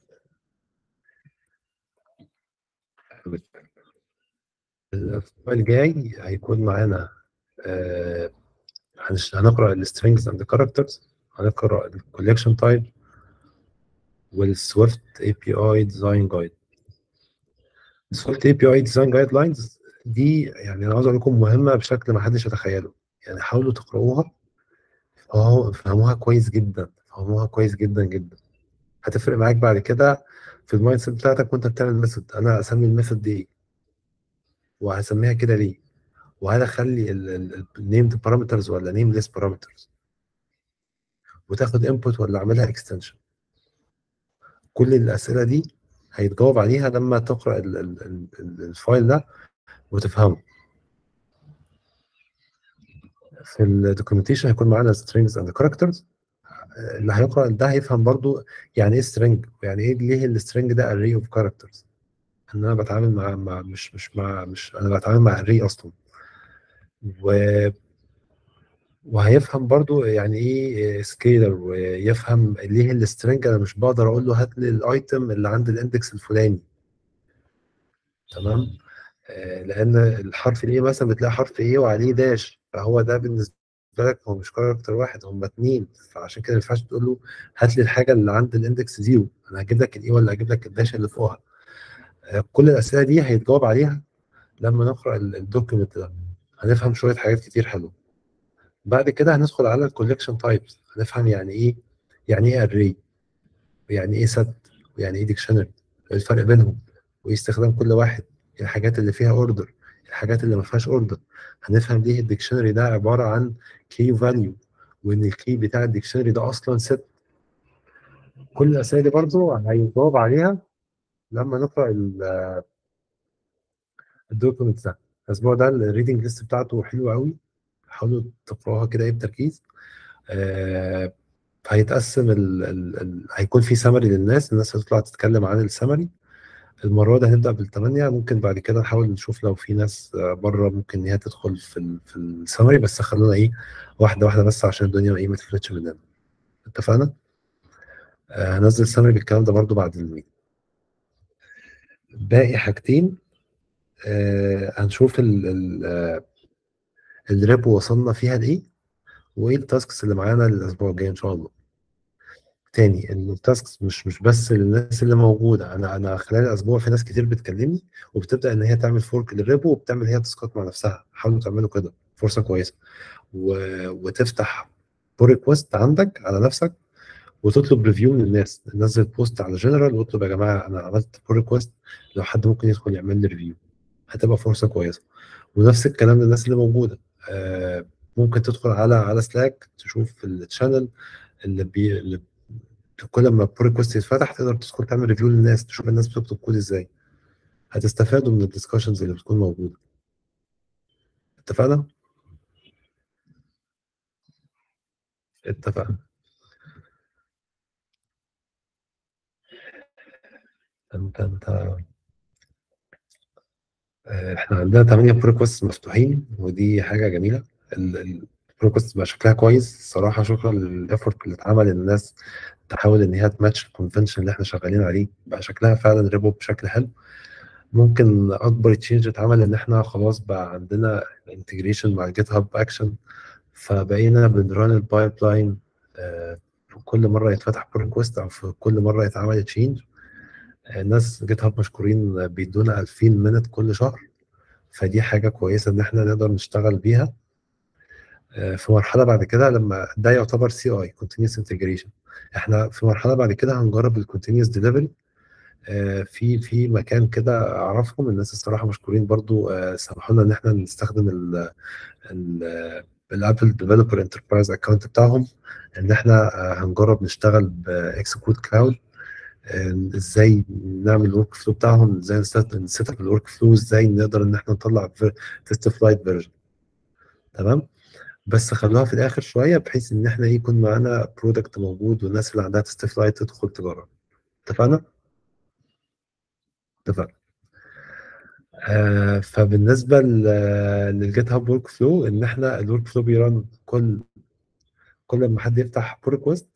الاسبوع الجاي هيكون معانا آه، هنش- هنقرا السترينجز اند كاركترز هنقرا الكوليكشن تايب والسويفت اي بي اي ديزاين جايد السويفت اي بي اي ديزاين جايد لاينز دي يعني انا عاوز اقول لكم مهمه بشكل ما حدش يتخيله يعني حاولوا تقراوها اه فهموها كويس جدا فهموها كويس جدا جدا هتفرق معاك بعد كده في المايند سيت بتاعتك وانت بتعمل ميثود انا اسمي الميثود دي ايه وهسميها كده ليه وهل اخلي النيمد بارامترز ولا نيم ليس بارامترز وتاخد انبوت ولا اعملها اكستنشن كل الاسئله دي هيتجاوب عليها لما تقرا ال- ال- ال- ال- الفايل ده وتفهمه في الدوكيومنتيشن هيكون معانا strings and characters اللي هيقرا ده هيفهم برضو يعني ايه string ويعني ايه ليه السترنج ده array of characters ان انا بتعامل مع, مع مش مش مع مش انا بتعامل مع array اصلا و وهيفهم برضو يعني ايه سكيلر ويفهم ليه السترنج انا مش بقدر اقول له هات لي الايتم اللي عند الاندكس الفلاني تمام آه، لان الحرف الايه مثلا بتلاقي حرف ايه وعليه داش فهو ده بالنسبه لك هو مش كاركتر واحد هم اتنين فعشان كده ما ينفعش تقول له هات لي الحاجه اللي عند الاندكس زيرو انا هجيب لك الايه ولا هجيب لك الداش اللي فوقها آه، كل الاسئله دي هيتجاوب عليها لما نقرا ال- الدوكيمنت ده هنفهم شويه حاجات كتير حلوه بعد كده هندخل على الكوليكشن تايبس هنفهم يعني ايه يعني ايه اري ويعني ايه ست ويعني ايه ديكشنري الفرق بينهم وايه استخدام كل واحد الحاجات اللي فيها اوردر الحاجات اللي ما فيهاش اوردر هنفهم ليه الديكشنري ده عباره عن كي فاليو وان الكي بتاع الديكشنري ده اصلا ست كل الاسئله دي برضو هيجاوب عليها لما نقرا ال- الدوكيمنت ده الاسبوع ده الريدنج ليست بتاعته حلوه قوي حاولوا تقراوها كده ايه بتركيز آه هيتقسم ال ال ال هيكون في سمري للناس الناس هتطلع تتكلم عن السمري المرة دي هنبدأ بالثمانية ممكن بعد كده نحاول نشوف لو في ناس آه، بره ممكن إن هي تدخل في ال في السمري بس خلونا إيه واحدة واحدة بس عشان الدنيا إيه ما تفلتش مننا اتفقنا؟ آه هنزل السمري بالكلام ده برضو بعد الميت باقي حاجتين آه هنشوف ال ال آه الريبو وصلنا فيها لإيه وإيه التاسكس اللي معانا الأسبوع الجاي إن شاء الله تاني ان التاسكس مش مش بس للناس اللي موجوده انا انا خلال الاسبوع في ناس كتير بتكلمني وبتبدا ان هي تعمل فورك للريبو وبتعمل هي تاسكات مع نفسها حاولوا تعملوا كده فرصه كويسه و... وتفتح بول ريكوست عندك على نفسك وتطلب ريفيو من الناس نزل بوست على جنرال واطلب يا جماعه انا عملت بول ريكوست لو حد ممكن يدخل يعمل لي ريفيو هتبقى فرصه كويسه ونفس الكلام للناس اللي موجوده آه، ممكن تدخل على على سلاك تشوف الشانل اللي بي اللي كل ما بول ريكوست يتفتح تقدر تدخل تعمل ريفيو للناس تشوف الناس بتكتب كود ازاي هتستفادوا من الدiscussions اللي بتكون موجوده اتفقنا؟ اتفقنا انت انت آه، احنا عندنا 8 بريكوست مفتوحين ودي حاجه جميله البريكوست بقى شكلها كويس الصراحه شكرا للافورت اللي اتعمل ان الناس تحاول ان هي تماتش الكونفنشن اللي احنا شغالين عليه بقى شكلها فعلا ريبو بشكل حلو ممكن اكبر تشينج اتعمل ان احنا خلاص بقى عندنا انتجريشن مع جيت هاب اكشن فبقينا بنران البايب لاين في كل مره يتفتح بول ريكوست او في كل مره يتعمل تشينج الناس جيت هاب مشكورين بيدونا 2000 مينت كل شهر فدي حاجه كويسه ان احنا نقدر نشتغل بيها آه، في مرحله بعد كده لما ده يعتبر سي اي كونتينوس انتجريشن احنا في مرحله بعد كده هنجرب الكونتينوس ديليفري في في مكان كده اعرفهم الناس الصراحه مشكورين برضو آه، سمحوا لنا ان احنا نستخدم ال ال الابل ديفلوبر انتربرايز اكونت بتاعهم ان احنا آه، هنجرب نشتغل باكس كود كلاود ازاي نعمل الورك فلو بتاعهم ازاي نسيت اب الورك فلو ازاي نقدر ان احنا نطلع تيست فلايت فيرجن تمام بس خلوها في الاخر شويه بحيث ان احنا يكون معانا برودكت موجود والناس اللي عندها تيست فلايت تدخل تجرب اتفقنا؟ اتفقنا آه فبالنسبه للجيت هاب ورك فلو ان احنا الورك فلو بيرن كل كل ما حد يفتح بول ريكوست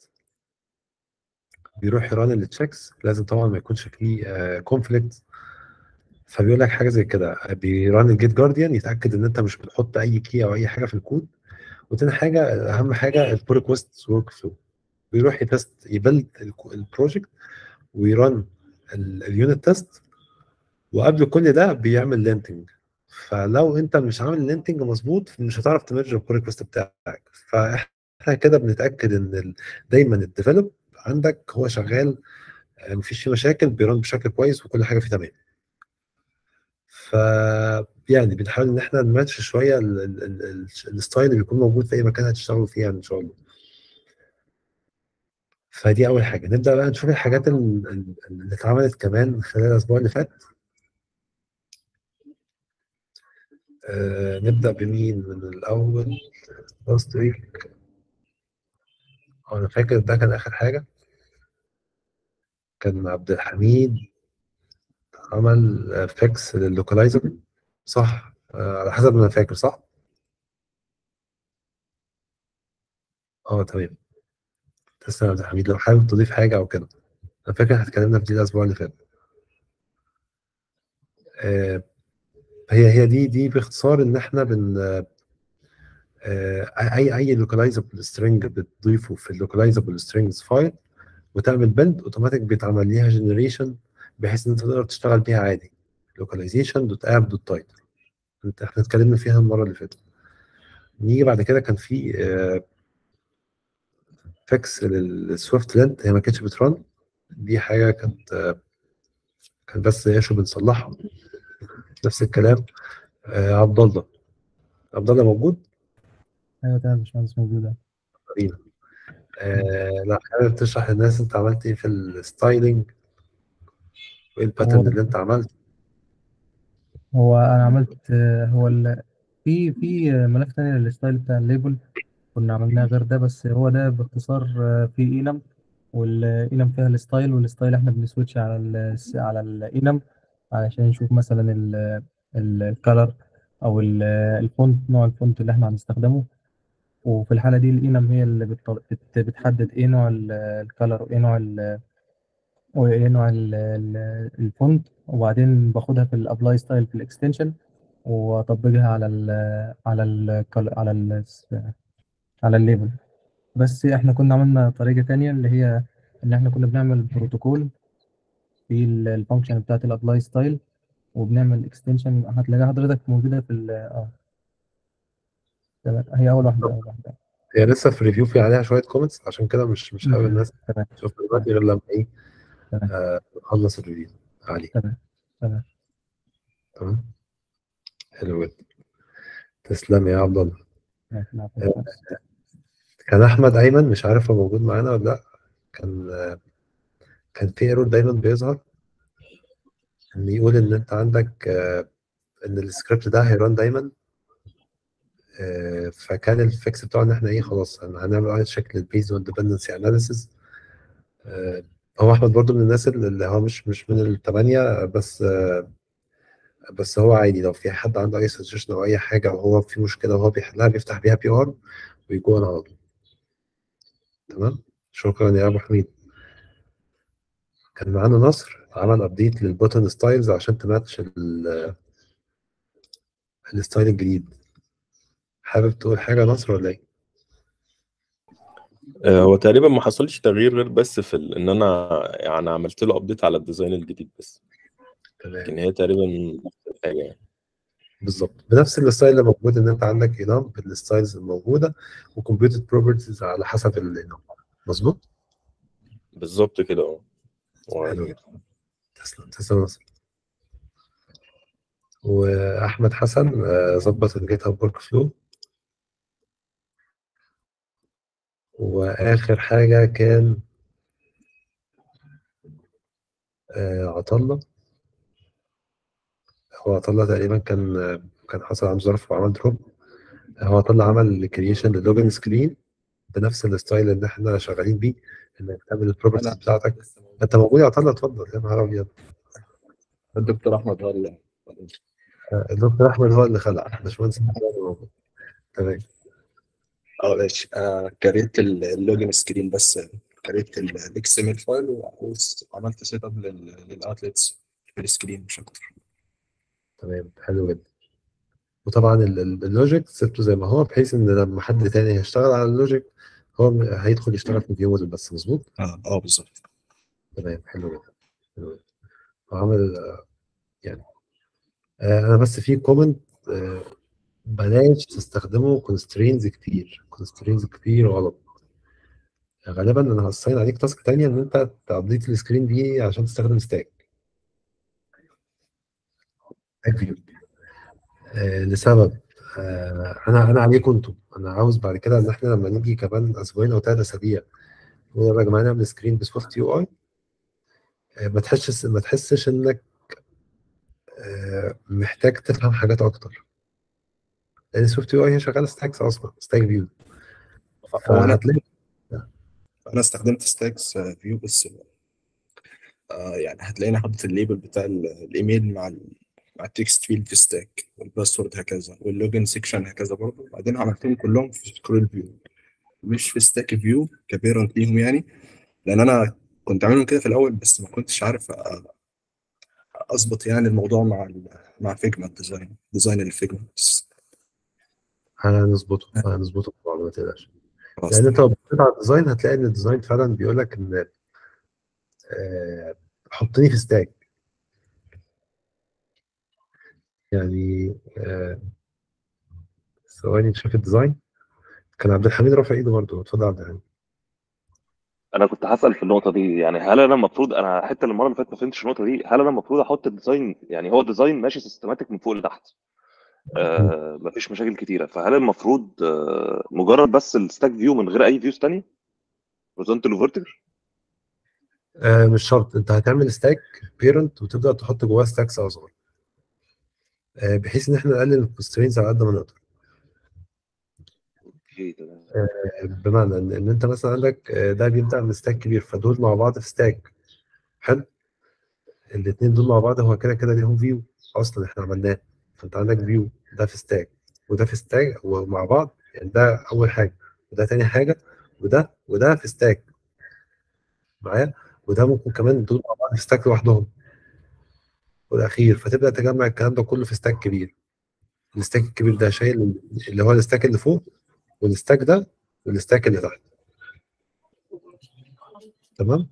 بيروح يران التشيكس لازم طبعا ما يكونش فيه كونفليكت فبيقول لك حاجه زي كده بيران الجيت جارديان يتاكد ان انت مش بتحط اي كي او اي حاجه في الكود وتاني حاجه اهم حاجه البول ريكوست ورك فلو بيروح يتست يبلد البروجكت ويران اليونت تيست وقبل كل ده بيعمل لينتنج فلو انت مش عامل لينتنج مظبوط مش هتعرف تمرج البول ريكوست بتاعك فاحنا كده بنتاكد ان ال- دايما الديفلوب عندك هو شغال آه، مفيش فيه مشاكل بيرن بشكل كويس وكل حاجه فيه تمام ف يعني بنحاول ان احنا نماتش شويه ال- ال- ال- ال- الستايل اللي بيكون موجود في اي مكان هتشتغلوا فيه يعني ان شاء الله فدي اول حاجه نبدا بقى نشوف الحاجات ال- ال- اللي اتعملت كمان خلال الاسبوع اللي فات آه نبدا بمين من الاول لاست ويك انا فاكر ده كان اخر حاجه كان عبد الحميد عمل فيكس لللوكلايزر صح آه على حسب ما انا فاكر صح اه تمام تسلم يا عبد الحميد لو حابب تضيف حاجه او كده انا فاكر احنا اتكلمنا في دي الاسبوع اللي فات آه هي هي دي دي باختصار ان احنا بن آه اي اي لوكلايزبل سترينج بتضيفه في اللوكلايزبل سترينجز فايل وتعمل بيلد اوتوماتيك بيتعمل ليها جنريشن بحيث ان انت تقدر تشتغل بيها عادي لوكاليزيشن دوت اب دوت تايتل انت احنا اتكلمنا فيها المره اللي فاتت نيجي بعد كده كان في فيكس للسويفت لينت هي ما كانتش بترن دي حاجه كانت آه، كان بس ايشو بنصلحها نفس الكلام آه، عبد الله عبد الله موجود ايوه تمام يا باشمهندس موجودة حبيبي آه لا حابب تشرح للناس انت عملت ايه في الستايلينج وايه الباترن اللي انت عملته هو انا عملت آه، هو ال... في في ملف تاني للستايل بتاع الليبل كنا عملناه غير ده بس هو ده باختصار آه، في اينم والاينم فيها الستايل والستايل احنا بنسويتش على ال على الاينم علشان نشوف مثلا الكالر او ال- الفونت نوع الفونت اللي احنا هنستخدمه وفي الحالة دي الاينم هي اللي بتط- بت- بتحدد ايه نوع الكالر وايه نوع ال وايه نوع ال- ال- الفونت وبعدين باخدها في الابلاي ستايل في الاكستنشن واطبقها على ال على ال على ال على الليبل بس احنا كنا عملنا طريقة تانية اللي هي ان احنا كنا بنعمل بروتوكول في الفانكشن بتاعت الابلاي ستايل وبنعمل اكستنشن هتلاقيها حضرتك موجودة في ال اه تمام هي اول واحدة اول واحدة هي لسه في ريفيو في عليها شويه كومنتس عشان كده مش مش حابب الناس تمام تشوف دلوقتي غير لما ايه تمام آه، نخلص الريفيو عليه تمام تمام تمام حلو جدا تسلم يا عبد الله ماشي، نعم. آه، كان احمد ايمن مش عارف هو موجود معانا ولا لا كان آه، كان في ايرور دايما بيظهر ان يقول ان انت عندك آه، ان السكريبت ده هيران دايما آه، فكان الفيكس بتاعه ان احنا ايه خلاص هن- هنعمل على شكل البيز والديبندنسي اناليسيز هو احمد برضو من الناس اللي اللي هو مش مش من الثمانيه بس آه، بس هو عادي لو في حد عنده اي سجشن او اي حاجه وهو في مشكله وهو بيحلها بيفتح بيها بي ار ويجون على طول تمام شكرا يا ابو حميد كان معانا نصر عمل ابديت للبوتن ستايلز عشان تماتش ال- الستايل الجديد حابب تقول حاجه نصر ولا ايه؟ آه، هو تقريبا ما حصلش تغيير غير بس في ال... ان انا يعني عملت له ابديت على الديزاين الجديد بس تمام لكن هي تقريبا نفس الحاجه يعني بالظبط بنفس الستايل اللي موجود ان انت عندك انام بالستايلز الموجوده وكمبيوتر بروبرتيز على حسب الانام مظبوط؟ بالظبط كده اه حلو و- جدا تسلم تسلم يا نصر واحمد حسن آه، ظبط الجيت هاب ورك فلو واخر حاجه كان آه، عطله هو عطله تقريبا كان آه، كان حصل عنده ظرف وعمل دروب هو عطله عمل كرييشن للوجن سكرين بنفس الستايل اللي احنا شغالين بيه انك تعمل البروبرتيز انا بتاعتك انت موجود يا عطله اتفضل يا نهار ابيض الدكتور احمد هو اللي آه، الدكتور احمد هو اللي خلق باشمهندس أحمد هو اللي موجود تمام اه ماشي انا كريت ال- اللوجن سكرين بس كريت الاكس ام ال فايل وعملت سيت اب للاوتلتس في السكرين مش اكتر تمام حلو جدا وطبعا ال- ال- اللوجيك سبته زي ما هو بحيث ان لما حد تاني هيشتغل على اللوجيك هو م- هيدخل يشتغل في الفيو موديل بس مظبوط اه اه بالظبط تمام حلو جدا حلو جدا وعمل آه، يعني آه، انا بس في كومنت بلاش تستخدموا كونسترينز كتير كونسترينز كتير غلط غالبا انا هصين عليك تاسك تانية ان انت تابديت السكرين دي عشان تستخدم ستاك ستاك فيو آه، لسبب آه، انا انا عليكم انتوا انا عاوز بعد كده ان احنا لما نيجي كمان اسبوعين او ثلاث اسابيع نقول يلا يا جماعه نعمل سكرين بسوفت يو اي ما تحسش ما تحسش انك آه، محتاج تفهم حاجات اكتر لان سوفت يو اي هي شغاله ستاكس اصلا ستاك فيو هو انا فهتلاقي انا استخدمت ستاكس فيو بس آه يعني هتلاقيني حاطط الليبل بتاع ال- الايميل مع ال مع التكست فيلد في ستاك والباسورد هكذا واللوجن سيكشن هكذا برضه بعدين عملتهم كلهم في سكرول فيو مش في ستاك فيو كبيرنت ليهم يعني لان انا كنت عاملهم كده في الاول بس ما كنتش عارف أ- اظبط يعني الموضوع مع ال مع فيجما ديزاين ديزاين الفيجما بس هنظبطه هنظبطه طبعا ما تقلقش خلاص لان انت لو بصيت على الديزاين هتلاقي ان الديزاين فعلا بيقول لك ان آه، حطني في ستاك يعني آه، ثواني نشوف الديزاين كان عبد الحميد رافع ايده برضه اتفضل يا عبد الحميد انا كنت هسال في النقطه دي يعني هل انا المفروض انا حتى المره اللي فاتت ما فهمتش النقطه دي هل انا المفروض احط الديزاين يعني هو الديزاين ماشي سيستماتيك من فوق لتحت آه مفيش مشاكل كتيره فهل المفروض آه مجرد بس الستاك فيو من غير اي فيوز تانية هوريزونتال وفيرتيكال آه مش شرط انت هتعمل ستاك بيرنت وتبدا تحط جواه ستاكس اصغر آه بحيث ان احنا نقلل الكونسترينز على قد ما نقدر اوكي تمام آه بمعنى ان, إن انت مثلا عندك آه ده بيبدا من ستاك كبير فدول مع بعض في ستاك حلو الاثنين دول مع بعض هو كده كده ليهم فيو اصلا احنا عملناه فانت عندك فيو ده في ستاك وده في ستاك ومع بعض يعني ده اول حاجه وده تاني حاجه وده وده في ستاك معايا وده ممكن كمان دول مع بعض في ستاك لوحدهم والاخير فتبدا تجمع الكلام ده كله في ستاك كبير الستاك الكبير ده شايل اللي هو الستاك اللي فوق والستاك ده والستاك اللي تحت تمام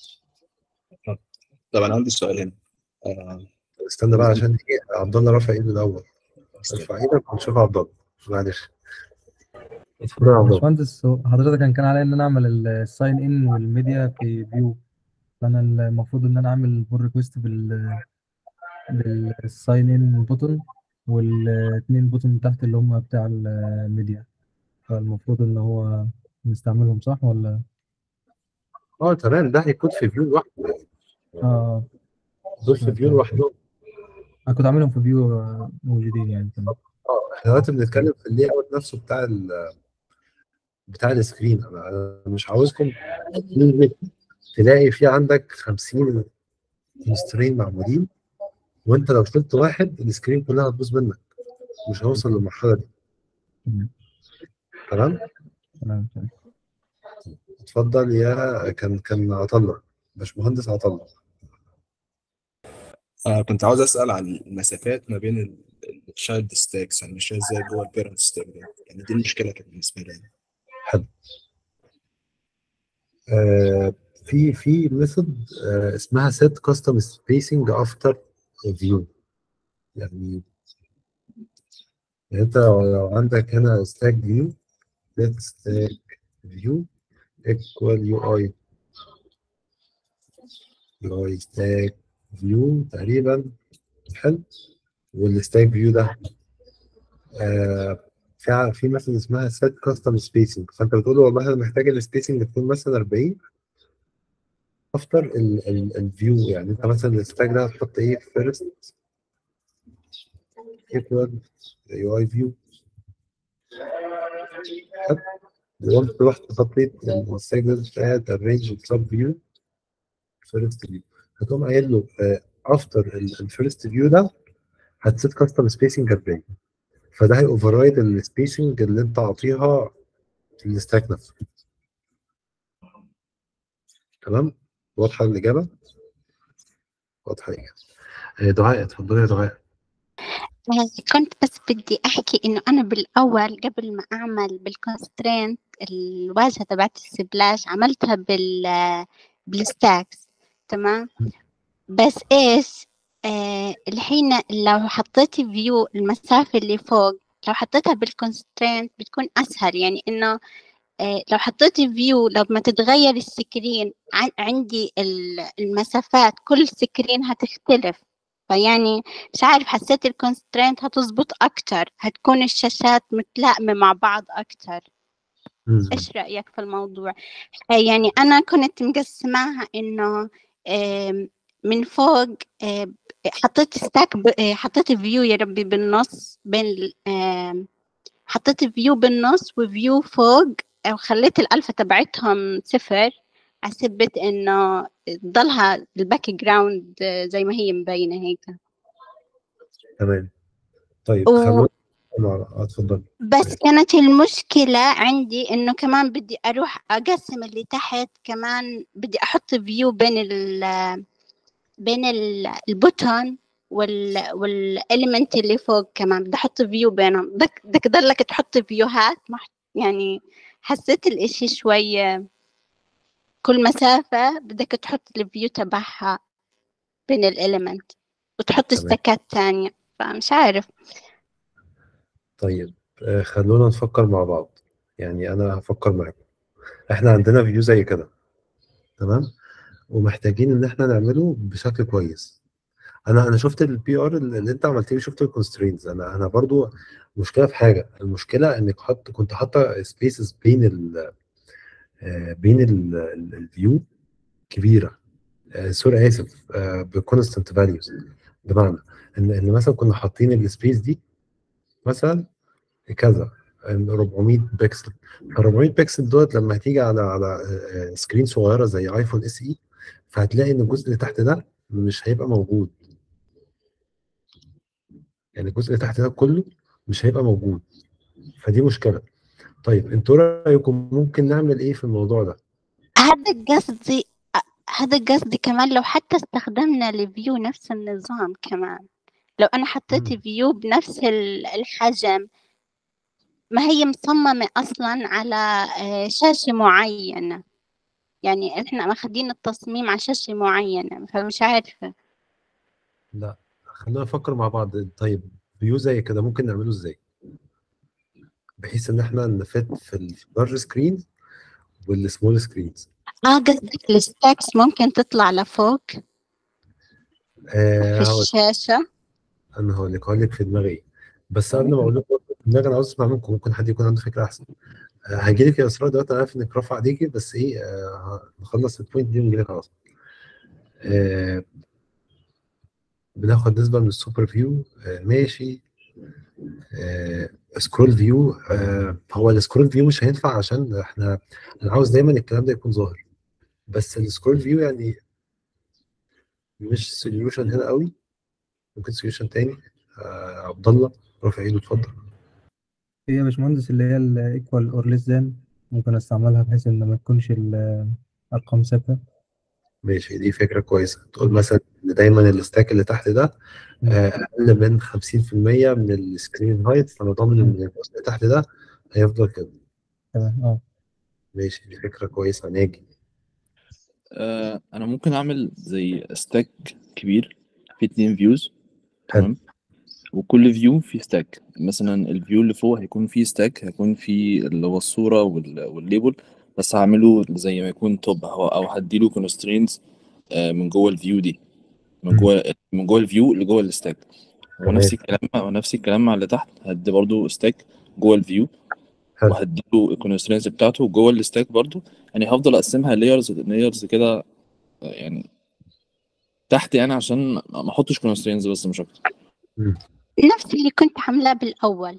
طب انا عندي سؤال هنا آه استنى بقى عشان ايه عبد الله رافع ايده الاول ارفع ايدك ونشوف عبد الله معلش اتفضل يا عبد الله باشمهندس هو حضرتك كان كان عليا ان انا اعمل الساين ان والميديا في فيو فانا المفروض ان انا اعمل بول ريكويست بال بالساين ان بوتن والاتنين بوتن تحت اللي هم بتاع ال- الميديا فالمفروض ان هو نستعملهم صح ولا اه تمام ده هيكون في فيو لوحده اه دول في فيو لوحدهم انا كنت عاملهم في فيو آه، موجودين يعني تمام اه احنا دلوقتي بنتكلم في اللي اوت نفسه بتاع ال بتاع السكرين انا أنا مش عاوزكم تلاقي في عندك 50 كونسترين معمولين وانت لو شلت واحد السكرين كلها هتبوظ منك مش هوصل للمرحله دي تمام تمام تمام تمام. اتفضل يا كان كان عطله باشمهندس عطله آه كنت عاوز أسأل عن المسافات ما بين الشايلد ستاكس يعني مش ازاي جوه البيرنت ستاك ده يعني دي المشكلة كانت بالنسبة لي يعني. حلو آه في في ميثود آه اسمها set custom spacing after view يعني يعني انت لو لو عندك هنا stack view let stack view equal UI UI stack view تقريبا حلو والstack view ده آه في ع- في مثلا اسمها set custom spacing فانت بتقول له والله انا محتاج السبيسنج تكون مثلا 40 افتر الفيو يعني انت مثلا الستاك ده هتحط ايه فيرست ايكوال يو اي فيو وانت تروح تخطيط الستاك ده بتاعت الرينج سب فيو فيرست فيو هتقوم قايل له افتر الفيرست فيو ده هتسيت كاستم سبيسنج 40 فده هي اوفر السبيسنج اللي انت عاطيها للستاك نفسه تمام واضحه الاجابه واضحه الاجابه آه، دعاء اتفضلي يا دعاء آه، كنت بس بدي أحكي إنه أنا بالأول قبل ما أعمل بالكونسترينت الواجهة تبعت السبلاش عملتها بال بالستاكس تمام بس إيش آه الحين لو حطيتي فيو المسافة اللي فوق لو حطيتها بالكونسترينت بتكون أسهل يعني إنه آه، لو حطيتي فيو لما تتغير السكرين عن- عندي ال- المسافات كل سكرين هتختلف فيعني مش عارف حسيت الكونسترينت هتزبط أكتر هتكون الشاشات متلائمة مع بعض أكتر إيش رأيك في الموضوع آه، يعني أنا كنت مقسماها إنه آم، من فوق آه، حطيت ستاك ب- آه، حطيت فيو يا ربي بالنص بين ال- آم، حطيت فيو بالنص وفيو فوق وخليت الألفا تبعتهم صفر حسبت إنه تضلها الباك جراوند زي ما هي مبينة هيك تمام طيب و- خلونا آه، اتفضل بس كانت المشكلة عندي إنه كمان بدي أروح أقسم اللي تحت كمان بدي أحط فيو بين ال بين ال- البوتون وال والإليمنت اللي فوق كمان بدي أحط فيو بينهم بدك بدك تضلك تحط فيوهات مح يعني حسيت الإشي شوي كل مسافة بدك تحط الفيو تبعها بين الإليمنت وتحط تمام. استكات تانية فمش عارف طيب آه، خلونا نفكر مع بعض يعني انا هفكر معاكم احنا عندنا فيو زي كده تمام ومحتاجين ان احنا نعمله بشكل كويس انا انا شفت البي ار اللي انت عملتيه شفت الكونسترينز انا انا برضو مشكله في حاجه المشكله انك حط كنت حاطه سبيسز بين ال آه، بين الفيو كبيره آه، سوري اسف بكونستنت فاليوز بمعنى ان ان مثلا كنا حاطين السبيس دي مثلا كذا 400 بكسل ال 400 بكسل دوت لما هتيجي على على آه، سكرين صغيره زي ايفون اس اي فهتلاقي ان الجزء اللي تحت ده مش هيبقى موجود يعني الجزء اللي تحت ده كله مش هيبقى موجود فدي مشكله طيب انتوا رايكم ممكن نعمل ايه في الموضوع ده هذا قصدي هذا قصدي كمان لو حتى استخدمنا الفيو نفس النظام كمان لو أنا حطيت فيو بنفس ال- الحجم ما هي مصممة أصلا على آه، شاشة معينة يعني إحنا ماخدين التصميم على شاشة معينة فمش عارفة لا خلينا نفكر مع بعض طيب فيو زي كده ممكن نعمله ازاي بحيث ان احنا نفت في اللارج سكرين والسمول سكرينز اه قصدك الستاكس ممكن تطلع لفوق آه في هقول الشاشة انا هقول لك هقول لك في دماغي إيه. بس قبل ما اقول لكم دماغي انا عاوز اسمع منكم ممكن حد يكون عنده فكره احسن آه، هجيلك يا اسراء دلوقتي انا عارف انك رافعه ايديكي بس ايه آه، نخلص البوينت دي ونجيلك على طول آه، بناخد نسبه من السوبر فيو آه، ماشي آه، سكرول فيو آه، هو السكرول فيو مش هينفع عشان احنا انا عاوز دايما الكلام ده يكون ظاهر بس السكرول فيو يعني مش سوليوشن هنا قوي ممكن سوليوشن تاني آه، عبد الله رافع ايده اتفضل هي يا باشمهندس اللي هي الايكوال اور ليس ذان ممكن استعملها بحيث ان ما تكونش الارقام ثابته ماشي دي فكرة كويسة تقول مثلا إن دايما الستاك اللي تحت ده آه، أقل من 50% من السكرين هايت فأنا ضامن إن الجزء اللي تحت ده هيفضل كده تمام اه ماشي دي فكرة كويسة ناجي آه انا ممكن اعمل زي ستاك كبير فيه اتنين فيوز تمام وكل فيو فيه ستاك مثلا الفيو اللي فوق هيكون فيه ستاك هيكون فيه اللي هو الصورة وال- والليبل بس هعمله زي ما يكون توب او أو هديله كونسترينز من جوه الفيو دي من جوه من جوه الفيو اللي جوه الستاك هو تمام. نفس الكلام هو نفس الكلام مع اللي تحت هدي برضو ستاك جوه الفيو وهديله الكونسترينز بتاعته جوه الستاك برضو يعني هفضل اقسمها لايرز لايرز كده آه، يعني تحت يعني عشان ما احطش كونسترينز بس مش اكتر نفس اللي كنت عاملاه بالأول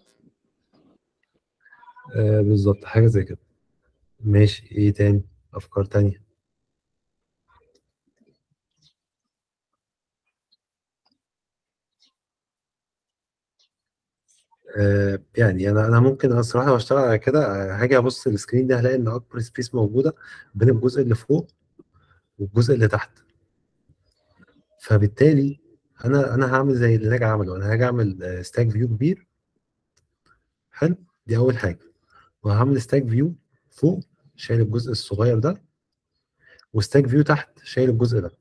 آه بالظبط حاجة زي كده ماشي إيه تاني أفكار تانية آه يعني أنا أنا ممكن أنا الصراحة لو أشتغل على كده آه، هاجي أبص السكرين ده هلاقي إن أكبر سبيس موجودة بين الجزء اللي فوق والجزء اللي تحت فبالتالي انا انا هعمل زي اللي ناجي عمله انا هاجي اعمل ستاك فيو كبير حلو دي اول حاجه وهعمل ستاك فيو فوق شايل الجزء الصغير ده وستاك فيو تحت شايل الجزء ده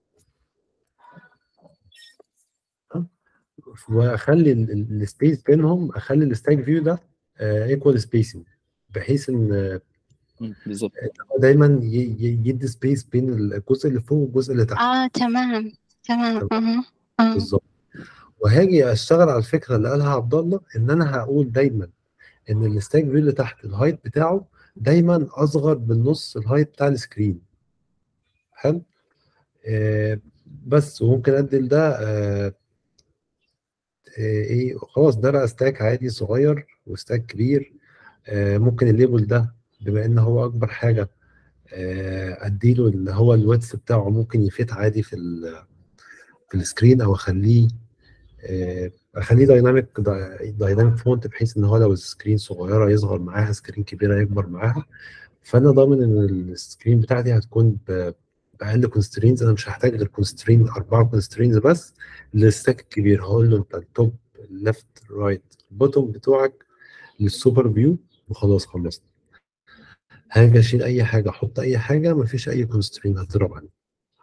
ها؟ واخلي السبيس بينهم اخلي الستاك فيو ده ايكوال سبيسنج بحيث ان مم، بالظبط هو دايما ي- ي- يدي سبيس بين الجزء اللي فوق والجزء اللي تحت اه تمام تمام أها. آه. بالظبط وهاجي اشتغل على الفكره اللي قالها عبد الله ان انا هقول دايما ان الستاك فيو اللي تحت الهايت بتاعه دايما اصغر بالنص الهايت بتاع السكرين حلو آه بس وممكن ادي لده آه آه ايه خلاص ده بقى ستاك عادي صغير وستاك كبير آه ممكن الليبل ده بما ان هو اكبر حاجه آه اديله اللي هو الويتس بتاعه ممكن يفيت عادي في ال في السكرين او اخليه آه، اخليه دايناميك دايناميك فونت بحيث ان هو لو السكرين صغيره يصغر معاها سكرين كبيره يكبر معاها فانا ضامن ان السكرين بتاعتي هتكون ب- باقل كونسترينز انا مش هحتاج غير كونسترين اربعه كونسترينز بس للستاك الكبير هقول له انت التوب الليفت رايت البوتوم بتوعك للسوبر فيو وخلاص خلصت هاجي اشيل اي حاجه احط اي حاجه مفيش اي كونسترين هتضرب عليه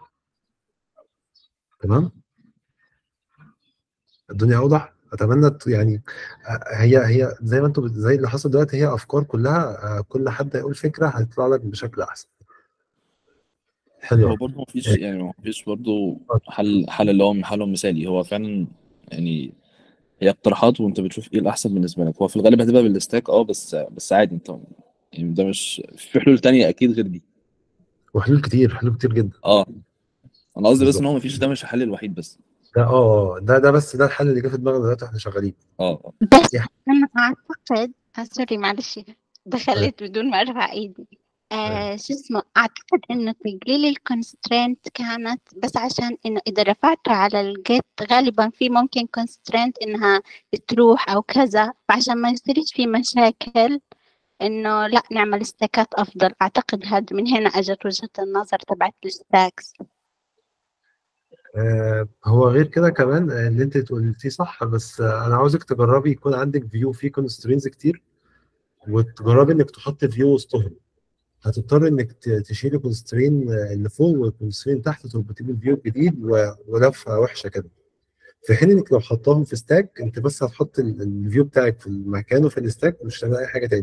تمام الدنيا اوضح اتمنى ت- يعني آه، هي هي زي ما انتم بت- زي اللي حصل دلوقتي هي افكار كلها آه، كل حد هيقول فكره هتطلع لك بشكل احسن حلو هو برضه مفيش يعني مفيش برضه حل حل اللي هو من حل مثالي هو فعلا يعني هي اقتراحات وانت بتشوف ايه الاحسن بالنسبه لك هو في الغالب هتبقى بالستاك اه بس بس عادي انت يعني ده مش في حلول تانية اكيد غير دي وحلول كتير حلول كتير جدا اه انا قصدي بس بالظبط. ان هو مفيش ده مش الحل الوحيد بس ده اه ده ده بس ده الحل اللي جه في دماغنا دلوقتي واحنا شغالين اه بس أنا أعتقد آه سوري معلش دخلت بدون ما أرفع إيدي آه شو اسمه أعتقد إنه تقليل الكونسترينت كانت بس عشان إنه إذا رفعته على الجيت غالبا في ممكن كونسترينت إنها تروح أو كذا فعشان ما يصيرش في مشاكل إنه لا نعمل ستاكات أفضل أعتقد هذا من هنا أجت وجهة النظر تبعت الستاكس آه هو غير كده كمان آه، اللي انت قلتيه صح بس آه انا عاوزك تجربي يكون عندك فيو فيه كونسترينز كتير وتجربي انك تحط فيو وسطهم هتضطر انك ت- تشيلي كونسترين اللي فوق والكونسترين تحت تربطيه بالفيو الجديد و- ولفه وحشه كده في حين انك لو حطاهم في ستاك انت بس هتحط ال- الفيو بتاعك في مكانه في الستاك مش هتعمل اي حاجه تاني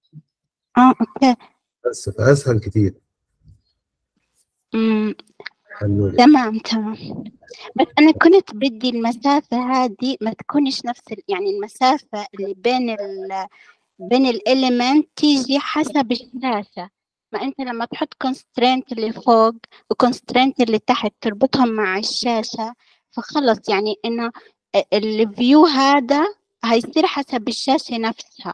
اه اوكي بس فاسهل كتير أمم، حلو جدا تمام تمام بس أنا كنت بدي المسافة هذه ما تكونش نفس ال- يعني المسافة اللي بين ال بين الإليمنت تيجي حسب الشاشة ما أنت لما تحط constraint اللي فوق وconstraint اللي تحت تربطهم مع الشاشة فخلص يعني إنه الفيو هذا هيصير حسب الشاشة نفسها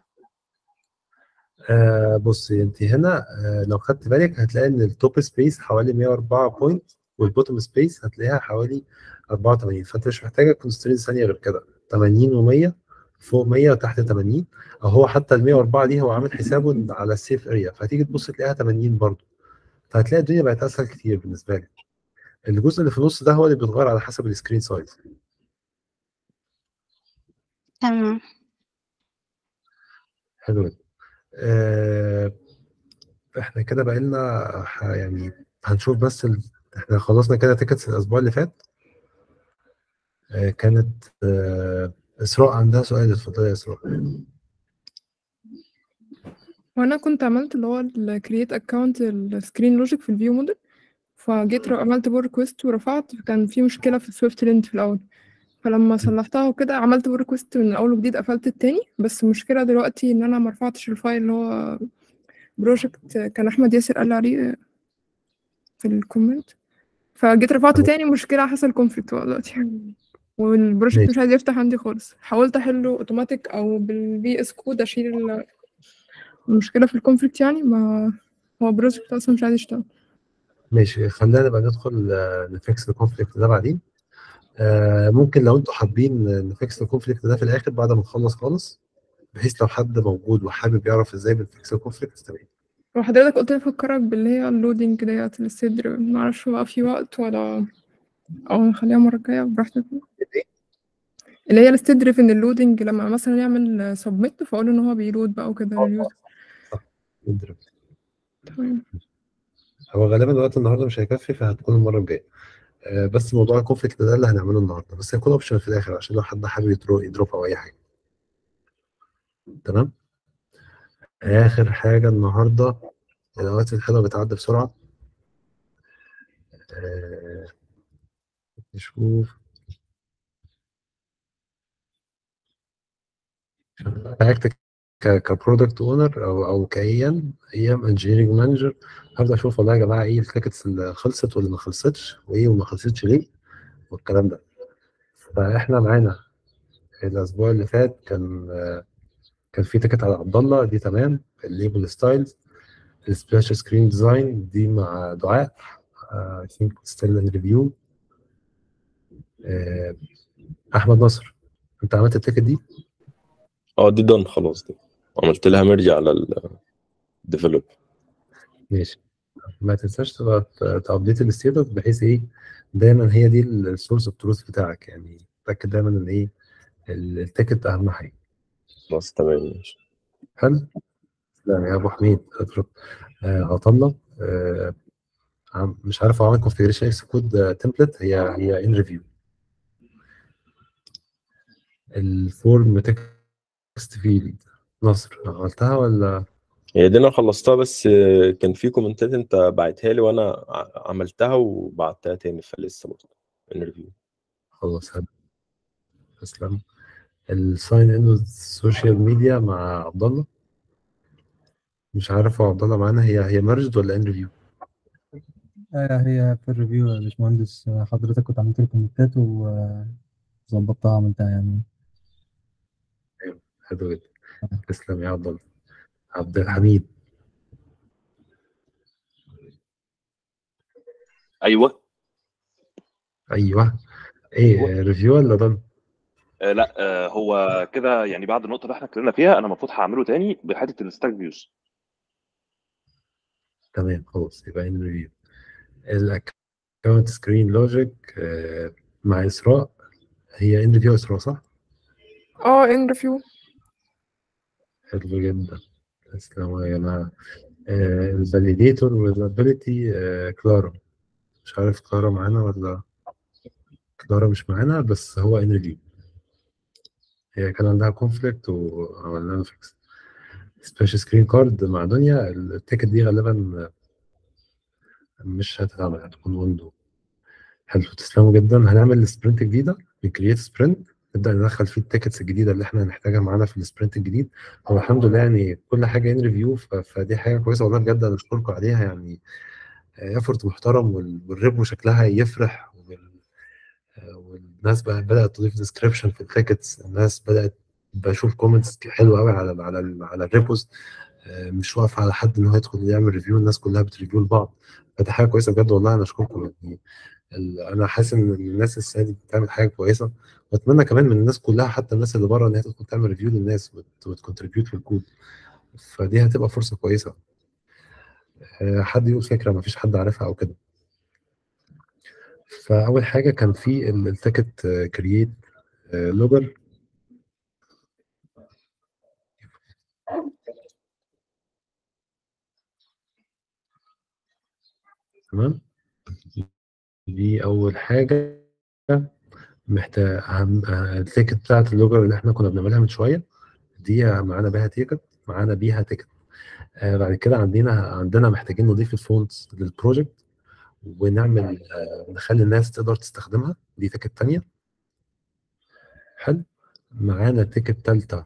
آه بصي انت هنا آه لو خدت بالك هتلاقي ان التوب سبيس حوالي 104 بوينت والبوتوم سبيس هتلاقيها حوالي 84 فانت مش محتاجه كونسترينت ثانيه غير كده 80 و100 فوق 100 وتحت 80 او هو حتى ال 104 دي هو عامل حسابه إن على السيف اريا فهتيجي تبص تلاقيها 80 برضه فهتلاقي الدنيا بقت اسهل كتير بالنسبه لك الجزء اللي في النص ده هو اللي بيتغير على حسب السكرين سايز تمام حلو جدا آه احنا كده بقى لنا ح- يعني هنشوف بس ال... احنا خلصنا كده تيكتس الاسبوع اللي فات آه كانت آه اسراء عندها سؤال اتفضلي يا اسراء وانا كنت عملت اللي هو الكرييت اكونت السكرين لوجيك في الفيو موديل فجيت ر- عملت بور ريكوست ورفعت كان في مشكله في السويفت لينت في الاول فلما صلحتها وكده عملت بور ريكوست من الاول وجديد قفلت التاني بس المشكله دلوقتي ان انا ما رفعتش الفايل اللي هو بروجكت كان احمد ياسر قال لي عليه في الكومنت فجيت رفعته تاني مشكله حصل كونفليكت دلوقتي والبروجكت ماشي مش عايز يفتح عندي خالص حاولت احله اوتوماتيك او بالبي اس كود اشيل ال- المشكله في الكونفليكت يعني ما هو البروجكت اصلا مش عايز يشتغل ماشي خلينا نبقى ندخل آه، نفكس الكونفليكت ده بعدين آه ممكن لو انتوا حابين نفكس الكونفليكت ده في الاخر بعد ما نخلص خالص بحيث لو حد موجود وحابب يعرف ازاي بنفكس الكونفليكت تمام وحضرتك قلت لي افكرك باللي هي اللودينج ديت الصدر معرفش بقى في وقت ولا او نخليها المره الجايه براحتك اللي هي الستيد في اللودينج لما مثلا يعمل سبميت فاقول ان هو بيلود بقى وكده لليوزر نضرب. تمام هو غالبا الوقت النهارده مش هيكفي فهتكون المره الجايه آه بس موضوع الكونفليكت ده اللي هنعمله النهارده بس هيكون اوبشن في الاخر عشان لو حد حابب يدرو يدروب او اي حاجه تمام اخر حاجه النهارده الاوقات الحلوه بتعدي بسرعه آه نشوف حاجتك كبرودكت اونر او او كايام ايام انجينيرنج مانجر هبدا اشوف والله يا جماعه ايه التيكتس اللي خلصت واللي ما خلصتش وايه وما خلصتش ليه والكلام ده فاحنا معانا الاسبوع اللي فات كان آه، كان في تيكت على عبد الله دي تمام الليبل ستايلز السبلاش سكرين ديزاين دي مع دعاء اي ثينك ستيل ان ريفيو احمد نصر انت عملت التيكت دي اه دي دون خلاص دي عملت لها ميرج على الديفلوب ماشي ما تنساش تبقى تابديت الستيتس بحيث ايه دايما هي دي السورس اوف تروث بتاعك يعني تاكد دايما ان ايه ال- التيكت اهم حاجه خلاص تمام ماشي حلو لا يا ابو حميد اترك آه عطله آه عم- مش عارف هو عامل كونفيجريشن اكس كود تمبلت هي هي ان ريفيو الفورم تكست فيلد نصر عملتها ولا هي دي انا خلصتها بس آه، كان في كومنتات انت بعتها لي وانا ع- عملتها وبعتها تاني فلسه برضه انترفيو خلاص هبدأ تسلم الساين ان السوشيال ميديا مع عبد الله مش عارف هو عبد الله معانا هي هي مارجد ولا ان ريفيو آه، هي في الريفيو يا باشمهندس آه، حضرتك كنت عملت لي كومنتات وظبطتها عملتها يعني حلو جدا تسلم يا عبد الله عبد الحميد ايوه ايوه ايه ريفيو ولا ضل آه لا آه هو كده يعني بعد النقطه اللي احنا اتكلمنا فيها انا المفروض هعمله تاني بحته الستاك فيوز تمام خلاص يبقى ان ريفيو الاكونت سكرين لوجيك مع اسراء هي ان ريفيو اسراء صح؟ اه ان ريفيو حلو جدا تسلموا يا جماعه الفاليديتور والابيلتي كلارا مش عارف كلارا معانا ولا كلارا مش معانا بس هو ان ريفيو هي كان عندها كونفليكت وعملنا له فيكس سبيشال سكرين كارد مع دنيا التيكت دي غالبا مش هتتعمل هتكون ويندو حلو تسلموا جدا هنعمل سبرنت جديده نكريت سبرنت نبدا ندخل فيه التيكتس الجديده اللي احنا هنحتاجها معانا في السبرنت الجديد هو الحمد لله يعني كل حاجه ان ريفيو فدي حاجه كويسه والله بجد انا اشكركم عليها يعني ايفورت محترم وال- والريبو شكلها يفرح وال- آه، والناس بقى بدات تضيف ديسكريبشن في التيكتس الناس بدات بشوف كومنتس حلوه قوي على ال على ال على الريبوز آه، مش واقف على حد ان هو يدخل يعمل ريفيو الناس كلها بتريفيو لبعض فدي حاجه كويسه بجد والله انا اشكركم يعني ال- انا حاسس ان الناس السنه دي بتعمل حاجه كويسه واتمنى كمان من الناس كلها حتى الناس اللي بره ان هي تدخل تعمل ريفيو للناس وت- وتكونتريبيوت في الكود فدي هتبقى فرصه كويسه آه، حد يقول فكره ما فيش حد عارفها او كده فاول حاجه كان في التيكت كرييت لوجر تمام دي اول حاجه محتاج التيكت بتاعت اللوجر اللي احنا كنا بنعملها من شويه دي معانا بيها تيكت معانا بيها تيكت آه بعد كده عندنا عندنا محتاجين نضيف الفونتس للبروجكت ونعمل آه نخلي الناس تقدر تستخدمها دي تيكت تانية حلو معانا تيكت تالتة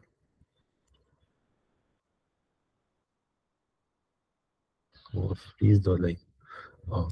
هو فريز ده ولا ايه؟ اه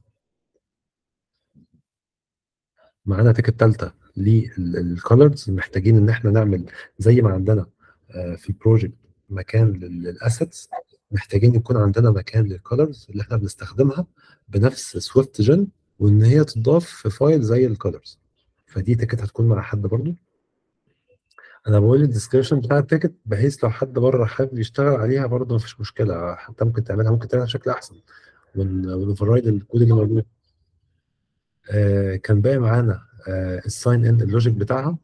معانا تيكت تالتة للكولرز محتاجين ان احنا نعمل زي ما عندنا آه، في البروجكت مكان للاسيتس محتاجين يكون عندنا مكان للكولرز اللي احنا بنستخدمها بنفس سويفت جن وان هي تضاف في فايل زي الكولرز فدي تيكت هتكون مع حد برضو انا بقول الديسكريبشن بتاع التيكت بحيث لو حد بره حابب يشتغل عليها برضه مفيش مشكله حتى ممكن تعملها ممكن تعملها بشكل احسن ونفرايد الكود اللي موجود آه كان باقي معانا آه الساين ان اللوجيك بتاعها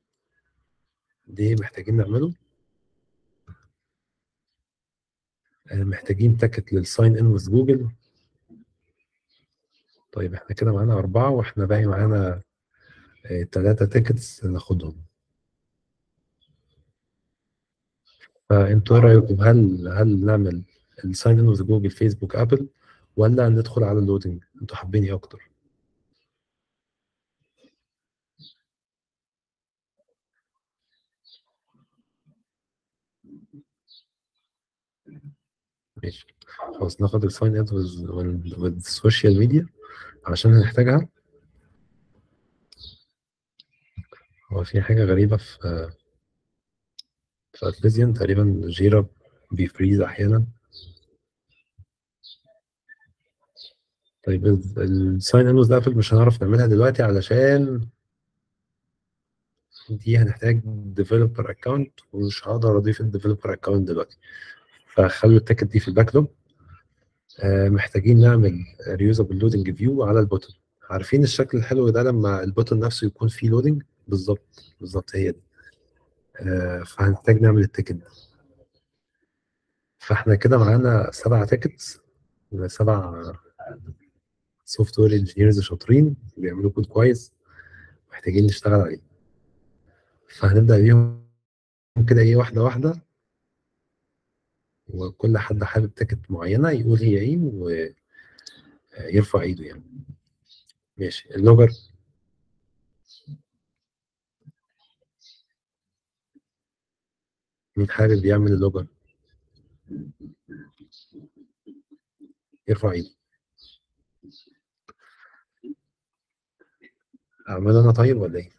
دي محتاجين نعمله آه محتاجين تاكت للساين ان وذ جوجل طيب احنا كده معانا أربعة واحنا باقي معانا آه تلاتة تيكتس ناخدهم فانتوا ايه رأيكم هل هل نعمل الساين ان وذ جوجل فيسبوك ابل ولا ندخل على اللودنج انتوا حابين ايه اكتر ماشي خلاص ناخد الساين ان والسوشيال ميديا عشان هنحتاجها هو في حاجة غريبة في في اتليزيان تقريبا جيرا بيفريز أحيانا طيب الساين ان ده مش هنعرف نعملها دلوقتي علشان دي هنحتاج ديفلوبر اكونت ومش هقدر اضيف الديفلوبر اكونت دلوقتي فخلوا التاكت دي في الباك لوج آه محتاجين نعمل ريوزابل لودنج فيو على البوتن عارفين الشكل الحلو ده لما البوتن نفسه يكون فيه لودنج بالظبط بالظبط هي دي آه فهنحتاج نعمل التيكت دي فاحنا كده معانا سبع تيكتس سبع سوفت وير انجينيرز شاطرين بيعملوا كود كويس محتاجين نشتغل عليه فهنبدا بيهم كده ايه واحده واحده وكل حد حابب تيكت معينه يقول هي ايه ويرفع ايده يعني ماشي اللوجر مين حابب يعمل اللوجر يرفع ايده اعمل انا طيب ولا ايه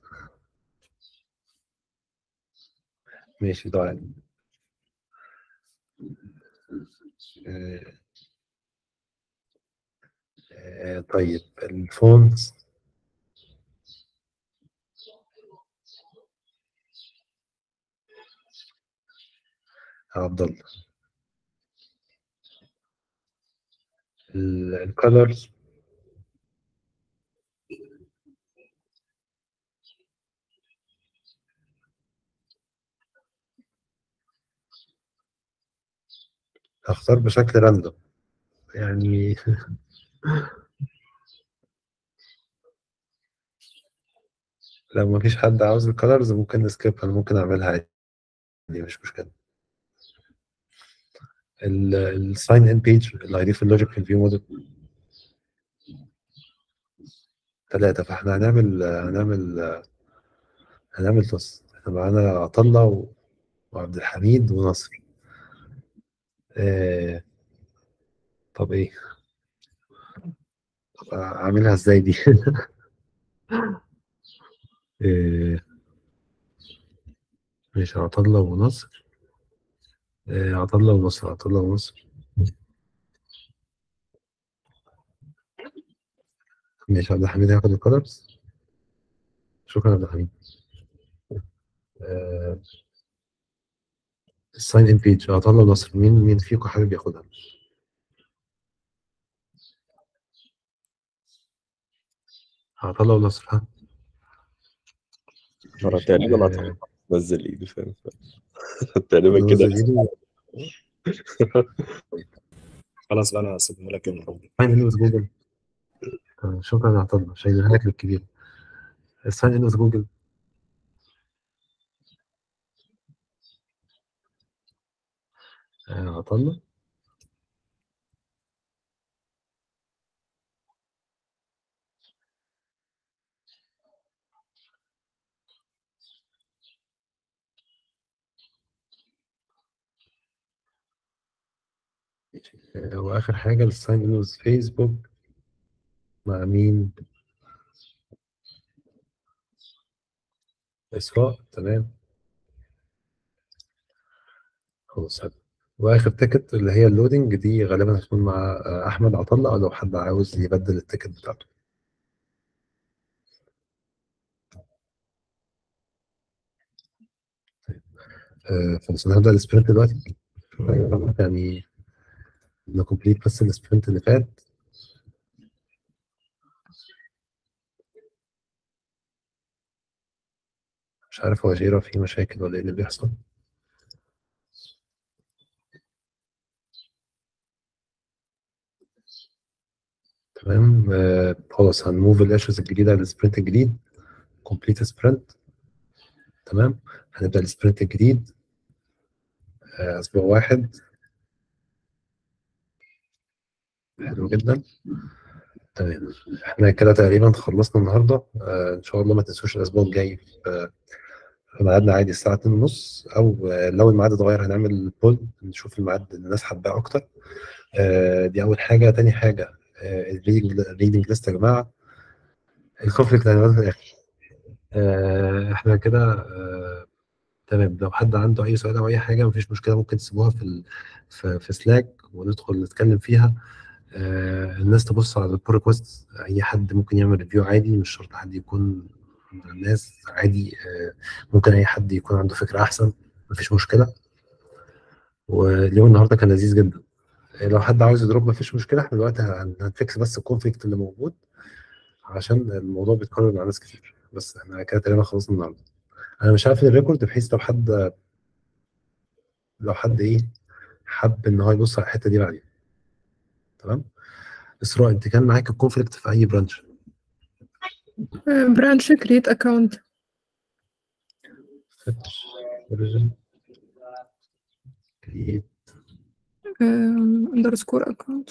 ماشي دعاء آه آه طيب الفونت عبد الله الكالرز هختار بشكل راندوم يعني لو ما فيش حد عاوز الكالرز ممكن نسكيب انا ممكن اعملها عادي دي مش مشكله الساين ان بيج اللي هيضيف اللوجيك في الفيو موديل ثلاثة فاحنا هنعمل هنعمل هنعمل توس احنا معانا عطلة و- وعبد الحميد ونصر اه طب ايه طب اعملها ازاي دي اه ماشي عطلة ونصر اه عطلة ونصر عطلة ونصر ماشي عبد الحميد هياخد الكولرز شكرا عبد الحميد اه الساين ان بيج عطلة ونصر مين مين فيكم حابب ياخدها عطلة ونصر ها انا ماشي تقريبا اه هطلع نزل ايدي فاهم تقريبا نزل كده ايده خلاص بقى انا هسيبه لك المفروض ساين ان وذ جوجل آه، شكرا يا عطلة شايلها لك الكبير الساين ان وذ جوجل آه، عطلة آه، واخر حاجة الساين ان وذ فيسبوك مع مين اسراء تمام خلاص حلو. واخر تيكت اللي هي اللودنج دي غالبا هتكون مع آه، احمد عطلة او لو حد عاوز يبدل التيكت بتاعته آه، خلاص انا هبدأ السبرنت دلوقتي يعني نكمبليت بس السبرنت اللي فات مش عارف هو جيرا فيه مشاكل ولا ايه اللي بيحصل تمام آه، خلاص هنموف الاشوز الجديدة للسبرنت الجديد كومبليت سبرنت تمام هنبدأ السبرنت الجديد آه، اسبوع واحد حلو جدا تمام احنا كده تقريبا خلصنا النهارده آه ان شاء الله ما تنسوش الاسبوع الجاي في في ميعادنا عادي الساعه 2:30 او آه لو الميعاد اتغير هنعمل بول نشوف الميعاد اللي الناس حباه اكتر آه دي اول حاجه تاني حاجه الريدنج ليست يا جماعه الكونفليكت هنبقى في الاخر آه احنا كده آه تمام لو حد عنده اي سؤال او اي حاجه مفيش مشكله ممكن تسيبوها في ال... في, في سلاك وندخل نتكلم فيها آه الناس تبص على البول ريكوست اي حد ممكن يعمل ريفيو عادي مش شرط حد يكون من الناس عادي آه ممكن اي حد يكون عنده فكره احسن مفيش مشكله واليوم النهارده كان لذيذ جدا آه، لو حد عاوز يضرب مفيش مشكله احنا دلوقتي هن- هنفكس بس الكونفليكت اللي موجود عشان الموضوع بيتكرر مع ناس كتير بس احنا كده تقريبا خلصنا النهارده انا مش عارف الريكورد بحيث لو حد لو حد ايه حب ان هو يبص على الحته دي بعدين تمام اسراء انت كان معاك الكونفليكت في اي برانش برانش كريت اكونت اوريجن كرييت اندرسكور اكونت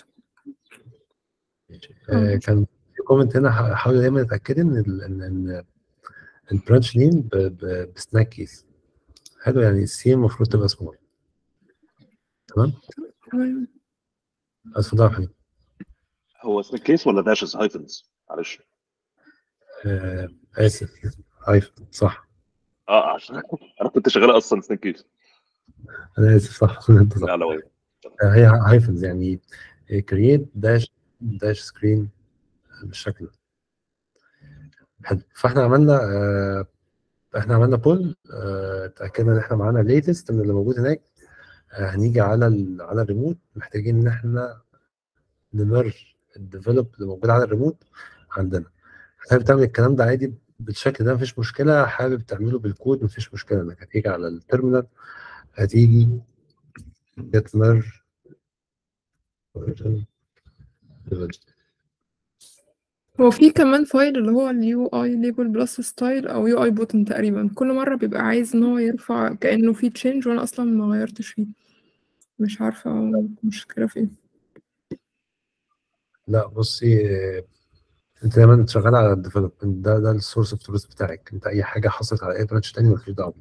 آه كان في كومنت هنا ح- حاولوا دايما تتاكدوا ان ال- ان ان البرانش نيم ب- ب- بسناك كيس حلو يعني السي المفروض تبقى سمول تمام تمام اتفضل يا حبيبي هو اسم كيس ولا داشز هايفنز معلش آه اسف ايفون صح اه عشان انا كنت شغال اصلا سنيك كيس انا اسف صح انت صح لا لا وي. آه هي هايفنز يعني كرييت داش داش سكرين بالشكل ده حلو فاحنا عملنا آه احنا عملنا بول آه اتاكدنا ان احنا معانا ليتست من اللي موجود هناك آه هنيجي على ال على الريموت محتاجين ان احنا نمر الديفلوب اللي موجود على الريموت عندنا حابب تعمل الكلام ده عادي بالشكل ده مفيش مشكله حابب تعمله بالكود مفيش مشكله انك هتيجي على التيرمينال هتيجي get merge version develop. هو في كمان فايل اللي هو اليو اي ليبل بلس ستايل او يو اي بوتن تقريبا كل مره بيبقى عايز ان هو يرفع كانه في تشينج وانا اصلا ما غيرتش فيه مش عارفه المشكله في ايه لا بصي آه، انت دايما شغال على الديفلوبمنت ده ده السورس اوف تروث بتاعك انت اي حاجه حصلت على اي برانش تاني مالكش دعوه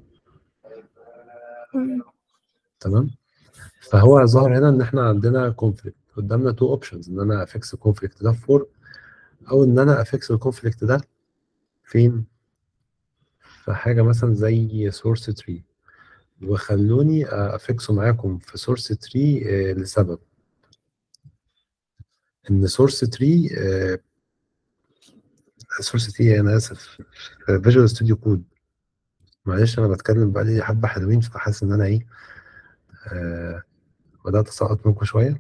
تمام فهو ظهر هنا ان احنا عندنا كونفليكت قدامنا تو اوبشنز ان انا افكس الكونفليكت ده في فور او ان انا افكس الكونفليكت ده فين في حاجه مثلا زي سورس تري وخلوني افكسه معاكم في سورس تري لسبب ان سورس تري سورس تري انا اسف فيجوال ستوديو كود معلش انا بتكلم بقالي حبه حلوين فحاسس ان انا ايه آه بدات اسقط منكم شويه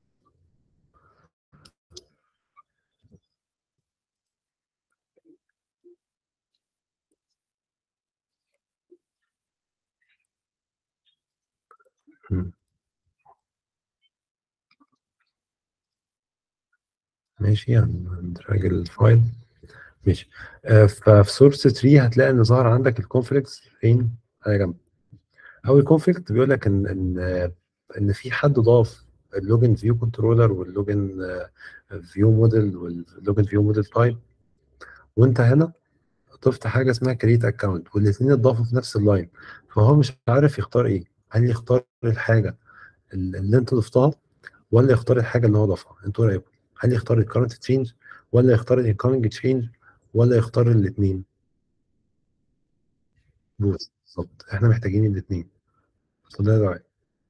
مم. ماشي هندراج الفايل ماشي آه، ففي سورس 3 هتلاقي ان ظهر عندك الكونفليكتس فين على جنب اول كونفليكت بيقول لك ان ان آه، ان في حد ضاف اللوجن فيو كنترولر واللوجن فيو موديل واللوجن فيو موديل تايب وانت هنا ضفت حاجه اسمها كريت اكونت والاثنين اتضافوا في نفس اللاين فهو مش عارف يختار ايه هل يختار الحاجه اللي انت ضفتها ولا يختار الحاجه اللي هو ضافها انتوا رايكم هل يختار الكرنت تشينج ولا يختار الانكoming تشينج ولا يختار الاثنين بوث بالظبط احنا محتاجين الاثنين فده رأيي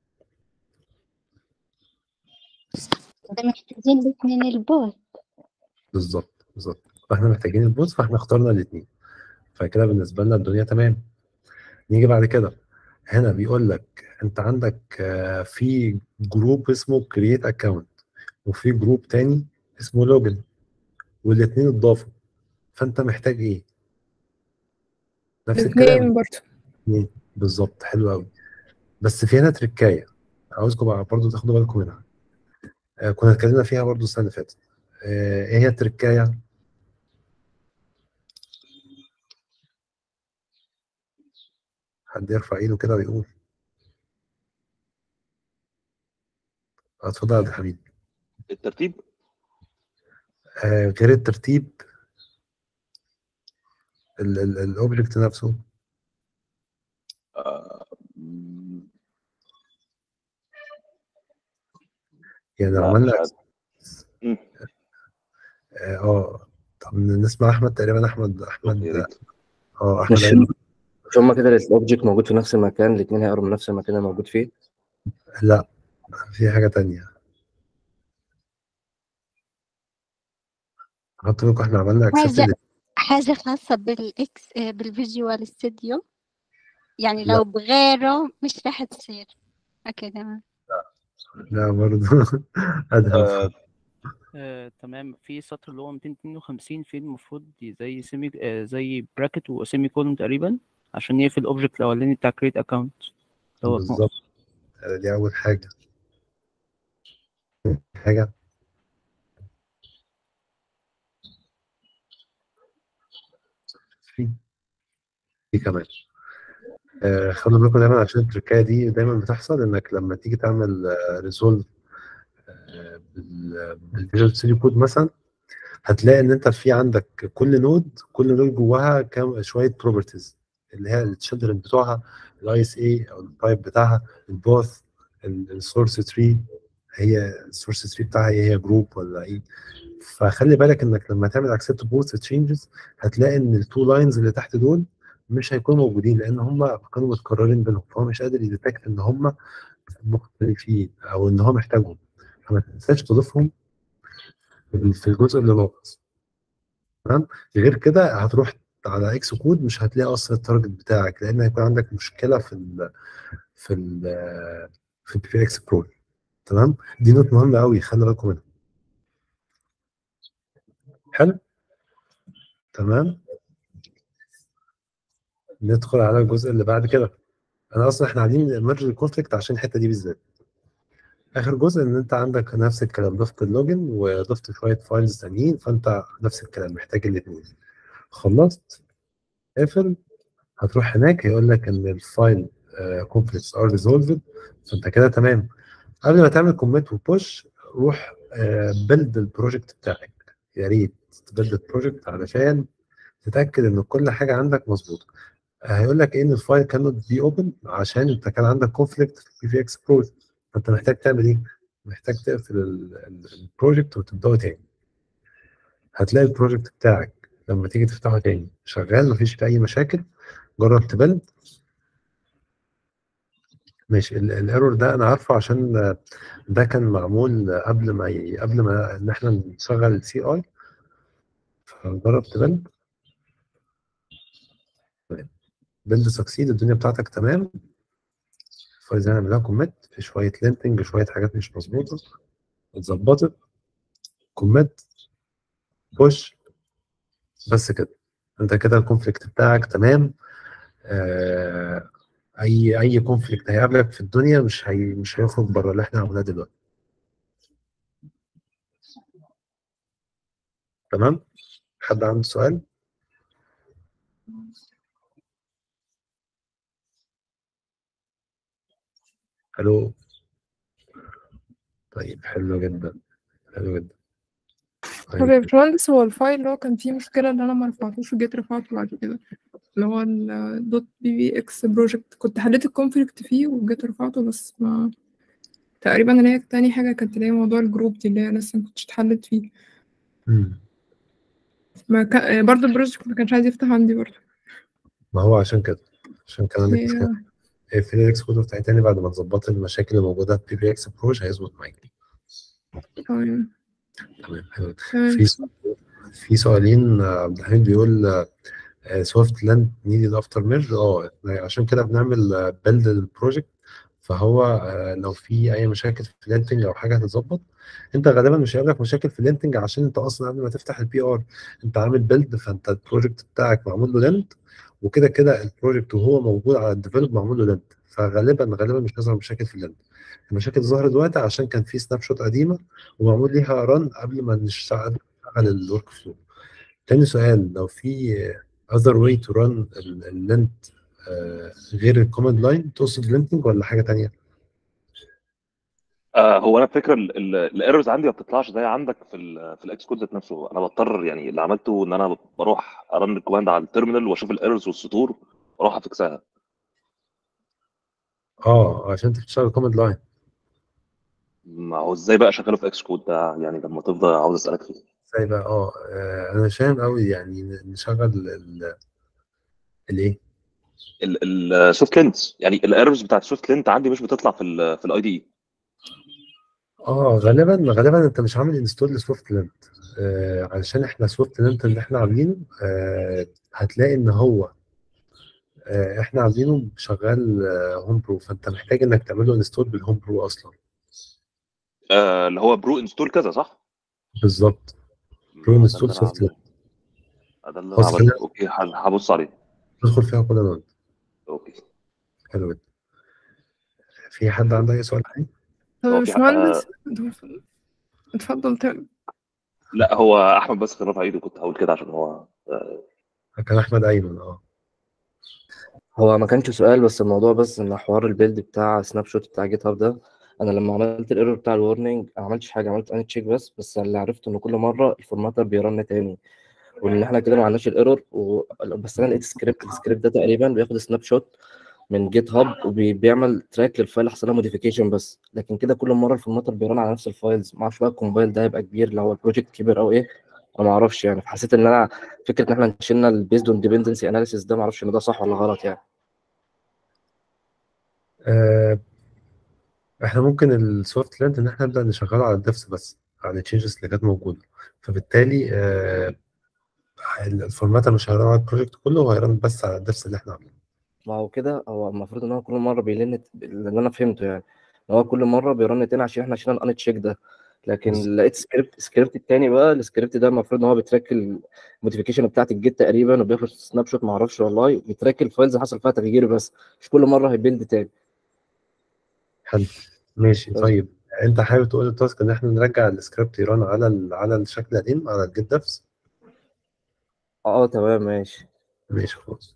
ده محتاجين الاثنين البوث بالظبط بالظبط فاحنا محتاجين البوث فاحنا اخترنا الاثنين فكده بالنسبه لنا الدنيا تمام نيجي بعد كده هنا بيقول لك انت عندك آه، في جروب اسمه كرييت اكونت وفي جروب تاني اسمه لوجن والاثنين اتضافوا فانت محتاج ايه نفس الكلام الاثنين برضه اتنين. بالظبط حلو قوي بس في هنا تركايه عاوزكم بقى برضو تاخدوا بالكم منها آه كنا اتكلمنا فيها برضو السنه اللي فاتت آه ايه هي التركايه حد يرفع ايده كده ويقول آه، اتفضل يا عبد الحميد الترتيب آه غير الترتيب الاوبجكت نفسه آه، مم، يعني لو لا عملنا مش عارف مم، اه آه، طب نسمع احمد تقريبا احمد احمد يا ريت اه احمد مش قال مش هما كده الاوبجكت موجود في نفس المكان الاثنين هيقروا من نفس المكان اللي موجود فيه لا في حاجه تانية حط بالكم احنا عملنا اكسبت حاجة حاجة خاصة بالإكس آه، بالفيجوال ستوديو يعني لا لو بغيره مش راح تصير اوكي تمام لا برضه ادهم آه، آه، تمام في سطر اللي هو 252 فيه المفروض زي سيمي آه، زي براكت وسيمي كولوم تقريبا عشان يقفل الاوبجكت الاولاني بتاع كريت اكونت اللي هو في بالظبط نقص دي اول حاجه حاجه في في كمان آه خلوا بالكم دايما عشان التركايه دي دايما بتحصل انك لما تيجي تعمل ريزولف بالفيجوال ستوديو كود مثلا هتلاقي ان انت في عندك كل نود كل نود جواها كام شويه بروبرتيز اللي هي التشيلدرن بتوعها الاي اس اي او التايب بتاعها البوث السورس تري هي السورس تري بتاعها ايه هي جروب ولا ايه فخلي بالك انك لما تعمل اكسبت بوث تشينجز هتلاقي ان التو لاينز اللي تحت دول مش هيكونوا موجودين لان هم كانوا متكررين بينهم فهو مش قادر يديتكت ان هم مختلفين او ان هو محتاجهم فما تنساش تضيفهم في الجزء اللي ناقص تمام غير كده هتروح على اكس كود مش هتلاقي اصلا التارجت بتاعك لان هيكون عندك مشكله في ال في ال في البي في اكس برو تمام دي نوت مهمه قوي خلي بالكم منها حلو تمام ندخل على الجزء اللي بعد كده انا اصلا احنا قاعدين ميرج الكونفليكت عشان الحته دي بالذات اخر جزء ان انت عندك نفس الكلام ضفت اللوجن وضفت شويه فايلز تانيين فانت نفس الكلام محتاج الاثنين خلصت اقفل هتروح هناك يقول لك ان الفايل كونفليكتس ار ريزولفد فانت كده تمام قبل ما تعمل كوميت وبوش روح بيلد البروجكت بتاعك يا ريت تبدل البروجكت علشان تتاكد ان كل حاجه عندك مظبوطه هيقول لك ايه ان الفايل كانت بي اوبن عشان انت كان عندك كونفليكت في البي في اكس بروجكت فانت محتاج تعمل ايه؟ محتاج تقفل البروجكت وتبداه تاني هتلاقي البروجكت بتاعك لما تيجي تفتحه تاني شغال مفيش فيه اي مشاكل جرب تبلد ماشي الايرور ده انا عارفه عشان ده كان معمول قبل ما ي... قبل ما ان احنا نشغل السي اي فجرب تبلد بيلد سكسيد الدنيا بتاعتك تمام فايز هنعمل لها كوميت في شويه لينتنج شويه حاجات مش مظبوطه اتظبطت كوميت بوش بس كده انت كده الكونفليكت بتاعك تمام آه اي اي كونفليكت هيقابلك في الدنيا مش هي مش هيخرج بره اللي احنا عملناه دلوقتي تمام حد عنده سؤال الو طيب حلو جدا حلو جدا طب يا باشمهندس هو الفايل اللي هو كان فيه مشكلة اللي أنا ما رفعتوش وجيت رفعته بعد كده اللي هو ال دوت بي بي اكس بروجكت كنت حليت الكونفليكت فيه وجيت رفعته بس ما تقريبا اللي هي تاني حاجة كانت اللي هي موضوع الجروب دي اللي هي لسه مكنتش اتحلت فيه مم. ما كان برضه البروجكت ما كانش عايز يفتح عندي برضه ما هو عشان كده عشان كان عندك هي مشكله اقفل الاكس كود وافتحي تاني بعد ما تظبطي المشاكل اللي موجوده في بي بي اكس بروج هيظبط معاك تمام تمام حلو تمام في سؤال- في سؤالين آه، عبد الحميد بيقول سوفت لاند نيدد افتر ميرج اه عشان كده بنعمل بيلد للبروجكت فهو آه، لو في اي مشاكل في اللينتنج او حاجه هتتظبط انت غالبا مش هيقابلك مشاكل في اللينتنج عشان انت اصلا قبل ما تفتح البي ار انت عامل بيلد فانت البروجكت بتاعك معمول له لينت وكده كده البروجكت وهو موجود على الديفلوب معمول له لينت فغالبا غالبا مش هيظهر مشاكل في اللينت المشاكل ظهرت دلوقتي عشان كان في سناب شوت قديمه ومعمول ليها رن قبل ما نشتغل نشتغل الورك فلو تاني سؤال لو في other way to run اللينت غير الكوماند لاين تقصد لينتنج ولا حاجه تانية؟ آه هو انا الفكره الايرورز عندي ما بتطلعش زي عندك في ال في الاكس كود ذات نفسه انا بضطر يعني اللي عملته ان انا بروح ارن الكوماند على التيرمينال واشوف الايرورز والسطور واروح افكسها اه عشان انت بتشتغل كوماند لاين ما هو ازاي بقى شغاله في اكس كود ده يعني لما تفضل عاوز اسالك فيه ازاي بقى اه آه، انا مش فاهم قوي يعني ن- نشغل ال- الايه؟ السوفت لينت يعني الايرورز بتاعت السوفت لينت عندي مش بتطلع في ال في الاي دي اه غالبا غالبا انت مش عامل انستول لسوفت لينت آه علشان احنا سوفت لينت اللي احنا عاملينه آه هتلاقي ان هو آه احنا عاملينه شغال آه هوم برو فانت محتاج انك تعمله انستول بالهوم برو اصلا آه اللي هو برو انستول كذا صح؟ بالظبط برو ده اللي انستول انا سوفت لينت عامله ده اللي انا خلاص عملته خلينا اوكي ه- هبص عليه ندخل فيها كلنا وانت اوكي حلو جدا في حد عنده اي سؤال تاني؟ طب يا هو في باشمهندس آه اتفضل تاني لا هو احمد بس كان رافع ايده كنت هقول كده عشان هو آه كان احمد ايمن اه هو ما كانش سؤال بس الموضوع بس ان حوار البيلد بتاع سناب شوت بتاع جيت هاب ده انا لما عملت الايرور بتاع الورنينج ما عملتش حاجه عملت ان تشيك بس بس اللي عرفت ان كل مره الفورماتر بيرن تاني وان احنا كده ما عندناش الايرور و... بس انا لقيت سكريبت السكريبت ده تقريبا بياخد سناب شوت من جيت هاب وبيعمل تراك للفايل حصل لها موديفيكيشن بس لكن كده كل مره الفورماتر بيرن على نفس الفايلز ما اعرفش بقى الكومبايل ده هيبقى كبير لو هو البروجكت كبير او ايه انا ما اعرفش يعني فحسيت ان انا فكره ان احنا شلنا البيزد اون ديبندنسي اناليسيس ده ما اعرفش ان ده صح ولا غلط يعني آه، احنا ممكن السوفت لينت ان احنا نبدا نشغله على الديفس بس على التشينجز اللي كانت موجوده فبالتالي آه، الفورماتر مش هيرن على البروجكت كله هو هيرن بس على الديفس اللي احنا عاملينه ما هو كده هو المفروض ان هو كل مره بيلن اللي انا فهمته يعني ان هو كل مره بيرن تاني عشان احنا شلنا الان تشيك ده لكن بالظبط. لقيت سكريبت السكريبت التاني بقى السكريبت ده المفروض ان هو بيتراك الموديفيكيشن بتاعت الجيت تقريبا وبياخد سناب شوت ما اعرفش والله بيتراك الفايلز اللي حصل فيها تغيير بس مش كل مره هيبيلد تاني حلو ماشي بس طيب انت حابب تقول التاسك ان احنا نرجع السكريبت يران على ال على الشكل القديم على الجيت ديفس اه تمام ماشي ماشي خلاص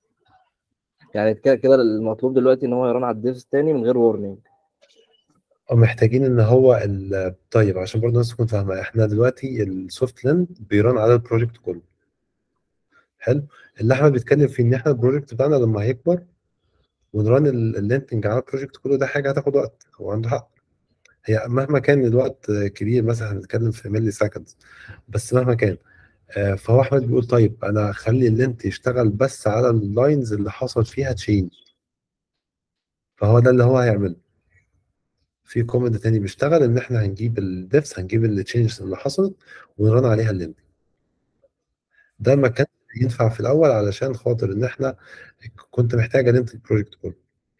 يعني كده كده المطلوب دلوقتي ان هو يرن على الديفز تاني من غير وورنينج محتاجين ان هو ال- طيب عشان برضه الناس تكون فاهمه احنا دلوقتي السوفت لاند بيران على البروجكت كله حلو اللي احنا بنتكلم فيه ان احنا البروجكت بتاعنا لما هيكبر ونران ال- اللينتنج على البروجكت كله ده حاجه هتاخد وقت هو عنده حق هي مهما كان الوقت كبير مثلا هنتكلم في ملي سكندز بس مهما كان آه، فهو احمد بيقول طيب انا اخلي اللينت يشتغل بس على اللاينز اللي حصل فيها تشينج فهو ده اللي هو هيعمله في كومنت تاني بيشتغل ان احنا هنجيب الديفس هنجيب التشينجز اللي حصلت ونرن عليها اللينت ده ما كان ينفع في الاول علشان خاطر ان احنا كنت محتاج الينت البروجكت كله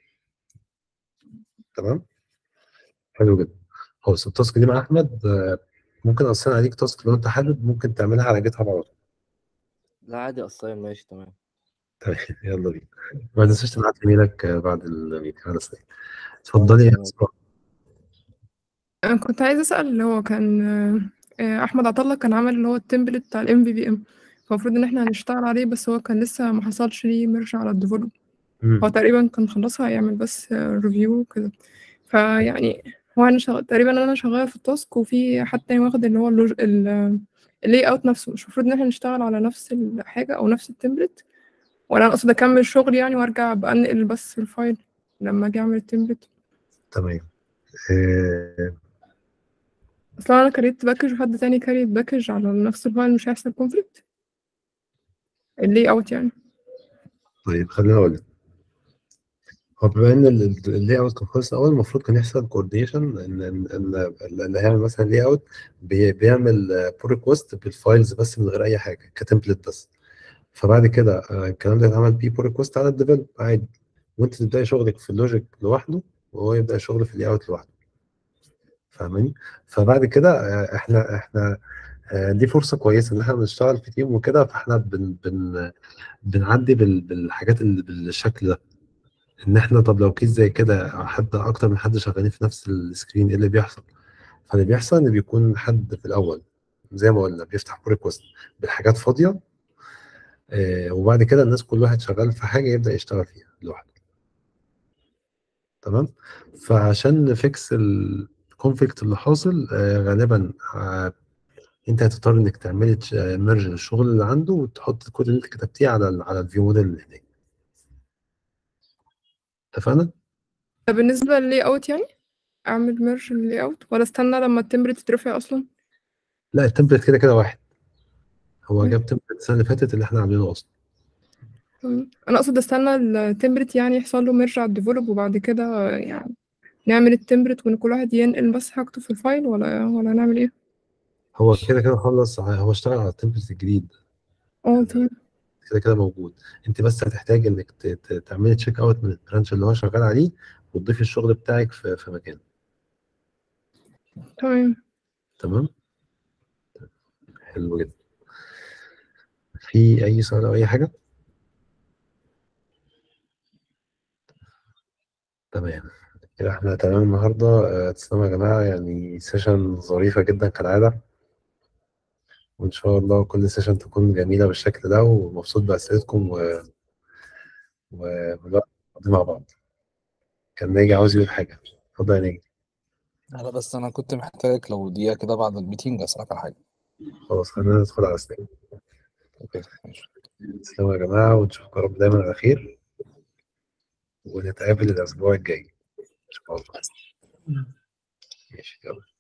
تمام حلو جدا خلاص التاسك دي مع احمد آه، ممكن اصلا عليك تاسك لو انت حابب ممكن تعملها على جيت هاب على طول لا عادي أصلا ماشي تمام تمام يلا بينا ما تنساش تبعت لي ايميلك آه، بعد الميتنج على سريع اتفضلي يا اسراء أنا كنت عايزة أسأل اللي هو كان آه، آه، أحمد عطلة كان عمل اللي هو التمبلت بتاع ال MVVM فالمفروض إن إحنا هنشتغل عليه بس هو كان لسه ما حصلش ليه ميرج على الديفلوب هو تقريبا كان خلصها هيعمل بس ريفيو كده فيعني هو أنا شغ... تقريبا أنا شغالة في التاسك وفي حد تاني واخد اللي هو اللوج... ال اللاي اوت نفسه مش المفروض إن إحنا نشتغل على نفس الحاجة أو نفس التمبلت ولا أنا أقصد أكمل شغل يعني وأرجع بنقل بس الفايل لما أجي أعمل التمبلت تمام آه، اصلا انا كريت باكج وحد تاني كريت باكج على نفس الفايل مش هيحصل كونفليكت اللي اوت يعني طيب خليني اقول لك هو بما ان اللاي اوت كان خلص الاول المفروض كان يحصل كوردينيشن ان ان ان اللي هيعمل مثلا لاي اوت بيعمل بول ريكوست بالفايلز بس من غير اي حاجه كتمبلت بس فبعد كده آه، الكلام ده اتعمل بيه بول ريكوست على الديفلوب عادي وانت تبداي شغلك في اللوجيك لوحده وهو يبدا شغله في اللاي اوت لوحده فاهماني فبعد كده آه، احنا احنا آه، دي فرصه كويسه ان احنا بنشتغل في تيم وكده فاحنا بن بن بنعدي بال- بالحاجات اللي بالشكل ده ان احنا طب لو كيس زي كده حد اكتر من حد شغالين في نفس السكرين ايه اللي بيحصل فاللي بيحصل ان بيكون حد في الاول زي ما قلنا بيفتح ريكوست بالحاجات فاضيه آه وبعد كده الناس كل واحد شغال في حاجه يبدا يشتغل فيها لوحده تمام فعشان نفكس الكونفليكت اللي حاصل آه غالبا آه انت هتضطر انك تعملي ميرج للشغل اللي عنده وتحط الكود اللي انت كتبتيه على ال على الفيو موديل اللي هناك اتفقنا؟ طب بالنسبة لللاي اوت يعني اعمل ميرج لللاي اوت ولا استنى لما التمبلت تترفع اصلا لا التمبلت كده كده واحد هو جاب تمبلت السنه اللي فاتت اللي احنا عاملينه اصلا تمام. انا اقصد استنى التمبلت يعني يحصل له ميرج على الديفلوب وبعد كده يعني نعمل التمبلت وان كل واحد ينقل بس حاجته في الفايل ولا ولا نعمل ايه هو كده كده خلص هو اشتغل على التمبلت الجديد اه تمام كده كده موجود انت بس هتحتاج انك ت- ت- تعملي تشيك اوت من البرانش اللي هو شغال عليه وتضيفي الشغل بتاعك في في مكانه تمام تمام حلو جدا في اي سؤال او اي حاجه تمام كده احنا تمام النهارده آه، تسلموا يا جماعه يعني سيشن ظريفه جدا كالعاده وان شاء الله كل سيشن تكون جميله بالشكل ده ومبسوط باسئلتكم و... و... والوقت نقضيه مع بعض كان ناجي عاوز يقول حاجه اتفضل يا ناجي لا بس انا كنت محتاجك لو دقيقة كده بعد الميتنج اسألك على حاجة خلاص خلينا ندخل على السلام اوكي ماشي تسلموا يا جماعه ونشوفكم يا رب دايما على خير ونتقابل الاسبوع الجاي ان شاء الله ماشي يلا